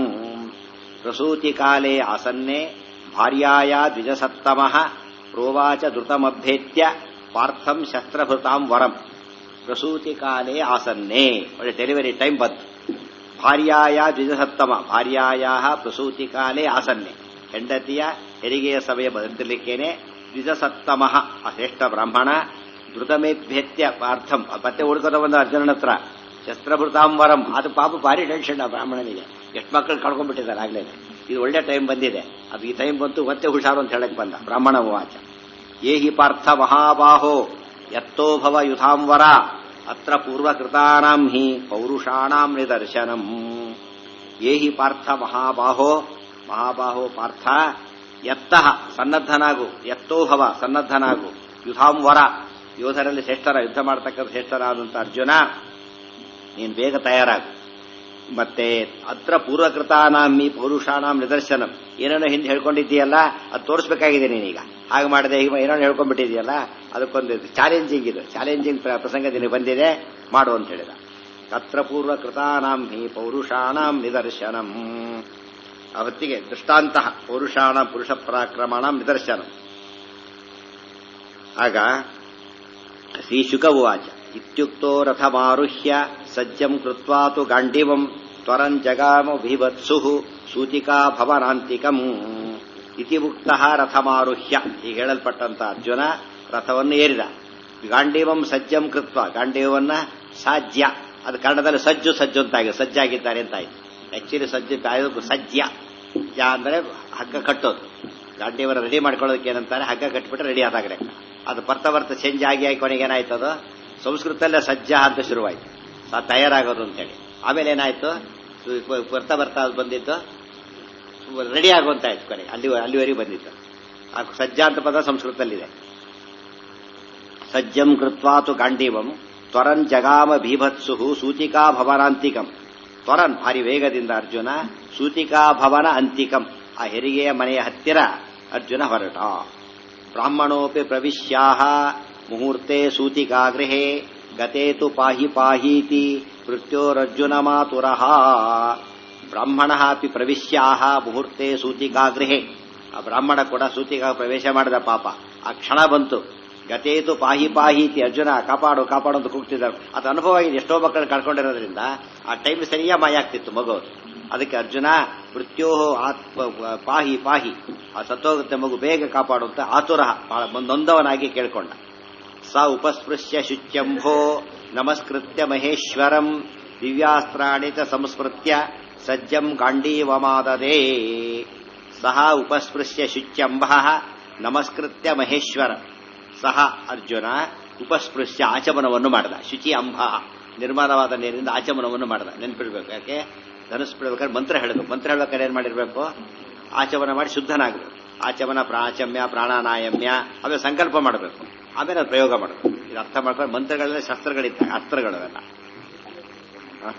ಪ್ರಸೂತಿ ಕಾಲೆ ಆಸನ್ನೇ ಭಾರ್ಯಾಯ ದ್ವಿಜ ಸತ್ತಮಃ ಪ್ರೋವಾಚ ಧೃತಮಭ್ಯೇತ್ಯ ಪಾರ್ಥಂ ಶಸ್ತ್ರಭೃತಾಂ ವರಂ ಪ್ರಸೂತಿ ಕಾಲೇ ಆಸನ್ನೇ ಒಳ್ಳೆ ಡೆಲಿವರಿ ಟೈಮ್ ಬಂತು ಭಾರ್ಯಾಯ ದ್ವಿಜಸತ್ತಮ ಭಾರ್ಯಾಯ ಪ್ರಸೂತಿ ಕಾಲೇ ಆಸನ್ನೆ ಹೆಂಡತಿಯ ಹೆರಿಗೆಯ ಸಮಯ ಬಂದಿರಲಿಕ್ಕೇನೆ ದ್ವಿಜಸತ್ತಮ ಆ ಶ್ರೇಷ್ಠ ಬ್ರಾಹ್ಮಣ ಧೃತಮೇಭ್ಯತ್ಯ ಪಾರ್ಥಂ ಆ ಮತ್ತೆ ಹುಡುಕದ ಒಂದು ಅರ್ಜುನನ ಹತ್ರ ಶಸ್ತ್ರಭೃತಾಂಬರಂ ಅದು ಪಾಪ ಭಾರಿ ಟೆನ್ಷನ್ ಆ ಬ್ರಾಹ್ಮಣನಿಗೆ ಎಷ್ಟು ಮಕ್ಕಳು ಕಳ್ಕೊಂಡ್ಬಿಟ್ಟಿದ್ದಾರೆ ಆಗ್ಲೇ ಇದು ಒಳ್ಳೆ ಟೈಮ್ ಬಂದಿದೆ ಅದು ಈ ಟೈಮ್ ಬಂತು ಮತ್ತೆ ಹುಷಾರು ಅಂತ ಹೇಳಕ್ ಬಂದ ಬ್ರಾಹ್ಮಣ ವಾಚ ಏಹಿ ಪಾರ್ಥ ಮಹಾಬಾಹೋ ಯತ್ತೋ ಭವ ಯುಧಾಂವರ ಅತ್ರ ಪೂರ್ವಕೃತಾನಾಂ ಹಿ ಪೌರುಷಾಣಾಂ ನಿದರ್ಶನಂ ಏಹಿ ಪಾರ್ಥ ಮಹಾಬಾಹೋ ಮಹಾಬಾಹೋ ಪಾರ್ಥ ಎತ್ತಃ ಸನ್ನದ್ಧನಾಗು ಎತ್ತೋ ಭವ ಸನ್ನದ್ಧನಾಗು ಯುಧಾಂವರ ಯೋಧರಲ್ಲಿ ಶ್ರೇಷ್ಠರ ಯುದ್ಧ ಮಾಡತಕ್ಕಂಥ ಶ್ರೇಷ್ಠರಾದಂಥ ಅರ್ಜುನ ನೀನು ಬೇಗ ತಯಾರಾಗು ಮತ್ತೆ ಅತ್ರ ಪೂರ್ವಕೃತಾನಾಮಿ ಪೌರುಷಾಣಾಂ ನಿದರ್ಶನಂ ಏನೇನೋ ಹಿಂದೆ ಹೇಳ್ಕೊಂಡಿದ್ದೀಯಲ್ಲ ಅದು ತೋರಿಸ್ಬೇಕಾಗಿದೆ ನೀನೀಗ ಹಾಗೆ ಮಾಡಿದೆ ಈಗ ಏನೋ ಹೇಳ್ಕೊಂಡ್ಬಿಟ್ಟಿದೆಯಲ್ಲ ಅದಕ್ಕೊಂದು ಚಾಲೆಂಜಿಂಗ್ ಇದು ಚಾಲೆಂಜಿಂಗ್ ಪ್ರಸಂಗ ನಿನಗೆ ಬಂದಿದೆ ಮಾಡು ಅಂತ ಹೇಳಿದ ಅತ್ರ ಪೂರ್ವಕೃತಾನಾಂ ಹಿ ಪೌರುಷಾಣಾಂ ನಿದರ್ಶನಂ ಆ ಹೊತ್ತಿಗೆ ದೃಷ್ಟಾಂತ ಪೌರುಷಾಣ ಪುರುಷ ಪರಾಕ್ರಮಣ ನಿದರ್ಶನ ಆಗ ಶ್ರೀಶುಕ ಉವಾಚ ಇತ್ಯುಕ್ತೋ ರಥಮಾರುಹ್ಯ ಸಜ್ಜಂ ಕೃತ್ವಾ ತು ಗಾಂಡಿವಂ ತ್ವರಂ ಜಗಾಮ ಭೀವತ್ಸು ಸೂತಿಕಾ ಭವನಾಂತಿಕಂ ಇತಿ ಉಕ್ತ ರಥಮಾರುಹ್ಯ ಈಗ ಹೇಳಲ್ಪಟ್ಟಂತ ಅರ್ಜುನ ರಥವನ್ನು ಏರಿದ ಗಾಂಡೀವಂ ಸಜ್ಜಂ ಕೃತ್ವ ಗಾಂಡೀವನ್ನ ಸಾಜ್ಯ ಅದು ಕನ್ನಡದಲ್ಲಿ ಸಜ್ಜು ಸಜ್ಜು ಅಂತಾಗಿದೆ ಸಜ್ಜಾಗಿದ್ದಾರೆ ಅಂತಾಯ್ತು ಆಕ್ಚುಲಿ ಸಜ್ಜು ಕಾಯೋದು ಸಜ್ಯ ಜ ಅಂದ್ರೆ ಹಗ್ಗ ಕಟ್ಟೋದು ಗಾಂಡೀವರ ರೆಡಿ ಮಾಡ್ಕೊಳ್ಳೋದಕ್ಕೆ ಏನಂತಾರೆ ಹಗ್ಗ ಕಟ್ಬಿಟ್ರೆ ರೆಡಿ ಆದಾಗ ಲೆಕ್ಕ ಅದು ಬರ್ತಾ ಬರ್ತಾ ಚೇಂಜ್ ಆಗಿ ಆಗಿ ಕೊನೆಗೆ ಏನಾಯ್ತು ಅದು ಸಂಸ್ಕೃತದಲ್ಲೇ ಸಜ್ಜ ಅಂತ ಶುರುವಾಯ್ತು ಆ ತಯಾರಾಗೋದು ಅಂತೇಳಿ ಆಮೇಲೆ ಏನಾಯ್ತು ಬರ್ತಾ ಬರ್ತಾ ಅದು ಬಂದಿದ್ದು ರೆಡಿ ಆಗುವಂತಾಯ್ತು ಕೊನೆಗೆ ಅಲ್ಲಿ ಅಲ್ಲಿವರೆಗೆ ಬಂದಿತ್ತು ಆ ಸಜ್ಜ ಅಂತ ಪದ ಸಂಸ್ಕೃತದಲ್ಲಿದೆ ಸಜ್ಜಂ ಕೃತ್ವಾತು ಗಾಂಡೀವಂ ತ್ವರನ್ ಜಗಾಮ ಭೀಭತ್ಸು ಸೂತಿಕಾ ಭವನಾಂತಿಕಂ ತ್ವರನ್ ಭಾರಿ ವೇಗದಿಂದ ಅರ್ಜುನ ಸೂತಿಕಾ ಭವನ ಅಂತಿಕಂ ಆ ಹೆರಿಗೆಯ ಮನೆಯ ಹತ್ತಿರ ಅರ್ಜುನ ಹೊರಟ ಬ್ರಾಹ್ಮಣೋಪಿ ಪ್ರವಿಶ್ಯಾಹ ಮುಹೂರ್ತೆ ಸೂತಿಕಾಗೃಹೆ ಗತೆ ತು ಪಾಹಿ ಪಾಹೀತಿ ಮೃತ್ಯೋರರ್ಜುನ ಮಾತುರಃ ಬ್ರಾಹ್ಮಣ ಅಪಿ ಪ್ರವಿಶ್ಯಾಹ ಮುಹೂರ್ತೆ ಸೂತಿಕಾಗೃಹೆ ಆ ಬ್ರಾಹ್ಮಣ ಕೂಡ ಸೂತಿಕಾ ಪ್ರವೇಶ ಮಾಡಿದ ಪಾಪ ಆ ಕ್ಷಣ ಬಂತು ಗತೇತು ಪಾಹಿ ಪಾಹೀತಿ ಅರ್ಜುನ ಕಾಪಾಡು ಕಾಪಾಡು ಅಂತ ಕೂಗ್ತಿದ್ದಾರೆ ಅದು ಅನುಭವ ಆಗಿದೆ ಎಷ್ಟೋ ಮಕ್ಕಳು ಕಳ್ಕೊಂಡಿರೋದ್ರಿಂದ ಆ ಟೈಮ್ ಸರಿಯಾ ಮಾಯ ಆಗ್ತಿತ್ತು ಮಗು ಅದಕ್ಕೆ ಅರ್ಜುನ ಮೃತ್ಯೋ ಆತ್ಮ ಪಾಹಿ ಪಾಹಿ ಆ ಸತ್ತೋಗುತ್ತೆ ಮಗು ಬೇಗ ಕಾಪಾಡು ಅಂತ ಆತುರ ಬಹಳ ನೊಂದವನಾಗಿ ಕೇಳ್ಕೊಂಡ ಸ ಉಪಸ್ಪೃಶ್ಯ ಶುಚ್ಯಂಭೋ ನಮಸ್ಕೃತ್ಯ ಮಹೇಶ್ವರಂ ದಿವ್ಯಾಸ್ತ್ರಾಣಿ ಚ ಸಂಸ್ಮೃತ್ಯ ಸಜ್ಜಂ ಗಾಂಡೀವಮಾದದೇ ಸಹ ಉಪಸ್ಪೃಶ್ಯ ಶುಚ್ಯಂಭ ನಮಸ್ಕೃತ್ಯ ಮಹೇಶ್ವರ ಸಹ ಅರ್ಜುನ ಉಪಸ್ಪೃಶ್ಯ ಆಚಮನವನ್ನು ಮಾಡಿದ ಶುಚಿ ಅಂಬ ನಿರ್ಮಲವಾದ ನೀರಿನಿಂದ ಆಚಮನವನ್ನು ಮಾಡಿದ ನೆನ್ಪಿಡ್ಬೇಕು ಯಾಕೆ ಧನುಸ್ ಬಿಡ್ಬೇಕಾದ್ರೆ ಮಂತ್ರ ಹೇಳಬೇಕು ಮಂತ್ರ ಹೇಳ್ಬೇಕಾದ್ರೆ ಏನ್ ಮಾಡಿರ್ಬೇಕು ಆಚಮನ ಮಾಡಿ ಶುದ್ಧನಾಗಬೇಕು ಆಚಮನ ಪ್ರಾಚಮ್ಯ ಪ್ರಾಣಾನಾಯಮ್ಯ ಆಮೇಲೆ ಸಂಕಲ್ಪ ಮಾಡಬೇಕು ಆಮೇಲೆ ಅದು ಪ್ರಯೋಗ ಮಾಡಬೇಕು ಇದು ಅರ್ಥ ಮಾಡ್ಕೊಂಡು ಮಂತ್ರಗಳೆಲ್ಲ ಶಸ್ತ್ರಗಳಿದ್ದ ಅಸ್ತ್ರಗಳವೆಲ್ಲ ಹ?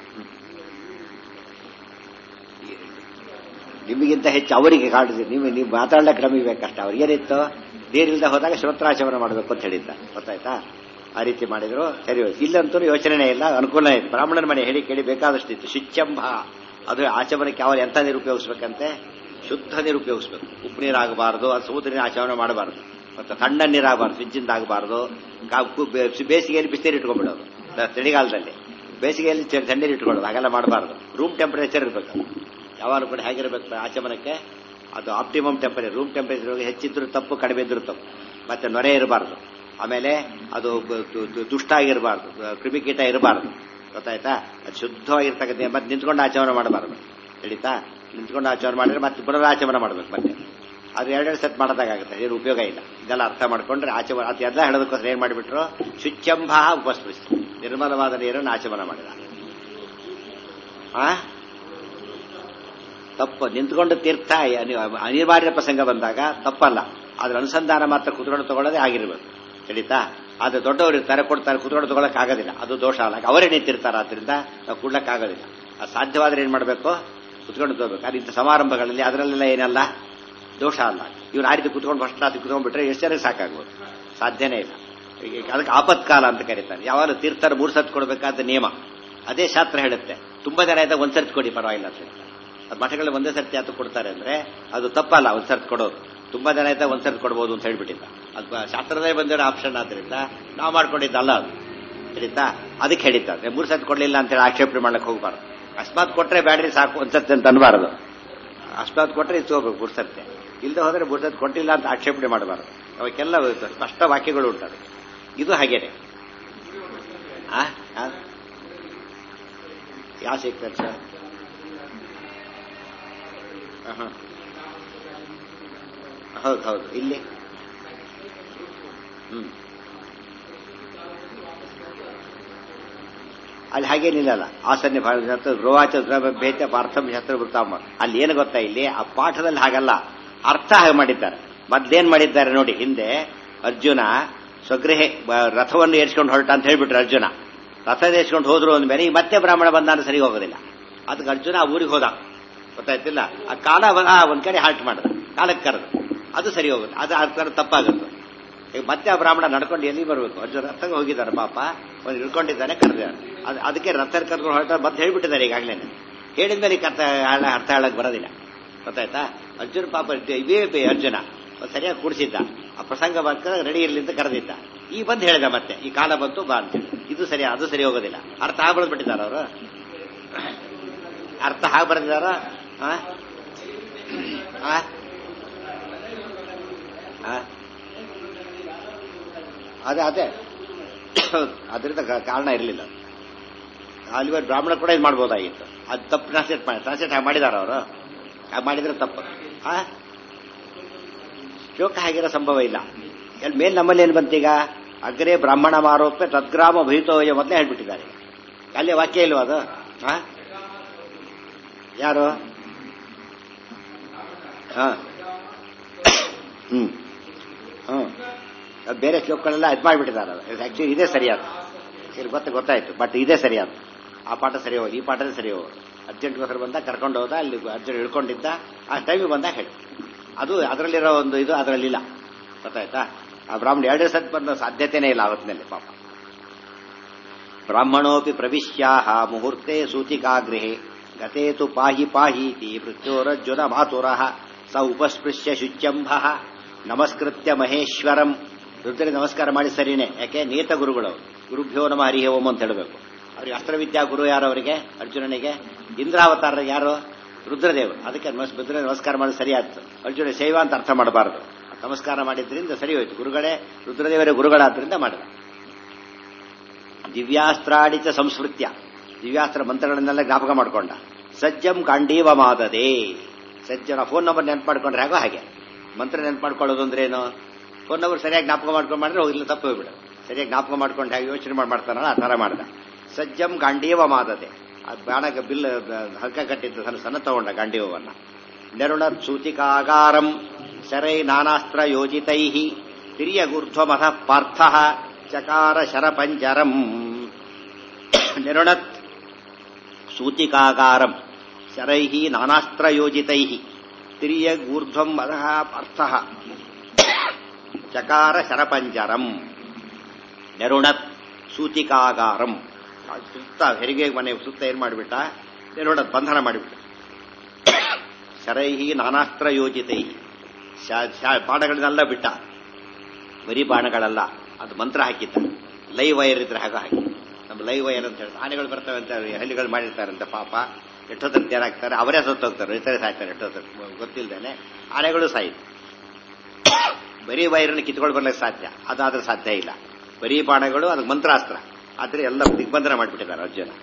ನಿಮಗಿಂತ ಹೆಚ್ಚು ಅವರಿಗೆ ಕಾಡಿದ್ರಿ ನೀವು ನೀವು ಮಾತಾಡ್ಲಿಕ್ಕೆ ನಮಗೆ ಬೇಕಷ್ಟ ಅವ್ರಿಗೆ ಏನಿತ್ತು ನೀರಿಲ್ದ ಹೋದಾಗ ಶ್ರೋತ್ರಾಚಮನ ಮಾಡಬೇಕು ಅಂತ ಹೇಳಿದ್ದ ಗೊತ್ತಾಯ್ತಾ ಆ ರೀತಿ ಮಾಡಿದ್ರು ಸರಿ ಹೋಯ್ತು ಇಲ್ಲಂತೂ ಯೋಚನೆ ಇಲ್ಲ ಅನುಕೂಲ ಇದೆ ಬ್ರಾಹ್ಮಣನ ಮನೆ ಹೇಳಿ ಕೇಳಿ ಬೇಕಾದಷ್ಟಿತ್ತು ಶುಚ್ಚಂಬ ಅದು ಆಚಮನಕ್ಕೆ ಯಾವ ಎಂತ ನೀರು ಉಪಯೋಗಿಸ್ಬೇಕಂತೆ ಶುದ್ಧ ನೀರು ಉಪಯೋಗಿಸ್ಬೇಕು ಉಪ್ಪು ನೀರಾಗಬಾರ್ದು ಅದು ಸಮುದ್ರ ನೀರು ಆಚಮನ ಮಾಡಬಾರ್ದು ಮತ್ತೆ ತಣ್ಣ ನೀರಾಗಬಾರ್ದು ಫ್ರಿಜ್ಜಿಂದ ಆಗಬಾರ್ದು ಬೇಸಿಗೆಯಲ್ಲಿ ಬಿಸಿನೀರು ಇಟ್ಕೊಂಡ್ಬಿಡೋದು ಚಳಿಗಾಲದಲ್ಲಿ ಬೇಸಿಗೆಯಲ್ಲಿ ಚ- ತಣ್ಣೀರು ಇಟ್ಕೊಳ್ಳೋದು ಹಾಗೆಲ್ಲ ಮಾಡಬಾರ್ದು ರೂಮ್ ಟೆಂಪರೇಚರ್ ಇರಬೇಕು ಯಾವಾಗಲೂ ಕೂಡ ಹೇಗಿರಬೇಕು ಆಚಮನಕ್ಕೆ ಅದು ಆಪ್ಟಿಮಮ್ ಟೆಂಪರೇಚರ್ ರೂಮ್ ಟೆಂಪರೇಚರ್ ಹೆಚ್ಚಿದ್ರು ತಪ್ಪು ಕಡಿಮೆ ಇದ್ರು ತಪ್ಪು ಮತ್ತೆ ನೊರೆ ಇರಬಾರ್ದು ಆಮೇಲೆ ಅದು ಬ- ದು- ದು- ದುಷ್ಟ ಆಗಿರಬಾರ್ದು ಕ್ರಿಮಿಕೀಟ ಇರಬಾರ್ದು ಗೊತ್ತಾಯ್ತಾ ಅದು ಶುದ್ಧವಾಗಿರ್ತಕ್ಕಂಥ ಮತ್ತೆ ನಿಂತ್ಕೊಂಡು ಆಚಮನ ಮಾಡಬಾರ್ದು ತಿಳಿತಾ ನಿಂತ್ಕೊಂಡು ಆಚಮನ ಮಾಡಿದ್ರೆ ಮತ್ತೆ ಪುನರಾಚಮನ ಮಾಡಬೇಕು ಮತ್ತೆ ಅದು ಎರಡೆರಡು ಸೆಟ್ ಮಾಡೋದಾಗುತ್ತೆ ಏನು ಉಪಯೋಗ ಇಲ್ಲ ಇದೆಲ್ಲ ಅರ್ಥ ಮಾಡ್ಕೊಂಡ್ರೆ ಆಚಮನ ಅದು ಎಲ್ಲ ಹೇಳೋದಕ್ಕೋಸ್ಕರ ಏನ್ ಮಾಡಿಬಿಟ್ರು ಶುಚ್ಚಂಭ ಉಪಸ್ಪೃಶಿ ನಿರ್ಮಲವಾದ ನೀರನ್ನು ಆಚಮನ ಮಾಡಿದ ಆ ತಪ್ಪು ನಿಂತ್ಕೊಂಡು ತೀರ್ಥ ಅನಿ- ಅನಿವಾರ್ಯ ಪ್ರಸಂಗ ಬಂದಾಗ ತಪ್ಪಲ್ಲ ಅದ್ರ ಅನುಸಂಧಾನ ಮಾತ್ರ ಕುತ್ಕೊಂಡು ತಗೊಳ್ಳೋದೇ ಆಗಿರ್ಬೇಕು ತಿಳಿತಾ ಆದ್ರೆ ದೊಡ್ಡವರು ಇರ್ತಾರೆ ಕೊಡ್ತಾರೆ ಕುತ್ಕೊಂಡು ತಗೊಳಕ್ ಆಗೋದಿಲ್ಲ ಅದು ದೋಷ ಅಲ್ಲ ಅವರೇ ನಿಂತಿರ್ತಾರೆ ಆದ್ರಿಂದ ನಾವು ಕೊಡ್ಲಕ್ ಆಗೋದಿಲ್ಲ ಅದು ಸಾಧ್ಯವಾದ್ರೆ ಏನ್ ಮಾಡಬೇಕು ಕುತ್ಕೊಂಡು ತಗೋಬೇಕು ಅದು ಇಂಥ ಸಮಾರಂಭಗಳಲ್ಲಿ ಅದರಲ್ಲೆಲ್ಲ ಏನಲ್ಲ ದೋಷ ಅಲ್ಲ ಇವ್ರು ಆ ರೀತಿ ಕುತ್ಕೊಂಡು ಫಸ್ಟ್ ರಾತ್ರಿ ಕುತ್ಕೊಂಡ್ಬಿಟ್ರೆ ಎಷ್ಟು ಜನಕ್ಕೆ ಸಾಕಾಗ್ಬೋದು ಸಾಧ್ಯನೇ ಇಲ್ಲ ಈಗ ಅದಕ್ಕೆ ಆಪತ್ಕಾಲ ಅಂತ ಕರೀತಾರೆ ಯಾವಾಗ ತೀರ್ಥರು ಮೂರು ಸತ್ ಕೊಡಬೇಕಾದ ನಿಯಮ ಅದೇ ಶಾಸ್ತ್ರ ಹೇಳುತ್ತೆ ತುಂಬಾ ಜನ ಇದ್ದಾಗ ಒಂದ್ ಸರ್ತಿ ಕೊಡಿ ಪರವಾಗಿಲ್ಲ ಅಂತ ಹೇಳ್ತಾರೆ ಅದು ಮಠಗಳಲ್ಲಿ ಒಂದೇ ಸರ್ತಿ ಯಾತು ಕೊಡ್ತಾರೆ ಅಂದ್ರೆ ಅದು ತಪ್ಪಲ್ಲ ಒಂದ್ ಸರ್ತಿ ಕೊಡೋದು ತುಂಬಾ ಜನ ಇದ್ದಾಗ ಒಂದ್ ಸರ್ತಿ ಕೊಡ್ಬೋದು ಅಂತ ಹೇಳ್ಬಿಟ್ಟಿಲ್ಲ ಅದು ಶಾಸ್ತ್ರದಲ್ಲಿ ಬಂದಿರೋ ಆಪ್ಷನ್ ಆದ್ರಿಂದ ನಾವು ಮಾಡ್ಕೊಂಡಿದ್ದಲ್ಲ ಅದು ಹೇಳಿತಾ ಅದಕ್ಕೆ ಹೇಳಿದ್ದಾರೆ ಮೂರು ಸರ್ತಿ ಕೊಡ್ಲಿಲ್ಲ ಅಂತ ಹೇಳಿ ಆಕ್ಷೇಪಣೆ ಮಾಡ್ಲಿಕ್ಕೆ ಹೋಗ್ಬಾರ್ದು ಅಕಸ್ಮಾತ್ ಕೊಟ್ರೆ ಬ್ಯಾಡ್ರಿ ಸಾಕು ಒಂದ್ ಸರ್ತಿ ಅಂತ ಅನ್ಬಾರದು ಅಕಸ್ಮಾತ್ ಕೊಟ್ರೆ ಇದು ತಗೋಬೇಕು ಮೂರು ಸರ್ತಿ ಇಲ್ಲದೆ ಹೋದ್ರೆ ಮೂರು ಸರ್ತಿ ಕೊಟ್ಟಿಲ್ಲ ಅಂತ ಆಕ್ಷೇಪಣೆ ಮಾಡಬಾರದು ಅವಕ್ಕೆಲ್ಲ ಸ್ಪಷ್ಟ ವಾಕ್ಯಗಳು ಉಂಟದು ಇದು ಹಾಗೇನೆ ಆ? ಆ? ಯಾವ ಸಿಗ್ತಾರೆ ಸರ್ ಆಹಾ. ಹೌದು ಹೌದು ಇಲ್ಲಿ ಹ್ಮ್ ಅಲ್ಲಿ ಹಾಗೇನಿಲ್ಲಲ್ಲ ಆಸನ್ಯ ಭಾರತ ರೋವಾಚ ಭೇದ ಪಾರ್ಥಂ ಶಾಸ್ತ್ರ ವೃತ್ತಾಮ ಅಲ್ಲಿ ಏನು ಗೊತ್ತಾ ಇಲ್ಲಿ ಆ ಪಾಠದಲ್ಲಿ ಹಾಗಲ್ಲ ಅರ್ಥ ಹಾಗೆ ಮಾಡಿದ್ದಾರೆ ಮೊದ್ಲೇನ್ ಮಾಡಿದ್ದಾರೆ ನೋಡಿ ಹಿಂದೆ ಅರ್ಜುನ ಸ್ವಗೃಹೆ ಬ- ರಥವನ್ನು ಏರ್ಸ್ಕೊಂಡು ಹೊರಟ ಅಂತ ಹೇಳ್ಬಿಟ್ರು ಅರ್ಜುನ ರಥ ಏರ್ಸ್ಕೊಂಡು ಹೋದ್ರು ಅಂದ್ಮೇಲೆ ಈಗ ಮತ್ತೆ ಬ್ರಾಹ್ಮಣ ಬಂದಾನು ಸರಿ ಹೋಗೋದಿಲ್ಲ ಅದಕ್ಕೆ ಅರ್ಜುನ ಆ ಊರಿಗೆ ಹೋದ ಗೊತ್ತಾಯ್ತಿಲ್ಲ ಆ ಕಾಲ ಬ- ಆ, ಒಂದ್ ಕಡೆ ಹಾಲ್ಟ್ ಮಾಡಿದ ಕಾಲಕ್ಕೆ ಕರೆದು ಅದು ಸರಿ ಹೋಗುತ್ತೆ ಅದು ಅರ್ಥ ತಪ್ಪಾಗುತ್ತೆ ಈಗ ಮತ್ತೆ ಆ ಬ್ರಾಹ್ಮಣ ನಡ್ಕೊಂಡು ಎಲ್ಲಿ ಬರಬೇಕು ಅರ್ಜುನ ರಥಕ್ಕೆ ಹೋಗಿದ್ದಾರೆ ಪಾಪ ಒಂದು ಇಳ್ಕೊಂಡಿದ್ದಾನೆ ಕರೆದಿದ್ದಾರೆ ಅದು ಅದಕ್ಕೆ ರಥ ಕರ್ಕೊಂಡು ಹೊರಟ ಮತ್ತೆ ಹೇಳ್ಬಿಟ್ಟಿದ್ದಾರೆ ಈಗಾಗಲೇ ಹೇಳಿದ್ಮೇಲೆ ಈಗ ಅರ್ಥ ಹೇಳ- ಅರ್ಥ ಹೇಳಕ್ ಬರೋದಿಲ್ಲ ಗೊತ್ತಾಯ್ತಾ ಅರ್ಜುನ ಪಾಪ ಇವೇ ಬೇ- ಅರ್ಜುನ ಒಂದ್ ಸರಿಯಾಗಿ ಕೂಡಿಸಿದ್ದ ಆ ಪ್ರಸಂಗ ಬಂದ ರೆಡಿ ಇರ್ಲಿ ಅಂತ ಕರೆದಿದ್ದ ಈ ಬಂದು ಹೇಳಿದ ಮತ್ತೆ ಈ ಕಾಲ ಬಂತು ಬಾ ಅಂತ ಇದು ಸರಿ ಅದು ಸರಿ ಹೋಗೋದಿಲ್ಲ ಅರ್ಥ ಹಾಗೆ ಬರೆದ್ಬಿಟ್ಟಿದ್ದಾರೆ ಅವರು ಅರ್ಥ ಹಾಗೆ ಬರೆದಿದಾರ ಆ? ಆ? ಆ? ಅದೇ ಅದೇ ಅದರಿಂದ ಕ- ಕಾರಣ ಇರಲಿಲ್ಲ ಅಲ್ಲಿ ಬ್ರಾಹ್ಮಣ ಕೂಡ ಇದು ಮಾಡ್ಬೋದಾಗಿತ್ತು ಅದು ತಪ್ಪು ಟ್ರಾನ್ಸ್ಲೇಟ್ ಮಾಡಿ ಟ್ರಾನ್ಸ್ಲೇಟ್ ಹಾಗೆ ಮಾಡಿದಾರ ಅವರು ಹಾಗೆ ಮಾಡಿದ್ರೆ ತಪ್ಪು ಆ ಶ್ಲೋಕ ಹಾಗಿರೋ ಸಂಭವ ಇಲ್ಲ ಎಲ್ಲಿ ಮೇಲ್ ನಮ್ಮಲ್ಲಿ ಏನು ಬಂತೀಗ ಅಗ್ರೇ ಬ್ರಾಹ್ಮಣ ಆರೋಪ ತದ್ಗ್ರಾಮ ಭೀತೋಯ ಮೊದಲೇ ಹೇಳ್ಬಿಟ್ಟಿದ್ದಾರೆ ಅಲ್ಲಿ ವಾಕ್ಯ ಇಲ್ವಾ ಅದು ಆ? ಯಾರು ಹಾ ಹ್ಮ್ ಹ್ಮ್ ಅದು ಬೇರೆ ಶ್ಲೋಕಗಳೆಲ್ಲ ಇದು ಮಾಡಿಬಿಟ್ಟಿದ್ದಾರೆ ಆಕ್ಚುಲಿ ಇದೇ ಸರಿಯಾದ ಸರಿ ಗೊತ್ತ ಗೊತ್ತಾಯ್ತು ಬಟ್ ಇದೇ ಸರಿಯಾದ ಆ ಪಾಠ ಸರಿ ಹೋಗಿ ಈ ಪಾಠನೇ ಸರಿ ಹೋಗಿ ಅರ್ಜೆಂಟ್ಗೋಸ್ಕರ ಬಂದ ಕರ್ಕೊಂಡು ಹೋದ ಅಲ್ಲಿ ಅರ್ಜೆಂಟ್ ಇಳ್ಕೊಂಡಿದ್ದ ಆ ಟೈಮಿಗೆ ಬಂದಾಗ ಹೇಳಿ ಅದು ಅದರಲ್ಲಿರೋ ಒಂದು ಇದು ಅದರಲ್ಲಿಲ್ಲ ಗೊತ್ತಾಯ್ತಾ ಆ ಬ್ರಾಹ್ಮಣ ಎರಡೇ ಸತ್ ಬಂದ ಸಾಧ್ಯತೆನೇ ಇಲ್ಲ ಆವತ್ತಿನಲ್ಲಿ ಪಾಪ ಬ್ರಾಹ್ಮಣೋಪಿ ಪ್ರವಿಶ್ಯಾಹ ಮುಹೂರ್ತೆ ಸೂತಿಕಾಗೃಹೆ ಗತೆ ತು ಪಾಹಿ ಪಾಹೀತಿ ಮೃತ್ಯೋರಜ್ಜುನ ಮಾತುರಃ ಸ ಉಪಸ್ಪೃಶ್ಯ ಶುಚ್ಯಂಭ ನಮಸ್ಕೃತ್ಯ ಮಹೇಶ್ವರಂ ರುದ್ರನಿಗೆ ನಮಸ್ಕಾರ ಮಾಡಿ ಸರಿನೇ ಯಾಕೆ ನೇತ ಗುರುಗಳು ಅವ್ರು. ಗುರುಭ್ಯೋ ನಮ ಹರಿ ಓಂ ಅಂತ ಹೇಳಬೇಕು ಅವ್ರಿಗೆ ಅಸ್ತ್ರವಿದ್ಯಾ ಗುರು ಯಾರು ಅವರಿಗೆ ಅರ್ಜುನನಿಗೆ ಇಂದ್ರಾವತಾರ ಯಾರು ರುದ್ರದೇವರು ಅದಕ್ಕೆ ನಮಸ್ ರುದ್ರನಿಗೆ ನಮಸ್ಕಾರ ಮಾಡಿ ಸರಿಯಾಯ್ತು ಅರ್ಜುನ ಶೈವ ಅಂತ ಅರ್ಥ ಮಾಡಬಾರದು ನಮಸ್ಕಾರ ಮಾಡಿದ್ರಿಂದ ಸರಿ ಹೋಯ್ತು ಗುರುಗಳೇ ರುದ್ರದೇವರೇ ಗುರುಗಳಾದ್ರಿಂದ ಮಾಡಿದ ದಿವ್ಯಾಸ್ತ್ರಾಡಿತ ಸಂಸ್ಮೃತ್ಯ ದಿವ್ಯಾಸ್ತ್ರ ಮಂತ್ರಗಳನ್ನೆಲ್ಲ ಜ್ಞಾಪಕ ಮಾಡ್ಕೊಂಡ ಸಜ್ಜಂ ಕಾಂಡೀವ ಮಾದದೆ ಸಜ್ಜನ ಫೋನ್ ನಂಬರ್ ನೆನ್ಪು ಮಾಡ್ಕೊಂಡ್ರೆ ಹಾಗೋ ಹಾಗೆ ಮಂತ್ರ ನೆನ್ಪು ಮಾಡ್ಕೊಳ್ಳೋದು ಅಂದ್ರೆ ಏನು ಒನ್ ಅವರ್ ಸರಿಯಾಗಿ ಜ್ಞಾಪಕ ಮಾಡ್ಕೊಂಡು ಮಾಡಿದ್ರೆ ಹೋಗಿಲ್ಲ ತಪ್ಪು ಹೋಗ್ಬಿಡ ಸರಿಯಾಗಿ ಜ್ಞಾಪಕ ಮಾಡ್ಕೊಂಡು ಹೇಗೆ ಯೋಚನೆ ಮಾಡಿ ಮಾಡ್ತಾನಲ್ಲ ಆ ಥರ ಮಾಡ್ದ ಸಜ್ಜಂ ಗಾಂಡೀವ ಮಾದದೆ ಅದು ಬಾಣಗ ಬಿಲ್ ಹಲ್ಕ ಕಟ್ಟಿದ್ದ ಸಣ್ಣ ಸಣ್ಣ ತಗೊಂಡ ಗಾಂಡೀವವನ್ನ ನೆರುಣ ಸೂಚಿಕಾಗಾರಂ ಶರೈ ನಾನಾಸ್ತ್ರ ಯೋಜಿತೈ ತಿರ್ಯಗೂರ್ಧ್ವಮಥ ಪಾರ್ಥ ಚಕಾರ ಶರಪಂಜರಂ ನಿರುಣತ್ ಸೂತಿಕಾಗಾರಂ ಶರೈ ನಾನಾಸ್ತ್ರ ಯೋಜಿತೈ ತಿರ್ಯಗೂರ್ಧ್ವಂ ಅಧಃ ಪಾರ್ಥ ಚಕಾರ ಶರಪಂಜರಂ ನೆರುಣತ್ ಸೂತಿಕಾಗಾರಂ ಅದು ಸುತ್ತ ಹೆರಿಗೆ ಮನೆ ಸುತ್ತ ಏನ್ ಮಾಡಿಬಿಟ್ಟ ನೆರುಣತ್ ಬಂಧನ ಮಾಡಿಬಿಟ್ಟ ಶರೈಹಿ ನಾನಾಸ್ತ್ರ ಯೋಜಿತೈ ಬಾಣಗಳನ್ನೆಲ್ಲ ಬಿಟ್ಟ ಬರೀ ಬಾಣಗಳಲ್ಲ ಅದು ಮಂತ್ರ ಹಾಕಿದ್ದ ಲೈವ್ ವೈರ್ ಇದ್ರೆ ಹಾಗೆ ಹಾಕಿ ನಮ್ಮ ಲೈವ್ ವೈರ್ ಅಂತ ಹೇಳಿ ಆನೆಗಳು ಬರ್ತವೆ ಅಂತ ಹಳ್ಳಿಗಳು ಮಾಡಿರ್ತಾರಂತೆ ಪಾಪ ಎಷ್ಟೊತ್ತಂತ ಏನಾಗ್ತಾರೆ ಅವರೇ ಸತ್ತೋಗ್ತಾರೆ ರೈತರೇ ಸಾಯ್ತಾರೆ ಎಷ್ಟೊತ್ತ ಗೊತ್ತಿಲ್ಲದೇನೆ ಆನೆಗಳು ಸಾಯಿತು ಬರೀ ವೈರನ್ನು ಕಿತ್ಕೊಂಡು ಬರ್ಲಿಕ್ಕೆ ಸಾಧ್ಯ ಅದಾದ್ರೆ ಸಾಧ್ಯ ಇಲ್ಲ ಬರೀ ಬಾಣಗಳು ಅದಕ್ಕೆ ಮಂತ್ರಾಸ್ತ್ರ ಆದ್ರೆ ಎಲ್ಲ ದಿಗ್ಬಂಧನ ಮಾಡಿಬಿಟ್ಟಿದ್ದಾರೆ ಅರ್ಜುನ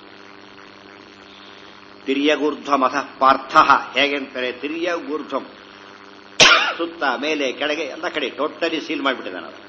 ತಿರ್ಯಗೂರ್ಧ್ವಂ ಅಥ ಪಾರ್ಥ ಹೇಗೆ ಅಂತಾರೆ ತಿರ್ಯಗೂರ್ಧ್ವಂ ಸುತ್ತ ಮೇಲೆ ಕೆಳಗೆ ಎಲ್ಲ ಕಡೆ ಟೋಟಲಿ ಸೀಲ್ ಮಾಡಿಬಿಟ್ಟಿದ್ದಾನೆ ಅವರು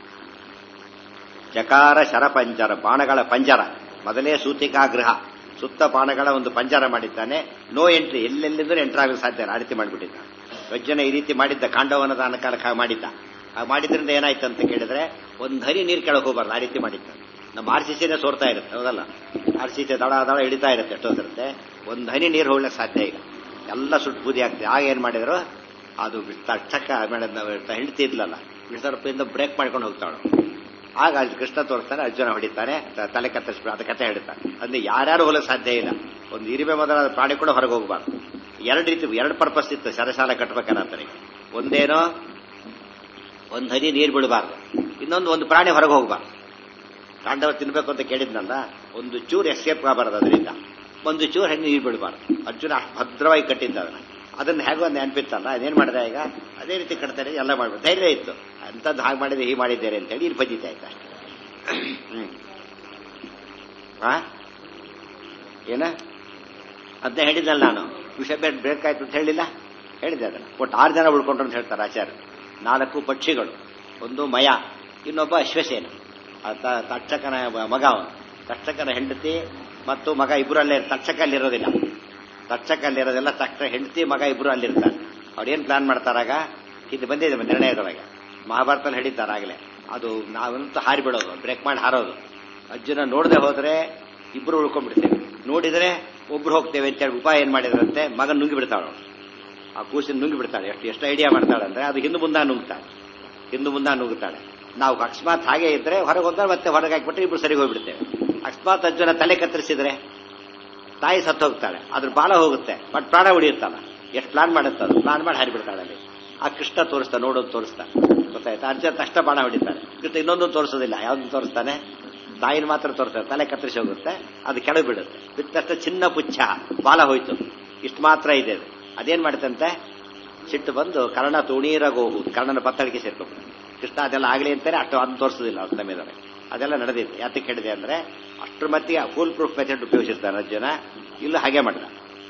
ಜಕಾರ ಶರಪಂಜರ ಬಾಣಗಳ ಪಂಜರ ಮೊದಲೇ ಸೂತಿಕಾಗೃಹ ಸುತ್ತ ಬಾಣಗಳ ಒಂದು ಪಂಜರ ಮಾಡಿದ್ದಾನೆ ನೋ ಎಂಟ್ರಿ ಎಲ್ಲೆಲ್ಲಿಂದಲೂ ಎಂಟ್ರ್ ಆಗಲು ಸಾಧ್ಯ ಇಲ್ಲ ಆ ರೀತಿ ಮಾಡಿಬಿಟ್ಟಿದ್ದ ವಜ್ಜನ ಈ ರೀತಿ ಮಾಡಿದ್ದ ಕಾಂಡವನ ದಾನ ಕಾಲಕ್ಕೆ ಹಾಗೆ ಮಾಡಿದ್ದ ಆ ಮಾಡಿದ್ರಿಂದ ಏನಾಯ್ತು ಅಂತ ಕೇಳಿದ್ರೆ ಒಂದು ಹನಿ ನೀರು ಕೆಳಗೆ ಹೋಗಬಾರ್ದು ಆ ರೀತಿ ಮಾಡಿದ್ದ ನಮ್ಮ ಆರ್ ಸಿ ಸಿನೇ ಸೋರ್ತಾ ಇರುತ್ತೆ ಹೌದಲ್ಲ ಆರ್ ಸಿ ಸಿ ದಳ ದಳ ಹಿಡಿತಾ ಇರುತ್ತೆ ಎಷ್ಟೊತ್ತಿರುತ್ತೆ ಒಂದು ಹನಿ ನೀರು ಹೋಗ್ಲಿಕ್ಕೆ ಸಾಧ್ಯ ಇಲ್ಲ ಎಲ್ಲ ಸುಟ್ಟು ಬೂದಿ ಆಗ್ತದೆ ಆಗ ಏನ್ ಮಾಡಿದ್ರು ಅದು ತಕ್ಷಕ ಹೆಂಡತಿ ಇದ್ಲಲ್ಲ ಬಿಡ್ಸರಪ್ಪಿಂದ ಬ್ರೇಕ್ ಮಾಡ್ಕೊಂಡು ಹೋಗ್ತಾಳು ಆಗ ಅಲ್ಲಿ ಕೃಷ್ಣ ತೋರಿಸ್ತಾನೆ ಅರ್ಜುನ ಹೊಡಿತಾನೆ ತ- ತಲೆ ಕತ್ತರಿಸ್ಬಿಟ್ಟು ಅದ ಕಥೆ ಹೇಳ್ತಾನೆ ಅಂದ್ರೆ ಯಾರ್ಯಾರು ಹೋಗಲು ಸಾಧ್ಯ ಇಲ್ಲ ಒಂದು ಇರಿಮೆ ಮೊದಲಾದ ಪ್ರಾಣಿ ಕೂಡ ಹೊರಗೆ ಹೋಗಬಾರ್ದು ಎರಡು ರೀತಿ ಎರಡು ಪರ್ಪಸ್ ಇತ್ತು ಸರಸಾಲ ಕಟ್ಬೇಕನ್ನಂತಾರೆ ಒಂದೇನೋ ಒಂದು ಹನಿ ನೀರು ಬಿಡಬಾರ್ದು ಇನ್ನೊಂದು ಒಂದು ಪ್ರಾಣಿ ಹೊರಗೆ ಹೋಗಬಾರ್ದು ತಾಂಡವ ತಿನ್ಬೇಕು ಅಂತ ಕೇಳಿದ್ನಲ್ಲ ಒಂದು ಚೂರು ಎಸ್ಕೇಪ್ ಆಗಬಾರದು ಅದರಿಂದ ಒಂದು ಚೂರು ಹಣ್ಣು ನೀರು ಬಿಡಬಾರ್ದು ಅರ್ಜುನ ಅಷ್ಟು ಭದ್ರವಾಗಿ ಕಟ್ಟಿದ್ದ ಅದನ್ನ ಅದನ್ನ ಹೇಗೋ ಒಂದು ನೆನಪಿತ್ತಲ್ಲ ಅದೇನ್ ಮಾಡಿದೆ ಈಗ ಅದೇ ರೀತಿ ಕಟ್ತಾರೆ ಎಲ್ಲ ಮಾಡ್ಬೋದು ಧೈರ್ಯ ಇತ್ತು ಅಂಥದ್ದು ಹಾಗೆ ಮಾಡಿದೆ ಹೀಗೆ ಮಾಡಿದ್ದೇನೆ ಅಂತ ಹೇಳಿ ಇಲ್ಲಿ ಬಜಿತಾ ಇತ್ತು ಅಷ್ಟೇ ಹ್ಮ್ ಆ ಏನ ಅದನ್ನ ಹೇಳಿದ್ನಲ್ಲ ನಾನು ವಿಷಯ ಬೇರೆ ಬ್ರೇಕ್ ಆಯ್ತು ಅಂತ ಹೇಳಿಲ್ಲ ಹೇಳಿದ್ದೆ ಅದನ್ನ ಒಟ್ಟು ಆರು ಜನ ಉಳ್ಕೊಂಡ್ರು ಅಂತ ಹೇಳ್ತಾರೆ ಆಚಾರ್ಯ ನಾಲ್ಕು ಪಕ್ಷಿಗಳು ಒಂದು ಮಯ ಇನ್ನೊಬ್ಬ ಅಶ್ವಸೇನ ಆ ತ- ತಕ್ಷಕನ ಮಗ ಅವನು ತಕ್ಷಕನ ಹೆಂಡತಿ ಮತ್ತು ಮಗ ಇಬ್ಬರು ಅಲ್ಲೇ ತಕ್ಷಕ ಅಲ್ಲಿರೋದಿಲ್ಲ ತಕ್ಷಕ ಅಲ್ಲಿರೋದಿಲ್ಲ ತಕ್ಷ ಹೆಂಡತಿ ಮಗ ಇಬ್ಬರು ಅಲ್ಲಿರ್ತಾರೆ ಅವ್ರೇನ್ ಪ್ಲಾನ್ ಮಾಡ್ತಾರಾಗ ಇದು ಬಂದಿದೆ ನಿರ್ಣಯದೊಳಗೆ ಮಹಾಭಾರತದಲ್ಲಿ ಹೇಳಿದ್ದಾರೆ ಆಗಲೇ ಅದು ನಾವಂತೂ ಹಾರಿ ಬಿಡೋದು ಬ್ರೇಕ್ ಮಾಡಿ ಹಾರೋದು ಅರ್ಜುನ ನೋಡದೆ ಹೋದ್ರೆ ಇಬ್ರು ಉಳ್ಕೊಂಡ್ಬಿಡ್ತೇವೆ ನೋಡಿದ್ರೆ ಒಬ್ರು ಹೋಗ್ತೇವೆ ಅಂತೇಳಿ ಉಪಾಯ ಏನ್ ಮಾಡಿದ್ರಂತೆ ಮಗ ನುಂಗಿ ಬಿಡ್ತಾಳು ಆ ಕೂಸಿನ ನುಂಗಿ ಬಿಡ್ತಾಳೆ ಎಷ್ಟು ಎಷ್ಟು ಐಡಿಯಾ ಮಾಡ್ತಾಳೆ ಅಂದ್ರೆ ಅದು ಹಿಂದೆ ಮುಂದೆ ನುಗ್ತಾಳೆ ಹಿಂದೆ ಮುಂದೆ ನುಗ್ತಾಳೆ ನಾವು ಅಕಸ್ಮಾತ್ ಹಾಗೆ ಇದ್ರೆ ಹೊರಗೆ ಹೋದ್ರೆ ಮತ್ತೆ ಹೊರಗೆ ಹಾಕ್ಬಿಟ್ರೆ ಇಬ್ರು ಸರಿಗೆ ಹೋಗ್ಬಿಡ್ತೇವೆ ಅಕಸ್ಮಾತ್ ಅರ್ಜುನ ತಲೆ ಕತ್ತರಿಸಿದ್ರೆ ತಾಯಿ ಸತ್ತು ಹೋಗ್ತಾಳೆ ಅದ್ರ ಬಾಲ ಹೋಗುತ್ತೆ ಬಟ್ ಪ್ರಾಣ ಉಳಿಯುತ್ತಲ್ಲ ಎಷ್ಟು ಪ್ಲಾನ್ ಮಾಡುತ್ತೆ ಅದು ಪ್ಲಾನ್ ಮಾಡಿ ಹಾರಿಬಿಡ್ತಾಳೆ ಅಲ್ಲಿ ಆ ಕೃಷ್ಣ ತೋರಿಸ್ತಾ ನೋಡೋದು ತೋರಿಸ್ತಾ ಗೊತ್ತಾಯ್ತಾ ಅರ್ಜುನ ತಕ್ಷಣ ಬಾಣ ಹೊಡಿತಾನೆ ಕೃಷ್ಣ ಇನ್ನೊಂದು ತೋರಿಸೋದಿಲ್ಲ ಯಾವ್ದು ತೋರಿಸ್ತಾನೆ ತಾಯಿನ ಮಾತ್ರ ತೋರಿಸ್ತಾರೆ ತಲೆ ಕತ್ತರಿಸಿ ಹೋಗುತ್ತೆ ಅದು ಕೆಳಗೆ ಬಿಡುತ್ತೆ ಬಿಟ್ಟ ತಕ್ಷಣ ಚಿನ್ನ ಪುಚ್ಛ ಬಾಲ ಹೋಯ್ತು ಇಷ್ಟು ಮಾತ್ರ ಇದೆ ಅದು ಅದೇನ್ ಮಾಡುತ್ತಂತೆ ಸಿಟ್ಟು ಬಂದು ಕರ್ಣ ತುಣೀರಗೋಗು ಕರ್ಣನ ಪತ್ತಳಿಕೆ ಸೇರ್ಕೊಂಡು ಕೃಷ್ಣ ಅದೆಲ್ಲ ಆಗಲಿ ಅಂತಾರೆ ಅಷ್ಟು ಅದನ್ನ ತೋರಿಸೋದಿಲ್ಲ ಅವ್ರ ಸಮಯದಲ್ಲಿ ಅದೆಲ್ಲ ನಡೆದಿದೆ ಯಾತಕ್ಕೆ ಹೇಳಿದೆ ಅಂದ್ರೆ ಅಷ್ಟರ ಮಟ್ಟಿಗೆ ಫುಲ್ ಪ್ರೂಫ್ ಮೆಥಡ್ ಉಪಯೋಗಿಸಿರ್ತಾನೆ ಅರ್ಜುನ ಇಲ್ಲೂ ಹಾಗೆ ಮಾಡಿದ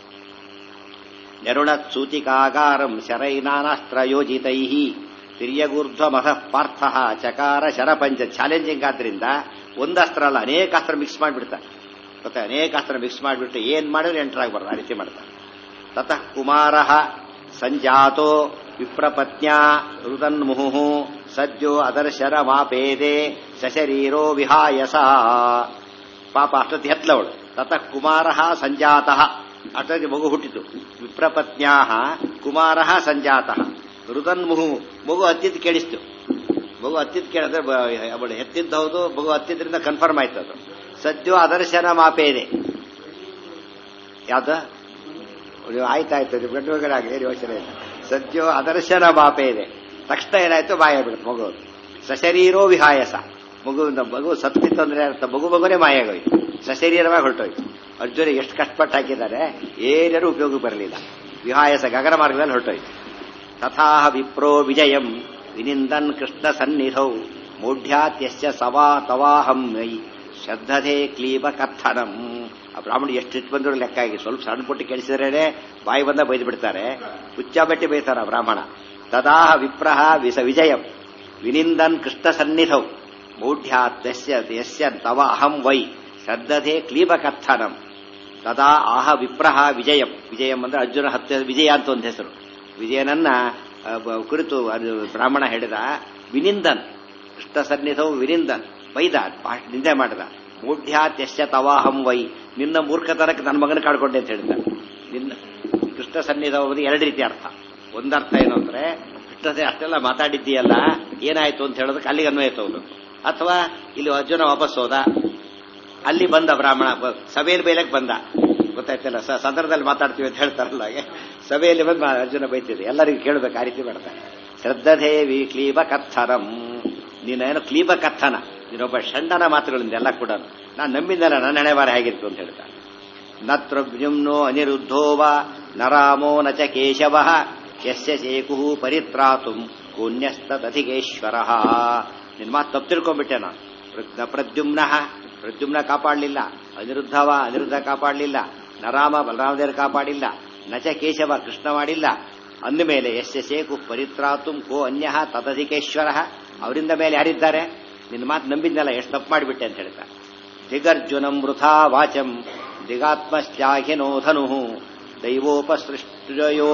ನೆರುಣ ಸೂತಿಕಾಗಾರಂ ಶರೈನಾನಾಸ್ತ್ರ ಯೋಜಿತೈ ತಿರ್ಯಗೂರ್ಧ್ವಮಃ ಪಾರ್ಥ ಚಕಾರ ಶರಪಂಚ ಚಾಲೆಂಜಿಂಗ್ ಆದ್ರಿಂದ ಒಂದಸ್ತ್ರ ಅಲ್ಲ ಅನೇಕ ಅಸ್ತ್ರ ಮಿಕ್ಸ್ ಮಾಡಿಬಿಡ್ತಾರೆ ಮತ್ತೆ ಅನೇಕ ಅಸ್ತ್ರ ಮಿಕ್ಸ್ ಮಾಡಿಬಿಟ್ಟು ಏನ್ ಮಾಡಿದ್ರೆ ಎಂಟರ್ ಆಗಬಾರ್ದು ಆ ರೀತಿ ಮಾಡ್ತಾರೆ ತತಃ ಕುಮಾರ ಸಂಜಾತೋ ವಿಪ್ರಪತ್ನ್ಯಾ ರುದನ್ಮುಹು ಸಜ್ಜೋ ಅದರ್ಶರ ಮಾಪೇದೆ ಸಶರೀರೋ ವಿಹಾಯಸ ಪಾಪ ಅಷ್ಟೊತ್ತಿ ಹೆತ್ಲವಳು ತತಃ ಕುಮಾರ ಸಂಜಾತ ಅಷ್ಟೊತ್ತಿ ಮಗು ಹುಟ್ಟಿತು ವಿಪ್ರಪತ್ನ್ಯಾ ಕುಮಾರ ಸಂಜಾತ ರುದನ್ಮುಹು ಮಗು ಹತ್ತಿದ್ದು ಕೇಳಿಸ್ತು ಮಗು ಹತ್ತಿದ್ದು ಕೇಳಿದ್ರೆ ಬ- ಅವಳು ಹೆತ್ತಿದ್ದು ಹೌದು ಮಗು ಹತ್ತಿದ್ರಿಂದ ಕನ್ಫರ್ಮ್ ಆಯ್ತು ಅದು ಸದ್ಯೋ ಅದರ್ಶನ ಮಾಪೇದೆ ಯಾವ್ದು ನೀವು ಆಯ್ತಾಯ್ತು ನೀವು ಗಂಡು ಮಗನಾಗಿ ಏನು ಯೋಚನೆ ಇಲ್ಲ ಸದ್ಯೋ ಅದರ್ಶನ ಮಾಪೆ ಇದೆ ತಕ್ಷಣ ಏನಾಯ್ತು ಮಾಯ ಬಿಡುತ್ತೆ ಮಗು ಸಶರೀರೋ ವಿಹಾಯಸ ಮಗು ಮಗು ಸತ್ತಿತ್ತು ಅಂದ್ರೆ ಅರ್ಥ ಮಗು ಮಗುನೇ ಮಾಯಾಗೋಯ್ತು ಸಶರೀರವಾಗಿ ಹೊರಟೋಯ್ತು ಅರ್ಜುನ ಎಷ್ಟು ಕಷ್ಟಪಟ್ಟು ಹಾಕಿದ್ದಾರೆ ಏನೇನು ಉಪಯೋಗ ಬರಲಿಲ್ಲ ವಿಹಾಯಸ ಗಗನ ಮಾರ್ಗದಲ್ಲಿ ಹೊರಟೋಯ್ತು ತಥಾಹ ವಿಪ್ರೋ ವಿಜಯಂ ವಿನಿಂದನ್ ಕೃಷ್ಣ ಸನ್ನಿಧೌ ಮೂಢ್ಯಾತ್ಯಸ್ಯ ಸವಾ ತವಾಹಂ ಮೈ ಶ್ರದ್ಧತೆ ಕ್ಲೀಬ ಕಥನಂ ಆ ಬ್ರಾಹ್ಮಣ ಎಷ್ಟು ಇಟ್ಟು ಬಂದ್ರು ಲೆಕ್ಕ ಆಗಿ ಸ್ವಲ್ಪ ಸಣ್ಣ ಪುಟ್ಟ ಕೇಳಿಸಿದ್ರೇನೆ ಬಾಯಿ ಬಂದ ಬೈದು ಬಿಡ್ತಾರೆ ಹುಚ್ಚ ಬಟ್ಟಿ ಬೈತಾರ ಬ್ರಾಹ್ಮಣ ತದಾಹ ವಿಪ್ರಹ ವಿಸ ವಿಜಯಂ ವಿನಿಂದನ್ ಕೃಷ್ಣ ಸನ್ನಿಧೌ ಮೌಢ್ಯಾತ್ ಯಸ್ಯ ಯಸ್ಯ ತವ ಅಹಂ ವೈ ಶ್ರದ್ಧತೆ ಕ್ಲೀಬಕಥನಂ ತದಾ ಆಹ ವಿಪ್ರಹ ವಿಜಯಂ ವಿಜಯಂ ಅಂದ್ರೆ ಅರ್ಜುನ ಹತ್ಯೆ ವಿಜಯ ಅಂತ ಒಂದು ಹೆಸರು ವಿಜಯನನ್ನ ಆ, ಬ- ಕುರಿತು ಅದು ಬ್ರಾಹ್ಮಣ ಹೇಳಿದ ವಿನಿಂದನ್ ಕೃಷ್ಣ ಸನ್ನಿಧೌ ವಿನಿಂದನ್ ಬೈದ ಭಾಷ ನಿಂದೆ ಮಾಡಿದ ಮೂಢ್ಯಾತ್ ಯಶ್ಯ ತವಾಹಂ ವೈ ನಿನ್ನ ಮೂರ್ಖತನಕ್ಕೆ ನನ್ನ ಮಗನ ಕಾಡ್ಕೊಂಡೆ ಅಂತ ಹೇಳಿದ ನಿನ್ನ ಕೃಷ್ಣ ಸನ್ನಿಧೌ ಅಂದ್ರೆ ಎರಡು ರೀತಿ ಅರ್ಥ ಒಂದರ್ಥ ಏನು ಅಂದ್ರೆ ಕೃಷ್ಣ ಅಷ್ಟೆಲ್ಲ ಮಾತಾಡಿದ್ದೀಯಲ್ಲ ಏನಾಯ್ತು ಅಂತ ಹೇಳೋದಕ್ಕೆ ಅಲ್ಲಿಗೆ ಅನ್ವಯ ತಗೋಬೇಕು ಅಥವಾ ಇಲ್ಲಿ ಅರ್ಜುನ ವಾಪಸ್ ಹೋದ ಅಲ್ಲಿ ಬಂದ ಬ್ರಾಹ್ಮಣ ಬ- ಸಭೆಯಲ್ಲಿ ಬೈಲಕ್ಕೆ ಬಂದ ಗೊತ್ತಾಯ್ತಲ್ಲ ಸ ಸದನದಲ್ಲಿ ಮಾತಾಡ್ತೀವಿ ಅಂತ ಹೇಳ್ತಾರಲ್ಲ ಹಾಗೆ ಸಭೆಯಲ್ಲಿ ಬಂದು ಮಾ- ಅರ್ಜುನ ಬೈತಿದೆ ಎಲ್ಲರಿಗೂ ಕೇಳಬೇಕು ಆ ರೀತಿ ಮಾಡ್ತಾರೆ ಶ್ರದ್ಧದೇವಿ ಕ್ಲೀಬ ಕಥನಂ ನೀನೇನು ಕ್ಲೀಬ ಕಥನ ನೀನೊಬ್ಬ ಷಂಡನ ಮಾತುಗಳಿಂದ ಎಲ್ಲ ಕೂಡ ನಾನು ನಂಬಿದ್ದಲ್ಲ ನನ್ನ ಹಣೆ ಬಾರ ಹೇಗಿತ್ತು ಅಂತ ಹೇಳ್ತಾನೆ ನತ್ರವ್ಯುಮ್ನೋ ಅನಿರುದ್ಧೋ ವಾ ನ ರಾಮೋ ನ ಚ ಕೇಶವ ಯಸ್ಯ ಚೇಕು ಪರಿತ್ರಾತು ಪುಣ್ಯಸ್ತದಧಿಕೇಶ್ವರ ನಿನ್ ಮಾತು ತಪ್ಪು ತಿಳ್ಕೊಂಡ್ಬಿಟ್ಟೆ ನಾನು ಪ್ರಜ್ಞ ಪ್ರದ್ಯುಮ್ನ ಪ್ರದ್ಯುಮ್ನ ಕಾಪಾಡಲಿಲ್ಲ ಅನಿರುದ್ಧವ ಅನಿರುದ್ಧ ಕಾಪಾಡಲಿಲ್ಲ ನರಾಮ ಬಲರಾಮದೇವರು ಕಾಪಾಡಿಲ್ಲ ನಚ ಕೇಶವ ಕೃಷ್ಣ ಮಾಡಿಲ್ಲ ಅಂದಮೇಲೆ ಯಸ್ಯ ಶೇಕು ಪರಿತ್ರಾತು ಕೋ ಅನ್ಯ ತದಧಿಕೇಶ್ವರ ಅವರಿಂದ ಮೇಲೆ ಯಾರಿದ್ದಾರೆ ನಿನ್ನ ಮಾತು ನಂಬಿದ್ನಲ್ಲ ಎಷ್ಟು ತಪ್ಪು ಮಾಡಿಬಿಟ್ಟೆ ಅಂತ ಹೇಳ್ತಾರೆ ದಿಗರ್ಜುನಂ ವೃಥಾ ವಾಚಂ ದಿಗಾತ್ಮಶ್ಲಾಘಿನೋ ಧನು ದೈವೋಪಸೃಷ್ಟಯೋ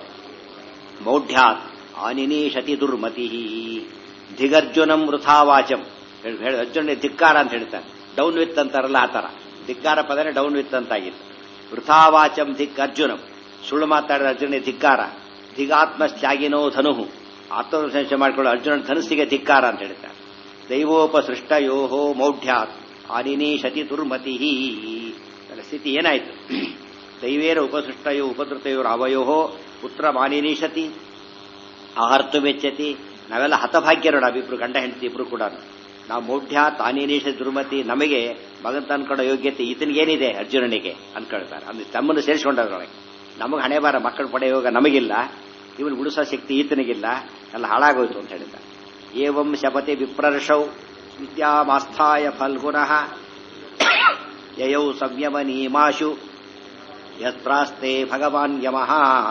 ಮೌಢ್ಯಾತ್ ಆನಿನೀಶತಿ ದುರ್ಮತಿ ದಿಗರ್ಜುನಂ ವೃಥಾ ವಾಚಂ ಹೇಳಿ ಹೇಳಿ ಅರ್ಜುನ ಧಿಕ್ಕಾರ ಅಂತ ಹೇಳ್ತಾರೆ ಡೌನ್ ವಿತ್ ಅಂತಾರಲ್ಲ ಆ ತರ ಧಿಕ್ಕಾರ ಪದನೇ ಡೌನ್ ವಿತ್ ಅಂತಾಗಿತ್ತು ವೃಥಾ ವಾಚಂ ದಿಕ್ ಅರ್ಜುನಂ ಸುಳ್ಳು ಮಾತಾಡಿದ ಅರ್ಜುನ ಧಿಕ್ಕಾರ ದಿಗಾತ್ಮಶ್ಲಾಘಿನೋ ಧನು ಆತ್ಮವಿಶ್ಲೇಷಣೆ ಮಾಡಿಕೊಳ್ಳೋ ಅರ್ಜುನ ಧನಸ್ಸಿಗೆ ಧಿಕ್ಕಾರ ಅಂತ ಹೇಳ್ತಾರೆ ದೈವೋಪಸೃಷ್ಟಯೋ ಮೌಢ್ಯಾತ್ ಆನಿನೀಶತಿ ದುರ್ಮತಿ ಅದರ ಸ್ಥಿತಿ ಏನಾಯ್ತು ದೈವೇರ ಉಪಸೃಷ್ಟಯೋ ಉಪಸೃತಯೋ ಅವಯೋ ಪುತ್ರ ಮಾನಿನೀಶತಿ ಆಹರ್ತು ಮೆಚ್ಚತಿ ನಾವೆಲ್ಲ ಹತಭಾಗ್ಯರು ನಾವಿಬ್ರು ಗಂಡ ಹೆಂಡತಿ ಇಬ್ರು ಕೂಡ ನಾವು ಮೌಢ್ಯ ತಾನಿನೀಶ ದುರ್ಮತಿ ನಮಗೆ ಮಗನ್ ಅನ್ಕೊಳ್ಳೋ ಯೋಗ್ಯತೆ ಈತನಿಗೇನಿದೆ ಅರ್ಜುನನಿಗೆ ಅನ್ಕೊಳ್ತಾರೆ ಅಂದ್ರೆ ತಮ್ಮನ್ನು ಸೇರಿಸ್ಕೊಂಡವ್ರೊಳಗೆ ನಮಗೆ ಹಣೆ ಬಾರ ಮಕ್ಕಳು ಪಡೆಯುವಾಗ ನಮಗಿಲ್ಲ ಇವನು ಉಳಿಸೋ ಶಕ್ತಿ ಈತನಿಗಿಲ್ಲ ಎಲ್ಲ ಹಾಳಾಗೋಯ್ತು ಅಂತ ಹೇಳಿದ್ದಾರೆ ಏವಂ ಶಪತಿ ವಿಪ್ರರ್ಷೌ ವಿದ್ಯಾಮಾಸ್ಥಾಯ ಫಲ್ಗುನಃ ಯಯೌ ಸಂಯಮ ನೀಮಾಶು ಯತ್ರಾಸ್ತೆ ಭಗವಾನ್ ಯಮಃ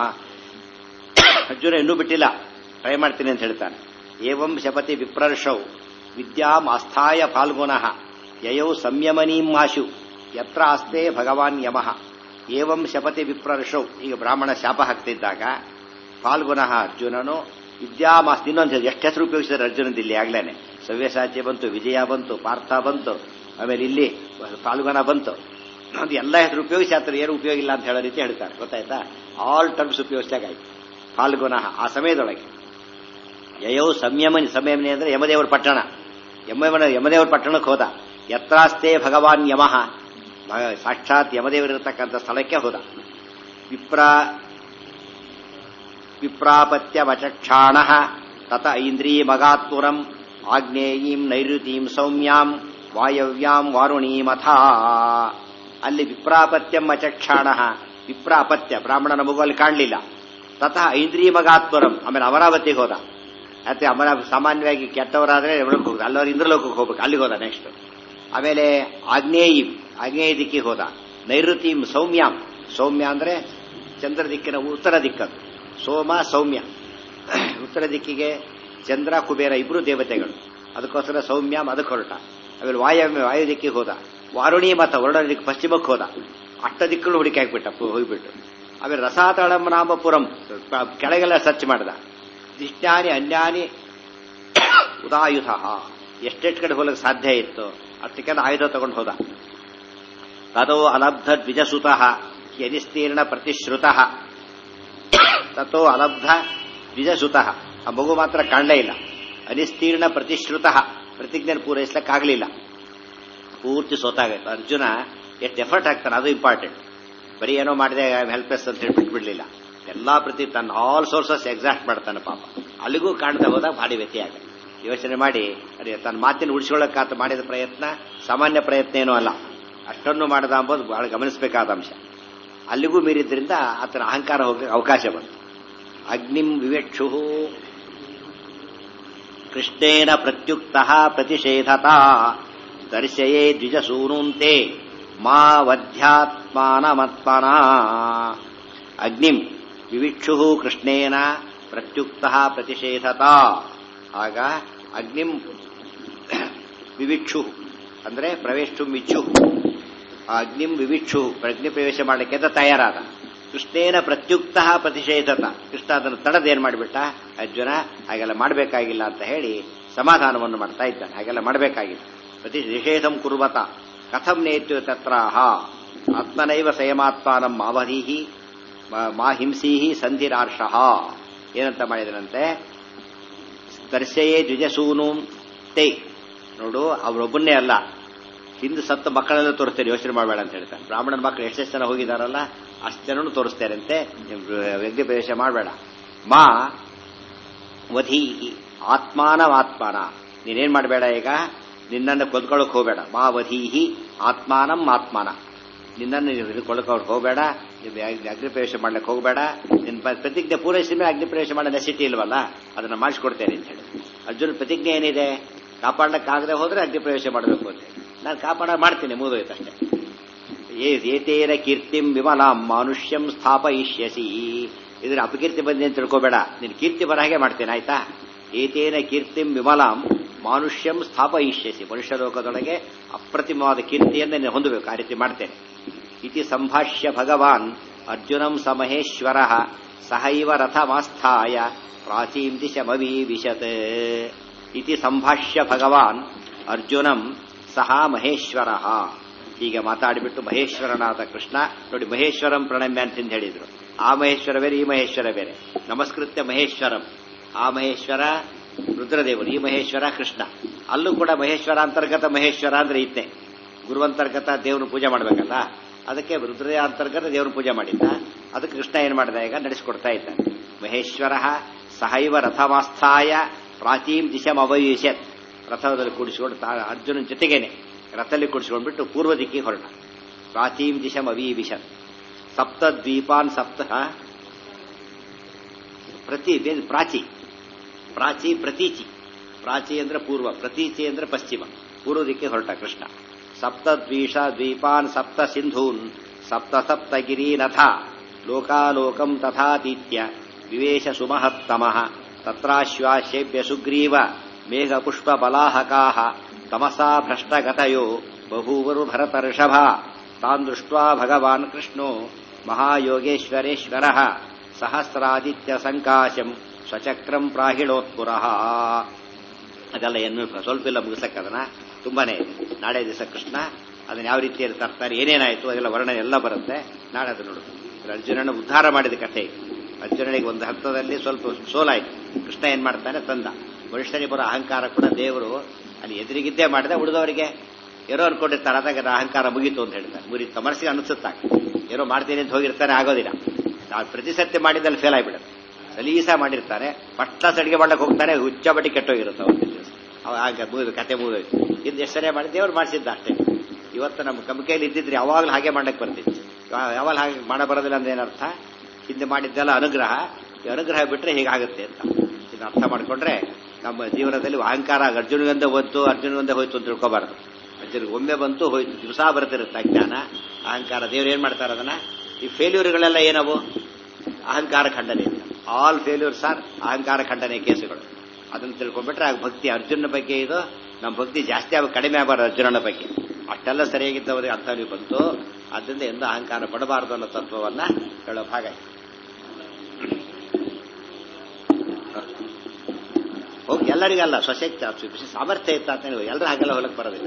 ಅರ್ಜುನ ಇನ್ನೂ ಬಿಟ್ಟಿಲ್ಲ ಟ್ರೈ ಮಾಡ್ತೀನಿ ಅಂತ ಹೇಳ್ತಾನೆ ಏವಂ ಶಪತಿ ವಿಪ್ರರ್ಷೌ ವಿದ್ಯಾಂ ಆಸ್ಥಾಯ ಫಾಲ್ಗುನಃ ಯಯೌ ಸಂಯಮನೀಮಾಶು ಯತ್ರ ಆಸ್ತೆ ಭಗವಾನ್ ಯಮಃ ಏವಂ ಶಪತಿ ವಿಪ್ರರ್ಷೌ ಈಗ ಬ್ರಾಹ್ಮಣ ಶಾಪ ಹಾಕ್ತಿದ್ದಾಗ ಫಾಲ್ಗುನಃ ಅರ್ಜುನನು ವಿದ್ಯಾಮಾಸ್ತಿ ಇನ್ನೊಂದು ಎಷ್ಟು ಹೆಸರು ಉಪಯೋಗಿಸಿದ್ದಾರೆ ಅರ್ಜುನದ ಇಲ್ಲಿ ಆಗ್ಲೇನೆ ಸವ್ಯಸಾಚಿ ಬಂತು ವಿಜಯ ಬಂತು ಪಾರ್ಥ ಬಂತು ಆಮೇಲೆ ಇಲ್ಲಿ ಫಾಲ್ಗುನ ಬಂತು ಅದು ಎಲ್ಲ ಹೆಸರು ಉಪಯೋಗಿಸಿ ಆತರ ಏನು ಉಪಯೋಗ ಇಲ್ಲ ಅಂತ ಹೇಳೋ ರೀತಿ ಹೇಳ್ತಾರೆ ಗೊತ್ತಾಯ್ತಾ ಆಲ್ ಟರ್ಮ್ಸ್ ಉಪಯೋಗಿಸಿದಾಗಾಯ್ತು ಫಾಲ್ಗುನ ಆ ಸಮಯದೊಳಗೆ ಯಯೌ ಸಂಯಮನಿ ಸಂಯಮನಿ ಅಂದ್ರೆ ಯಮದೇವರ ಪಟ್ಟಣ ಯಮನ ಯಮದೇವರ ಪಟ್ಟಣಕ್ಕೆ ಹೋದ ಯತ್ರಾಸ್ತೆ ಭಗವಾನ್ ಯಮಃ ಭಗ- ಸಾಕ್ಷಾತ್ ಯಮದೇವರಿರತಕ್ಕಂಥ ಸ್ಥಳಕ್ಕೆ ಹೋದ ವಿಪ್ರ ವಿಪ್ರಾಪತ್ಯವಚಕ್ಷಾಣ ತತ ಐಂದ್ರಿಯಮಗಾತ್ಪುರಂ ಆಗ್ನೇಯೀಂ ನೈಋತೀಂ ಸೌಮ್ಯಾಂ ವಾಯವ್ಯಾಂ ವಾರುಣೀಮಥ ಅಲ್ಲಿ ವಿಪ್ರಾಪತ್ಯಂ ಅಚಕ್ಷಾಣ ವಿಪ್ರಾಪತ್ಯ ಬ್ರಾಹ್ಮಣನ ಮಗು ಅಲ್ಲಿ ಕಾಣಲಿಲ್ಲ ತತಃ ಐಂದ್ರಿಯಮಗಾತ್ಪುರಂ ಆಮೇಲೆ ಅಮರಾವತಿಗೆ ಹೋದ ಮತ್ತೆ ಅಮರ ಸಾಮಾನ್ಯವಾಗಿ ಕೆಟ್ಟವರಾದ್ರೆ ಎವಳಕ್ಕೆ ಹೋಗುದು ಅಲ್ಲವ್ರು ಇಂದ್ರಲೋಕಕ್ಕೆ ಹೋಗ್ಬೇಕು ಅಲ್ಲಿಗೆ ಹೋದ ನೆಕ್ಸ್ಟ್ ಆಮೇಲೆ ಆಗ್ನೇಯಿ ಆಗ್ನೇಯ ದಿಕ್ಕಿಗೆ ಹೋದ ನೈಋತೀಂ ಸೌಮ್ಯಾಂ ಸೌಮ್ಯ ಅಂದ್ರೆ ಚಂದ್ರ ದಿಕ್ಕಿನ ಉತ್ತರ ದಿಕ್ಕದು ಸೋಮ ಸೌಮ್ಯ ಉತ್ತರ ದಿಕ್ಕಿಗೆ ಚಂದ್ರ ಕುಬೇರ ಇಬ್ರು ದೇವತೆಗಳು ಅದಕ್ಕೋಸ್ಕರ ಸೌಮ್ಯಾಂ ಅದಕ್ಕೆ ಹೊರಟ ಆಮೇಲೆ ವಾಯವ್ಯ ವಾಯು ದಿಕ್ಕಿಗೆ ಹೋದ ವಾರುಣಿ ಮತ ವರುಣ ದಿಕ್ಕು ಪಶ್ಚಿಮಕ್ಕೆ ಹೋದ ಅಷ್ಟ ದಿಕ್ಕಳು ಹುಡುಕಿ ಹಾಕ್ಬಿಟ್ಟ ಪು- ಹೋಗ್ಬಿಟ್ಟು ಆಮೇಲೆ ರಸಾತಳಂ ರಾಮಪುರಂ ಪ- ಕೆಳಗೆಲ್ಲ ಸರ್ಚ್ ಮಾಡ್ದ ದಿಷ್ಟ್ಯಾನಿ ಅನ್ಯಾನಿ ಉದಾಯುಧ ಎಷ್ಟೆಷ್ಟು ಕಡೆ ಹೋಗಲಿಕ್ಕೆ ಸಾಧ್ಯ ಇತ್ತು ಅಷ್ಟಕ್ಕೆಲ್ಲ ಆಯುಧ ತಗೊಂಡು ಹೋದ ತದೋ ಅಲಬ್ಧ ದ್ವಿಜಸುತ ಯನಿಸ್ತೀರ್ಣ ಪ್ರತಿಶ್ರುತ ತಥೋ ಅಲಬ್ಧ ದ್ವಿಜಸುತ ಆ ಮಗು ಮಾತ್ರ ಕಾಣಲೇ ಇಲ್ಲ ಅನಿಸ್ತೀರ್ಣ ಪ್ರತಿಶ್ರುತ ಪ್ರತಿಜ್ಞೆ ಪೂರೈಸ್ಲಿಕ್ಕಾಗಲಿಲ್ಲ ಪೂರ್ತಿ ಸೋತಾಗೈತೆ ಅರ್ಜುನ ಎಷ್ಟು ಎಫರ್ಟ್ ಹಾಕ್ತಾನೆ ಅದು ಇಂಪಾರ್ಟೆಂಟ್ ಬರೀ ಏನೋ ಮಾಡಿದೆ ಹೆಲ್ಪ್ಲೆಸ್ ಅಂತ ಹೇಳಿ ಬಿಟ್ಬಿಡ್ಲಿಲ್ಲ ಎಲ್ಲಾ ಪ್ರತಿ ತನ್ನ ಆಲ್ ಸೋರ್ಸಸ್ ಎಕ್ಸಾಕ್ಟ್ ಮಾಡ್ತಾನೆ ಪಾಪ ಅಲ್ಲಿಗೂ ಕಾಣದೆ ಹೋದಾಗ ಭಾರಿ ವ್ಯತ್ಯಾಗ ಯೋಚನೆ ಮಾಡಿ ಅದೇ ತನ್ನ ಮಾತಿನ ಉಳಿಸ್ಕೊಳ್ಳೋಕ್ಕಾತ ಮಾಡಿದ ಪ್ರಯತ್ನ ಸಾಮಾನ್ಯ ಪ್ರಯತ್ನ ಏನೂ ಅಲ್ಲ ಅಷ್ಟನ್ನು ಮಾಡದ ಅಂಬೋದು ಬಹಳ ಗಮನಿಸಬೇಕಾದ ಅಂಶ ಅಲ್ಲಿಗೂ ಮೀರಿದ್ರಿಂದ ಆತನ ಅಹಂಕಾರ ಹೋಗಕ್ಕೆ ಅವಕಾಶ ಬಂತು ಅಗ್ನಿಂ ವಿವೇಕ್ಷು ಕೃಷ್ಣೇನ ಪ್ರತ್ಯುಕ್ತ ಪ್ರತಿಷೇಧತ ದರ್ಶಯೇ ದ್ವಿಜಸೂನೂಂತೆ ಮಾ ವಧ್ಯಾತ್ಮಾನಮತ್ಮನ ಅಗ್ನಿಂ ವಿವಿಕ್ಷು ಕೃಷ್ಣೇನ ಪ್ರತ್ಯುಕ್ತ ಪ್ರತಿಷೇಧತ ಆಗ ಅಗ್ನಿಂ ವಿವಿಕ್ಷು ಅಂದ್ರೆ ಪ್ರವೇಶು ಮಿಚ್ಚು ಆ ಅಗ್ನಿಂ ವಿವಿಕ್ಷು ಅಗ್ನಿ ಪ್ರವೇಶ ಮಾಡಲಿಕ್ಕೆ ಅಂತ ತಯಾರಾದ ಕೃಷ್ಣೇನ ಪ್ರತ್ಯುಕ್ತ ಪ್ರತಿಷೇಧತ ಕೃಷ್ಣ ಅದನ್ನು ತಡದ ಏನ್ ಮಾಡಿಬಿಟ್ಟ ಅರ್ಜುನ ಹಾಗೆಲ್ಲ ಮಾಡಬೇಕಾಗಿಲ್ಲ ಅಂತ ಹೇಳಿ ಸಮಾಧಾನವನ್ನು ಮಾಡ್ತಾ ಇದ್ದಾನೆ ಹಾಗೆಲ್ಲ ಮಾಡಬೇಕಾಗಿಲ್ಲ ಪ್ರತಿ ನಿಷೇಧಂ ಕುರ್ವತ ಕಥಂ ನೇತ್ಯು ತತ್ರಾಹ ಆತ್ಮನೈವ ಸಂಯಮಾತ್ಮಾನಂ ಮಾವಧೀಹಿ ಮಾ ಹಿಂಸೀಹಿ ಸಂಧಿರಾರ್ಷಃ ಏನಂತ ಮಾಡಿದನಂತೆ ದರ್ಶಯೇ ದ್ವಿಜಸೂನು ತೇ ನೋಡು ಅವರೊಬ್ಬನ್ನೇ ಅಲ್ಲ ಹಿಂದೆ ಸತ್ತ ಮಕ್ಕಳೆಲ್ಲ ತೋರಿಸ್ತಾರೆ ಯೋಚನೆ ಮಾಡಬೇಡ ಅಂತ ಹೇಳ್ತಾರೆ ಬ್ರಾಹ್ಮಣನ ಮಕ್ಕಳು ಎಷ್ಟೆಷ್ಟು ಜನ ಹೋಗಿದಾರಲ್ಲ ಅಷ್ಟು ಜನನು ತೋರಿಸ್ತಾರೆ ಅಂತೆ ವ್ಯಕ್ತಿ ಪ್ರವೇಶ ಮಾಡಬೇಡ ಮಾ ವಧಿ ಆತ್ಮಾನಮಾತ್ಮಾನ ನೀನೇನ್ ಮಾಡಬೇಡ ಈಗ ನಿನ್ನನ್ನು ಕೊಂದ್ಕೊಳ್ಳೋಕೆ ಹೋಗಬೇಡ ಮಾ ವಧೀಹಿ ಆತ್ಮಾನಂ ಆತ್ಮಾನ ನಿನ್ನನ್ನು ಹಿಡ್ಕೊಳ್ಳೋಕೆ ಹೋಗಬೇಡ ಅಗ್ನಿ ಪ್ರವೇಶ ಮಾಡ್ಲಿಕ್ಕೆ ಹೋಗಬೇಡ ನಿನ್ನ ಪ್ರತಿಜ್ಞೆ ಪೂರೈಸಿದ ಮೇಲೆ ಅಗ್ನಿ ಪ್ರವೇಶ ಮಾಡೋ ನೆಸಿಟಿ ಇಲ್ವಲ್ಲ ಅದನ್ನ ಮಾಡಿಸ್ಕೊಡ್ತೇನೆ ಅಂತ ಹೇಳಿ ಅರ್ಜುನ ಪ್ರತಿಜ್ಞೆ ಏನಿದೆ ಕಾಪಾಡಕ್ಕಾಗದೆ ಹೋದ್ರೆ ಅಗ್ನಿ ಪ್ರವೇಶ ಮಾಡಬೇಕು ಅಂತ ನಾನು ಕಾಪಾಡ ಮಾಡ್ತೀನಿ ಮುಗಿದೋಯ್ತಷ್ಟೇ ಏತೇನ ಕೀರ್ತಿಂ ವಿಮಲಾಂ ಮಾನುಷ್ಯಂ ಸ್ಥಾಪಯಿಷ್ಯಸಿ ಇದ್ರ ಅಪಕೀರ್ತಿ ಬಂದಿ ಅಂತ ತಿಳ್ಕೋಬೇಡ ನೀನು ಕೀರ್ತಿ ಬರ ಹಾಗೆ ಮಾಡ್ತೇನೆ ಆಯ್ತಾ ಏತೇನ ಕೀರ್ತಿಂ ವಿಮಲಾಂ ಮಾನುಷ್ಯಂ ಸ್ಥಾಪಯಿಷ್ಯಸಿ ಮನುಷ್ಯ ಲೋಕದೊಳಗೆ ಅಪ್ರತಿಮವಾದ ಕೀರ್ತಿಯನ್ನು ನೀನು ಹೊಂದಬೇಕು ಆ ರೀತಿ ಮಾಡ್ತೇನೆ ಇತಿ ಸಂಭಾಷ್ಯ ಭಗವಾನ್ ಅರ್ಜುನಂ ಸಮಹೇಶ್ವರ ಸಹೈವ ರಥಮಾಸ್ಥಾಯ ಪ್ರಾಚೀಂ ದಿಶಮವೀವಿಶತ್ ಇತಿ ಸಂಭಾಷ್ಯ ಭಗವಾನ್ ಅರ್ಜುನಂ ಸಹ ಮಹೇಶ್ವರ ಹೀಗೆ ಮಾತಾಡಿಬಿಟ್ಟು ಮಹೇಶ್ವರನಾದ ಕೃಷ್ಣ ನೋಡಿ ಮಹೇಶ್ವರಂ ಪ್ರಣಮ್ಯ ಅಂತ ಹೇಳಿದ್ರು ಆ ಮಹೇಶ್ವರ ಬೇರೆ ಈ ಮಹೇಶ್ವರ ಬೇರೆ ನಮಸ್ಕೃತ್ಯ ಮಹೇಶ್ವರಂ ಆ ಮಹೇಶ್ವರ ರುದ್ರದೇವರು ಈ ಮಹೇಶ್ವರ ಕೃಷ್ಣ ಅಲ್ಲೂ ಕೂಡ ಮಹೇಶ್ವರ ಅಂತರ್ಗತ ಮಹೇಶ್ವರ ಅಂದ್ರೆ ಇತ್ತೆ ಗುರುವಂತರ್ಗತ ದೇವ್ರ ಪೂಜೆ ಮಾಡಬೇಕಲ್ಲ ಅದಕ್ಕೆ ರುದ್ರ ಅಂತರ್ಗತ ದೇವ್ರ ಪೂಜೆ ಮಾಡಿದ್ದ ಅದಕ್ಕೆ ಕೃಷ್ಣ ಏನ್ ಮಾಡಿದ ಈಗ ನಡೆಸಿಕೊಡ್ತಾ ಇದ್ದ ಮಹೇಶ್ವರ ಸಹೈವ ರಥಮಾಸ್ಥಾಯ ಪ್ರಾಚೀಂ ದಿಶಂ ಅವಯುಷ್ಯತ್ ರಥದಲ್ಲಿ ಕೂಡಿಸಿಕೊಂಡು ಅರ್ಜುನನ ಜೊತೆಗೇನೆ ರಥದಲ್ಲಿ ಕೂಡಿಸಿಕೊಂಡ್ಬಿಟ್ಟು ಪೂರ್ವ ದಿಕ್ಕಿಗೆ ಹೊರಟ ಪ್ರಾಚೀಂ ದಿಶಂ ಅವೀವಿಶತ್ ಸಪ್ತ ದ್ವೀಪಾನ್ ಸಪ್ತ ಪ್ರತಿ ಪ್ರಾಚಿ ಪ್ರಾಚಿ ಪ್ರತೀಚಿ ಪ್ರಾಚಿ ಅಂದ್ರೆ ಪೂರ್ವ ಪ್ರತೀಚಿ ಅಂದ್ರೆ ಪಶ್ಚಿಮ ಪೂರ್ವ ದಿಕ್ಕೆ ಹೊರಟ ಕೃಷ್ಣ ಸಪ್ತ ದ್ವೀಷ ದ್ವೀಪಾನ್ ಸಪ್ತ ಸಿಂಧೂನ್ ಸಪ್ತ ಸಪ್ತ ಗಿರೀನಥ ಲೋಕಾಲೋಕಂ ತಥಾತೀತ್ಯ ವಿವೇಶ ಸುಮಹತ್ತಮಃ ತತ್ರಾಶ್ವಾಸ್ಯೇಭ್ಯ ಸುಗ್ರೀವ ಮೇಘ ಪುಷ್ಪ ಬಲಾಹಕಾ ತಮಸಾ ಭ್ರಷ್ಟಗತಯೋ ಬಹೂವರು ಭರತರ್ಷಭ ತಾನ್ ದೃಷ್ಟ್ವಾ ಭಗವಾನ್ ಕೃಷ್ಣೋ ಮಹಾಯೋಗೇಶ್ವರೇಶ್ವರ ಸಹಸ್ರಾದಿತ್ಯ ಸಂಕಾಶಂ ಸ್ವಚಕ್ರಂ ಪ್ರಾಹಿಣೋತ್ಪುರಃ ಅದೆಲ್ಲ ಏನು ಸ್ವಲ್ಪ ಇಲ್ಲ ಮುಗಿಸಕ್ಕದನ್ನ ತುಂಬಾನೇ ನಾಳೆ ದಿವಸ ಕೃಷ್ಣ ಅದನ್ನ ಯಾವ ರೀತಿಯಲ್ಲಿ ತರ್ತಾರೆ ಏನೇನಾಯ್ತು ಅದೆಲ್ಲ ವರ್ಣನೆ ಎಲ್ಲ ಬರುತ್ತೆ ನಾಳೆ ಅದು ನೋಡು ಅರ್ಜುನನ ಉದ್ಧಾರ ಮಾಡಿದ ಕಥೆ ಅರ್ಜುನನಿಗೆ ಒಂದು ಹಂತದಲ್ಲಿ ಸ್ವಲ್ಪ ಸೋಲಾಯ್ತು ಕೃಷ್ಣ ಏನ್ ಮಾಡ್ತಾನೆ ತಂದ ಮನುಷ್ಯನಿಗೆ ಬರೋ ಅಹಂಕಾರ ಕೂಡ ದೇವರು ಅಲ್ಲಿ ಎದುರಿಗಿದ್ದೇ ಮಾಡಿದೆ ಉಳಿದವರಿಗೆ ಏನೋ ಅನ್ಕೊಂಡಿರ್ತಾರೆ ಅದಾಗ ಅಹಂಕಾರ ಮುಗೀತು ಅಂತ ಹೇಳ್ತಾರೆ ಮುರಿತ ಮನಸ್ಸಿಗೆ ಅನಿಸುತ್ತಾಗ ಏನೋ ಮಾಡ್ತೀನಿ ಅಂತ ಹೋಗಿರ್ತಾನೆ ಆಗೋದಿಲ್ಲ ನಾವು ಪ್ರತಿ ಸತ್ಯ ಮಾಡಿದಲ್ಲಿ ಫೇಲ್ ಆಗಿಬಿಡುತ್ತೆ ಸಲೀಸ ಮಾಡಿರ್ತಾನೆ ಪಟ್ಟ ಅಡಿಗೆ ಮಾಡ್ಲಿಕ್ಕೆ ಹೋಗ್ತಾನೆ ಹುಚ್ಚ ಬಟ್ಟಿ ಕೆಟ್ಟೋಗಿರುತ್ತೆ ಅವತ್ತಿನ ದಿವಸ ಆಗ ಮುಗಿದು ಕತೆ ಮುಗಿದೋಯ್ತು ಇದು ಎಷ್ಟು ಸರಿ ಮಾಡಿ ದೇವ್ರು ಮಾಡಿಸಿದ್ದ ಅಷ್ಟೇ ಇವತ್ತು ನಮ್ಮ ಕೈಯಲ್ಲಿ ಇದ್ದಿದ್ರೆ ಯಾವಾಗಲೂ ಹಾಗೆ ಮಾಡಕ್ಕೆ ಬರ್ತಿತ್ತು ಯಾವಾಗ ಹಾಗೆ ಮಾಡ ಬರೋದಿಲ್ಲ ಅಂದ್ರೆ ಏನರ್ಥ ಹಿಂದೆ ಮಾಡಿದ್ದೆಲ್ಲ ಅನುಗ್ರಹ ಈ ಅನುಗ್ರಹ ಬಿಟ್ರೆ ಹೀಗಾಗುತ್ತೆ ಅಂತ ಇದನ್ನ ಅರ್ಥ ಮಾಡ್ಕೊಂಡ್ರೆ ನಮ್ಮ ಜೀವನದಲ್ಲಿ ಅಹಂಕಾರ ಅರ್ಜುನಿಗಂದ ಬಂತು ಅರ್ಜುನಿಗಂದ ಹೋಯ್ತು ಅಂತ ತಿಳ್ಕೊಬಾರ್ದು ಅರ್ಜುನಿಗೆ ಒಮ್ಮೆ ಬಂತು ಹೋಯ್ತು ದಿವಸ ಬರ್ತಿರುತ್ತೆ ಅಜ್ಞಾನ ಅಹಂಕಾರ ದೇವ್ರು ಏನ್ ಮಾಡ್ತಾರೆ ಅದನ್ನ ಈ ಫೇಲ್ಯೂರ್ಗಳೆಲ್ಲ ಏನವು ಅಹಂಕಾರ ಖಂಡನೆ ಆಲ್ ಫೇಲ್ಯೂರ್ಸ್ ಆರ್ ಅಹಂಕಾರ ಖಂಡನೆ ಕೇಸುಗಳು ಅದನ್ನ ತಿಳ್ಕೊಂಡ್ಬಿಟ್ರೆ ಆಗ ಭಕ್ತಿ ಅರ್ಜುನ ಬಗ್ಗೆ ಇದು ನಮ್ಮ ಭಕ್ತಿ ಜಾಸ್ತಿ ಆಗ ಕಡಿಮೆ ಆಗಬಾರ್ದು ಅರ್ಜುನನ ಬಗ್ಗೆ ಅಷ್ಟೆಲ್ಲ ಸರಿಯಾಗಿದ್ದವರಿಗೆ ಅರ್ಥ ನೀವು ಬಂತು ಅದರಿಂದ ಎಂದು ಅಹಂಕಾರ ಪಡಬಾರದು ಅನ್ನೋ ತತ್ವವನ್ನ ಹೇಳೋ ಭಾಗ ಹೋಗಿ ಎಲ್ಲರಿಗಲ್ಲ ಸ್ವಶಕ್ತಿ ಸಾಮರ್ಥ್ಯ ಇತ್ತ ಅಂತ ಎಲ್ಲರೂ ಹಾಗೆಲ್ಲ ಹೊಲಕ್ಕೆ ಬರೋದಿಲ್ಲ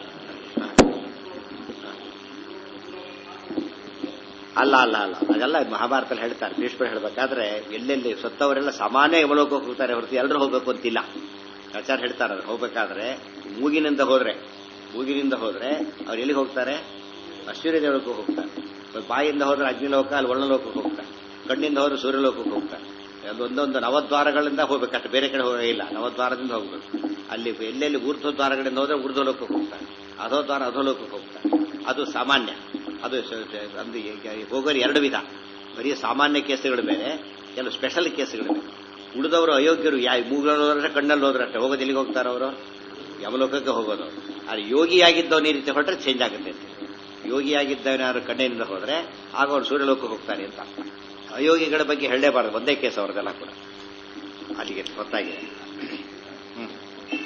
ಅಲ್ಲ ಅಲ್ಲ ಅಲ್ಲ ಅದೆಲ್ಲ ಮಹಾಭಾರತದಲ್ಲಿ ಹೇಳ್ತಾರೆ ಭೀಷ್ಮರು ಹೇಳ್ಬೇಕಾದ್ರೆ ಎಲ್ಲೆಲ್ಲಿ ಸತ್ತವರೆಲ್ಲ ಸಾಮಾನ್ಯ ಯಮಲೋಕಕ್ಕೆ ಹೋಗ್ತಾರೆ ಹೊರತು ಎಲ್ಲರೂ ಹೋಗ್ಬೇಕು ಅಂತಿಲ್ಲ ಆಚಾರ ಹೇಳ್ತಾರೆ ಅದ್ರ ಹೋಗ್ಬೇಕಾದ್ರೆ ಮೂಗಿನಿಂದ ಹೋದ್ರೆ ಮೂಗಿನಿಂದ ಹೋದ್ರೆ ಅವ್ರು ಎಲ್ಲಿಗೆ ಹೋಗ್ತಾರೆ ಅಶ್ವರ್ಯ ದೇವಳಕ್ಕೂ ಹೋಗ್ತಾರೆ ಬಾಯಿಂದ ಹೋದ್ರೆ ಅಗ್ನಿಲೋಕ ಅಲ್ಲಿ ವರ್ಣಲೋಕಕ್ಕೆ ಹೋಗ್ತಾರೆ ಕಣ್ಣಿಂದ ಹೋದ್ರೆ ಸೂರ್ಯಲೋಕಕ್ಕೆ ಹೋಗ್ತಾರೆ ಒಂದೊಂದು ನವದ್ವಾರಗಳಿಂದ ಹೋಗ್ಬೇಕಷ್ಟು ಬೇರೆ ಕಡೆ ಹೋಗಿಲ್ಲ ನವದ್ವಾರದಿಂದ ಹೋಗ್ಬೇಕು ಅಲ್ಲಿ ಎಲ್ಲೆಲ್ಲಿ ಊರ್ಧ್ವ ದ್ವಾರಗಳಿಂದ ಹೋದ್ರೆ ಊರ್ಧ್ವಲೋಕಕ್ಕೆ ಹೋಗ್ತಾರೆ ಅಧೋದ್ವಾರ ಅಧೋಲೋಕಕ್ಕೆ ಹೋಗ್ತಾರೆ ಅದು ಸಾಮಾನ್ಯ ಅದು ಅಂದ್ರೆ ಹೋಗೋರು ಎರಡು ವಿಧ ಬರೀ ಸಾಮಾನ್ಯ ಕೇಸುಗಳು ಬೇರೆ ಕೆಲವು ಸ್ಪೆಷಲ್ ಕೇಸುಗಳು ಬೇರೆ ಉಳಿದವರು ಅಯೋಗ್ಯರು ಯಾ ಮೂಗಲ್ಲಿ ಹೋದ್ರೆ ಕಣ್ಣಲ್ಲಿ ಹೋದ್ರೆ ಅಷ್ಟೇ ಹೋಗೋದು ಎಲ್ಲಿಗೆ ಹೋಗ್ತಾರೆ ಅವರು ಯಮಲೋಕಕ್ಕೆ ಹೋಗೋದು ಆದರೆ ಯೋಗಿಯಾಗಿದ್ದವನು ಈ ರೀತಿ ಹೊರಟ್ರೆ ಚೇಂಜ್ ಆಗುತ್ತೆ ಯೋಗಿಯಾಗಿದ್ದವನಾರು ಕಣ್ಣಿನಿಂದ ಹೋದ್ರೆ ಆಗ ಅವ್ರು ಸೂರ್ಯಲೋಕಕ್ಕೆ ಹೋಗ್ತಾರೆ ಅಂತ ಅಯೋಗಿಗಳ ಬಗ್ಗೆ ಹೇಳಲೇಬಾರದು ಒಂದೇ ಕೇಸ್ ಅವ್ರದೆಲ್ಲ ಕೂಡ ಅಲ್ಲಿಗೆ ಗೊತ್ತಾಗಿದೆ ಹ್ಮ್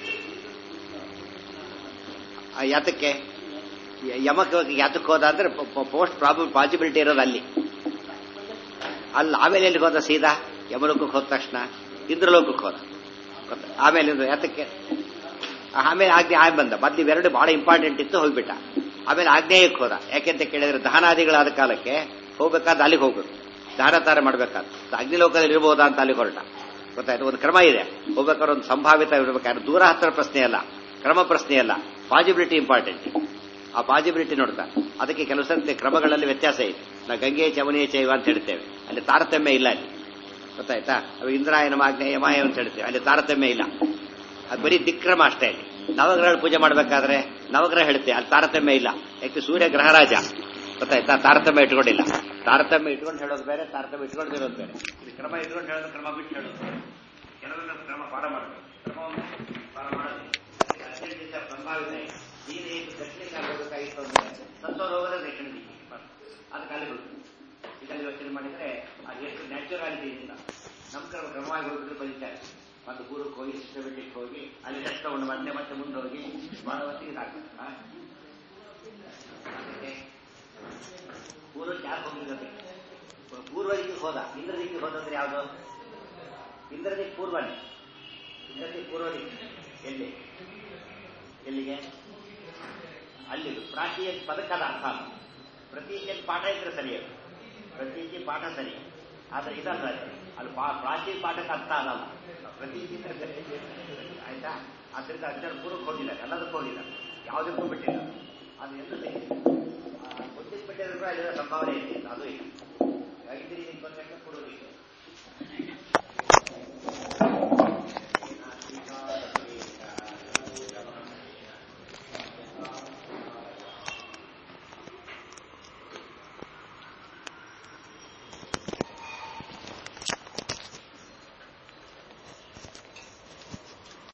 ಆ ಯಾತಕ್ಕೆ ಯ- ಯಮಕ ಯಾತಕ್ಕೆ ಹೋದ ಅಂದ್ರೆ ಪೋಸ್ಟ್ ಪ್ರಾಬಲ್ ಪಾಸಿಬಿಲಿಟಿ ಇರೋದು ಅಲ್ಲಿ ಅಲ್ಲಿ ಆಮೇಲೆ ಎಲ್ಲಿಗೆ ಹೋದ ಸೀದಾ ಯಮಲೋಕಕ್ಕೆ ಹೋದ ತಕ್ಷಣ ಇಂದ್ರಲೋಕಕ್ಕೆ ಹೋದ ಗೊತ್ತಾ? ಆಮೇಲೆ ಇಂದ್ರ- ಯಾತಕ್ಕೆ ಆಮೇಲೆ ಆಜ್ಞೆ ಆಗಿ ಬಂದ ಮತ್ತೆ ಇವೆರಡು ಬಹಳ ಇಂಪಾರ್ಟೆಂಟ್ ಇತ್ತು ಹೋಗ್ಬಿಟ್ಟ ಆಮೇಲೆ ಆಗ್ನೇಯಕ್ಕೆ ಹೋದ ಯಾಕೆಂತ ಕೇಳಿದ್ರೆ ದಹನಾದಿಗಳಾದ ಕಾಲಕ್ಕೆ ಹೋಗ್ಬೇಕಾದ ಅಲ್ಲಿಗೆ ಹೋಗ್ಬೇಕು ದಾನ ತಾರ ಮಾಡ್ಬೇಕಾದ ಅಗ್ನಿಲೋಕದಲ್ಲಿ ಇರ್ಬೋದಾ ಅಂತ ಅಲ್ಲಿಗೆ ಹೊರಟ ಗೊತ್ತಾಯ್ತು ಒಂದು ಕ್ರಮ ಇದೆ ಹೋಗ್ಬೇಕಾದ್ರೆ ಒಂದು ಸಂಭಾವಿತ ಇರಬೇಕಾದ್ರೆ ದೂರ ಹತ್ತಿರ ಪ್ರಶ್ನೆ ಅಲ್ಲ ಕ್ರಮ ಪ್ರಶ್ನೆ ಅಲ್ಲ ಪಾಸಿಬಿಲಿಟಿ ಇಂಪಾರ್ಟೆಂಟ್ ಆ ಪಾಸಿಬಿಲಿಟಿ ನೋಡ್ತಾ ಅದಕ್ಕೆ ಕೆಲವು ಸರ್ತಿ ಕ್ರಮಗಳಲ್ಲಿ ವ್ಯತ್ಯಾಸ ಇದೆ ನಾವು ಗಂಗೆ ಚಮನಿಯ ಚೈವ ಅಂತ ಹೇಳ್ತೇವೆ ಅಲ್ಲಿ ತಾರತಮ್ಯ ಇಲ್ಲ ಅಲ್ಲಿ ಗೊತ್ತಾಯ್ತಾ ಅವು ಇಂದ್ರಾಯನ ಆಗ್ನೇಯ ಮಾಯ ಅಂತ ಹೇಳ್ತೇವೆ ಅಲ್ಲಿ ತಾರತಮ್ಯ ಇಲ್ಲ ಅದು ಬರೀ ದಿಕ್ರಮ ಅಷ್ಟೇ ಅಲ್ಲಿ ನವಗ್ರಹ ಪೂಜೆ ಮಾಡಬೇಕಾದ್ರೆ ನವಗ್ರಹ ಹೇಳ್ತೇವೆ ಅಲ್ಲಿ ತಾರತಮ್ಯ ಇಲ್ಲ ಯಾಕೆ ಸೂರ್ಯ ಗ್ರಹರಾಜ ಗೊತ್ತಾಯ್ತಾ ತಾರತಮ್ಯ ಇಟ್ಕೊಂಡಿಲ್ಲ ತಾರತಮ್ಯ ಇಟ್ಕೊಂಡು ಹೇಳೋದು ಬೇರೆ ತಾರತಮ್ಯ ಇಟ್ಕೊಂಡಿರೋದು ಬೇರೆ ಇದು ಕ್ರಮ ಇಟ್ಕೊಂಡು ಹೇಳೋದು ಕ್ರಮ ಬಿಟ್ಟು ಹೇಳೋದು ಬೇರೆ. ಕೆಲವೊಂದು ಕ್ರಮ ಪಾಠ ಮಾಡಬೇಕು ಕ್ರಮವನ್ನು ಪಾಠ ಮಾಡೋದು ಅತ್ಯಂತ ಸಂಭಾವಿತ ಇದೆ. ನೀನು ಏನು ದಕ್ಷಿಣಕ್ಕೆ ಆಗಬೇಕಾಗಿತ್ತು ಅಂದ್ರೆ ಸತ್ತೋರು ಹೋಗೋದೇ ದಕ್ಷಿಣಕ್ಕೆ ಅದಕ್ಕೆ ಅಲ್ಲಿ ಬಿಡು ಇದರಲ್ಲಿ ಯೋಚನೆ ಮಾಡಿದ್ರೆ ಅದು ಎಷ್ಟು ನ್ಯಾಚುರಾಲಿಟಿ ಇಲ್ಲ ನಮ್ಮ ಕ್ರಮ ಕ್ರಮವಾಗಿ ಹೋಗಿದ್ರೆ ಬರೀತಾರೆ ಮತ್ತು ಪೂರ್ವಕ್ಕೆ ಹೋಗಿ ಸಿಸ್ಟಮೆಟಿಕ್ ಹೋಗಿ ಅಲ್ಲಿ ರೆಸ್ಟ್ ತಗೊಂಡು ಮತ್ತೆ ಮತ್ತೆ ಮುಂದೆ ಹೋಗಿ ಮಾಡೋ ಹೊತ್ತಿಗೆ ಇದಾಗ್ತದೆ ಆ? ಅದಕ್ಕೆ ಪೂರ್ವಕ್ಕೆ ಯಾಕೆ ಹೋಗಿರೋದು ಪೂರ್ವ ದಿಕ್ಕಿಗೆ ಹೋದ ಇಂದ್ರ ದಿಕ್ಕಿಗೆ ಹೋದಂದ್ರೆ ಯಾವುದು ಇಂದ್ರ ದಿಕ್ಕು ಪೂರ್ವನೇ ಇಂದ್ರ ದಿಕ್ಕು ಪೂರ್ವ ದಿಕ್ಕು ಎಲ್ಲಿ ಎಲ್ಲಿಗೆ ಅಲ್ಲಿ ಪ್ರಾಚೀಯ ಪದಕದ ಅರ್ಥ ಅಲ್ಲ ಪ್ರತೀಚಿ ಪಾಠ ಇದ್ರೆ ಸರಿಯದು ಪ್ರತೀಚಿ ಪಾಠ ಸರಿ ಆದ್ರೆ ಇದಲ್ಲ ಅದು. ಅಲ್ಲಿ ಪಾ- ಪ್ರಾಚೀನ ಪಾಠಕ್ಕೆ ಅರ್ಥ ಆಗಲ್ಲ ಪ್ರತೀಚಿ ಇದ್ರೆ ಸರಿ ಆಯ್ತಾ ಅದರಿಂದ ಅದರ ಪೂರ್ವಕ್ಕೆ ಹೋಗಿಲ್ಲ ಎಲ್ಲದಕ್ಕೂ ಹೋಗಿಲ್ಲ ಯಾವುದಕ್ಕೂ ಬಿಟ್ಟಿಲ್ಲ ಅದು ಎಲ್ಲ ಗೊತ್ತಿಗೆ ಬಿಟ್ಟಿದ್ರು ಕೂಡ ಅಲ್ಲಿರೋ ಸಂಭಾವನೆ ಇದೆ ಅದು ಇಲ್ಲ ಹಾಗಿದ್ರೆ ಇದಕ್ಕೆ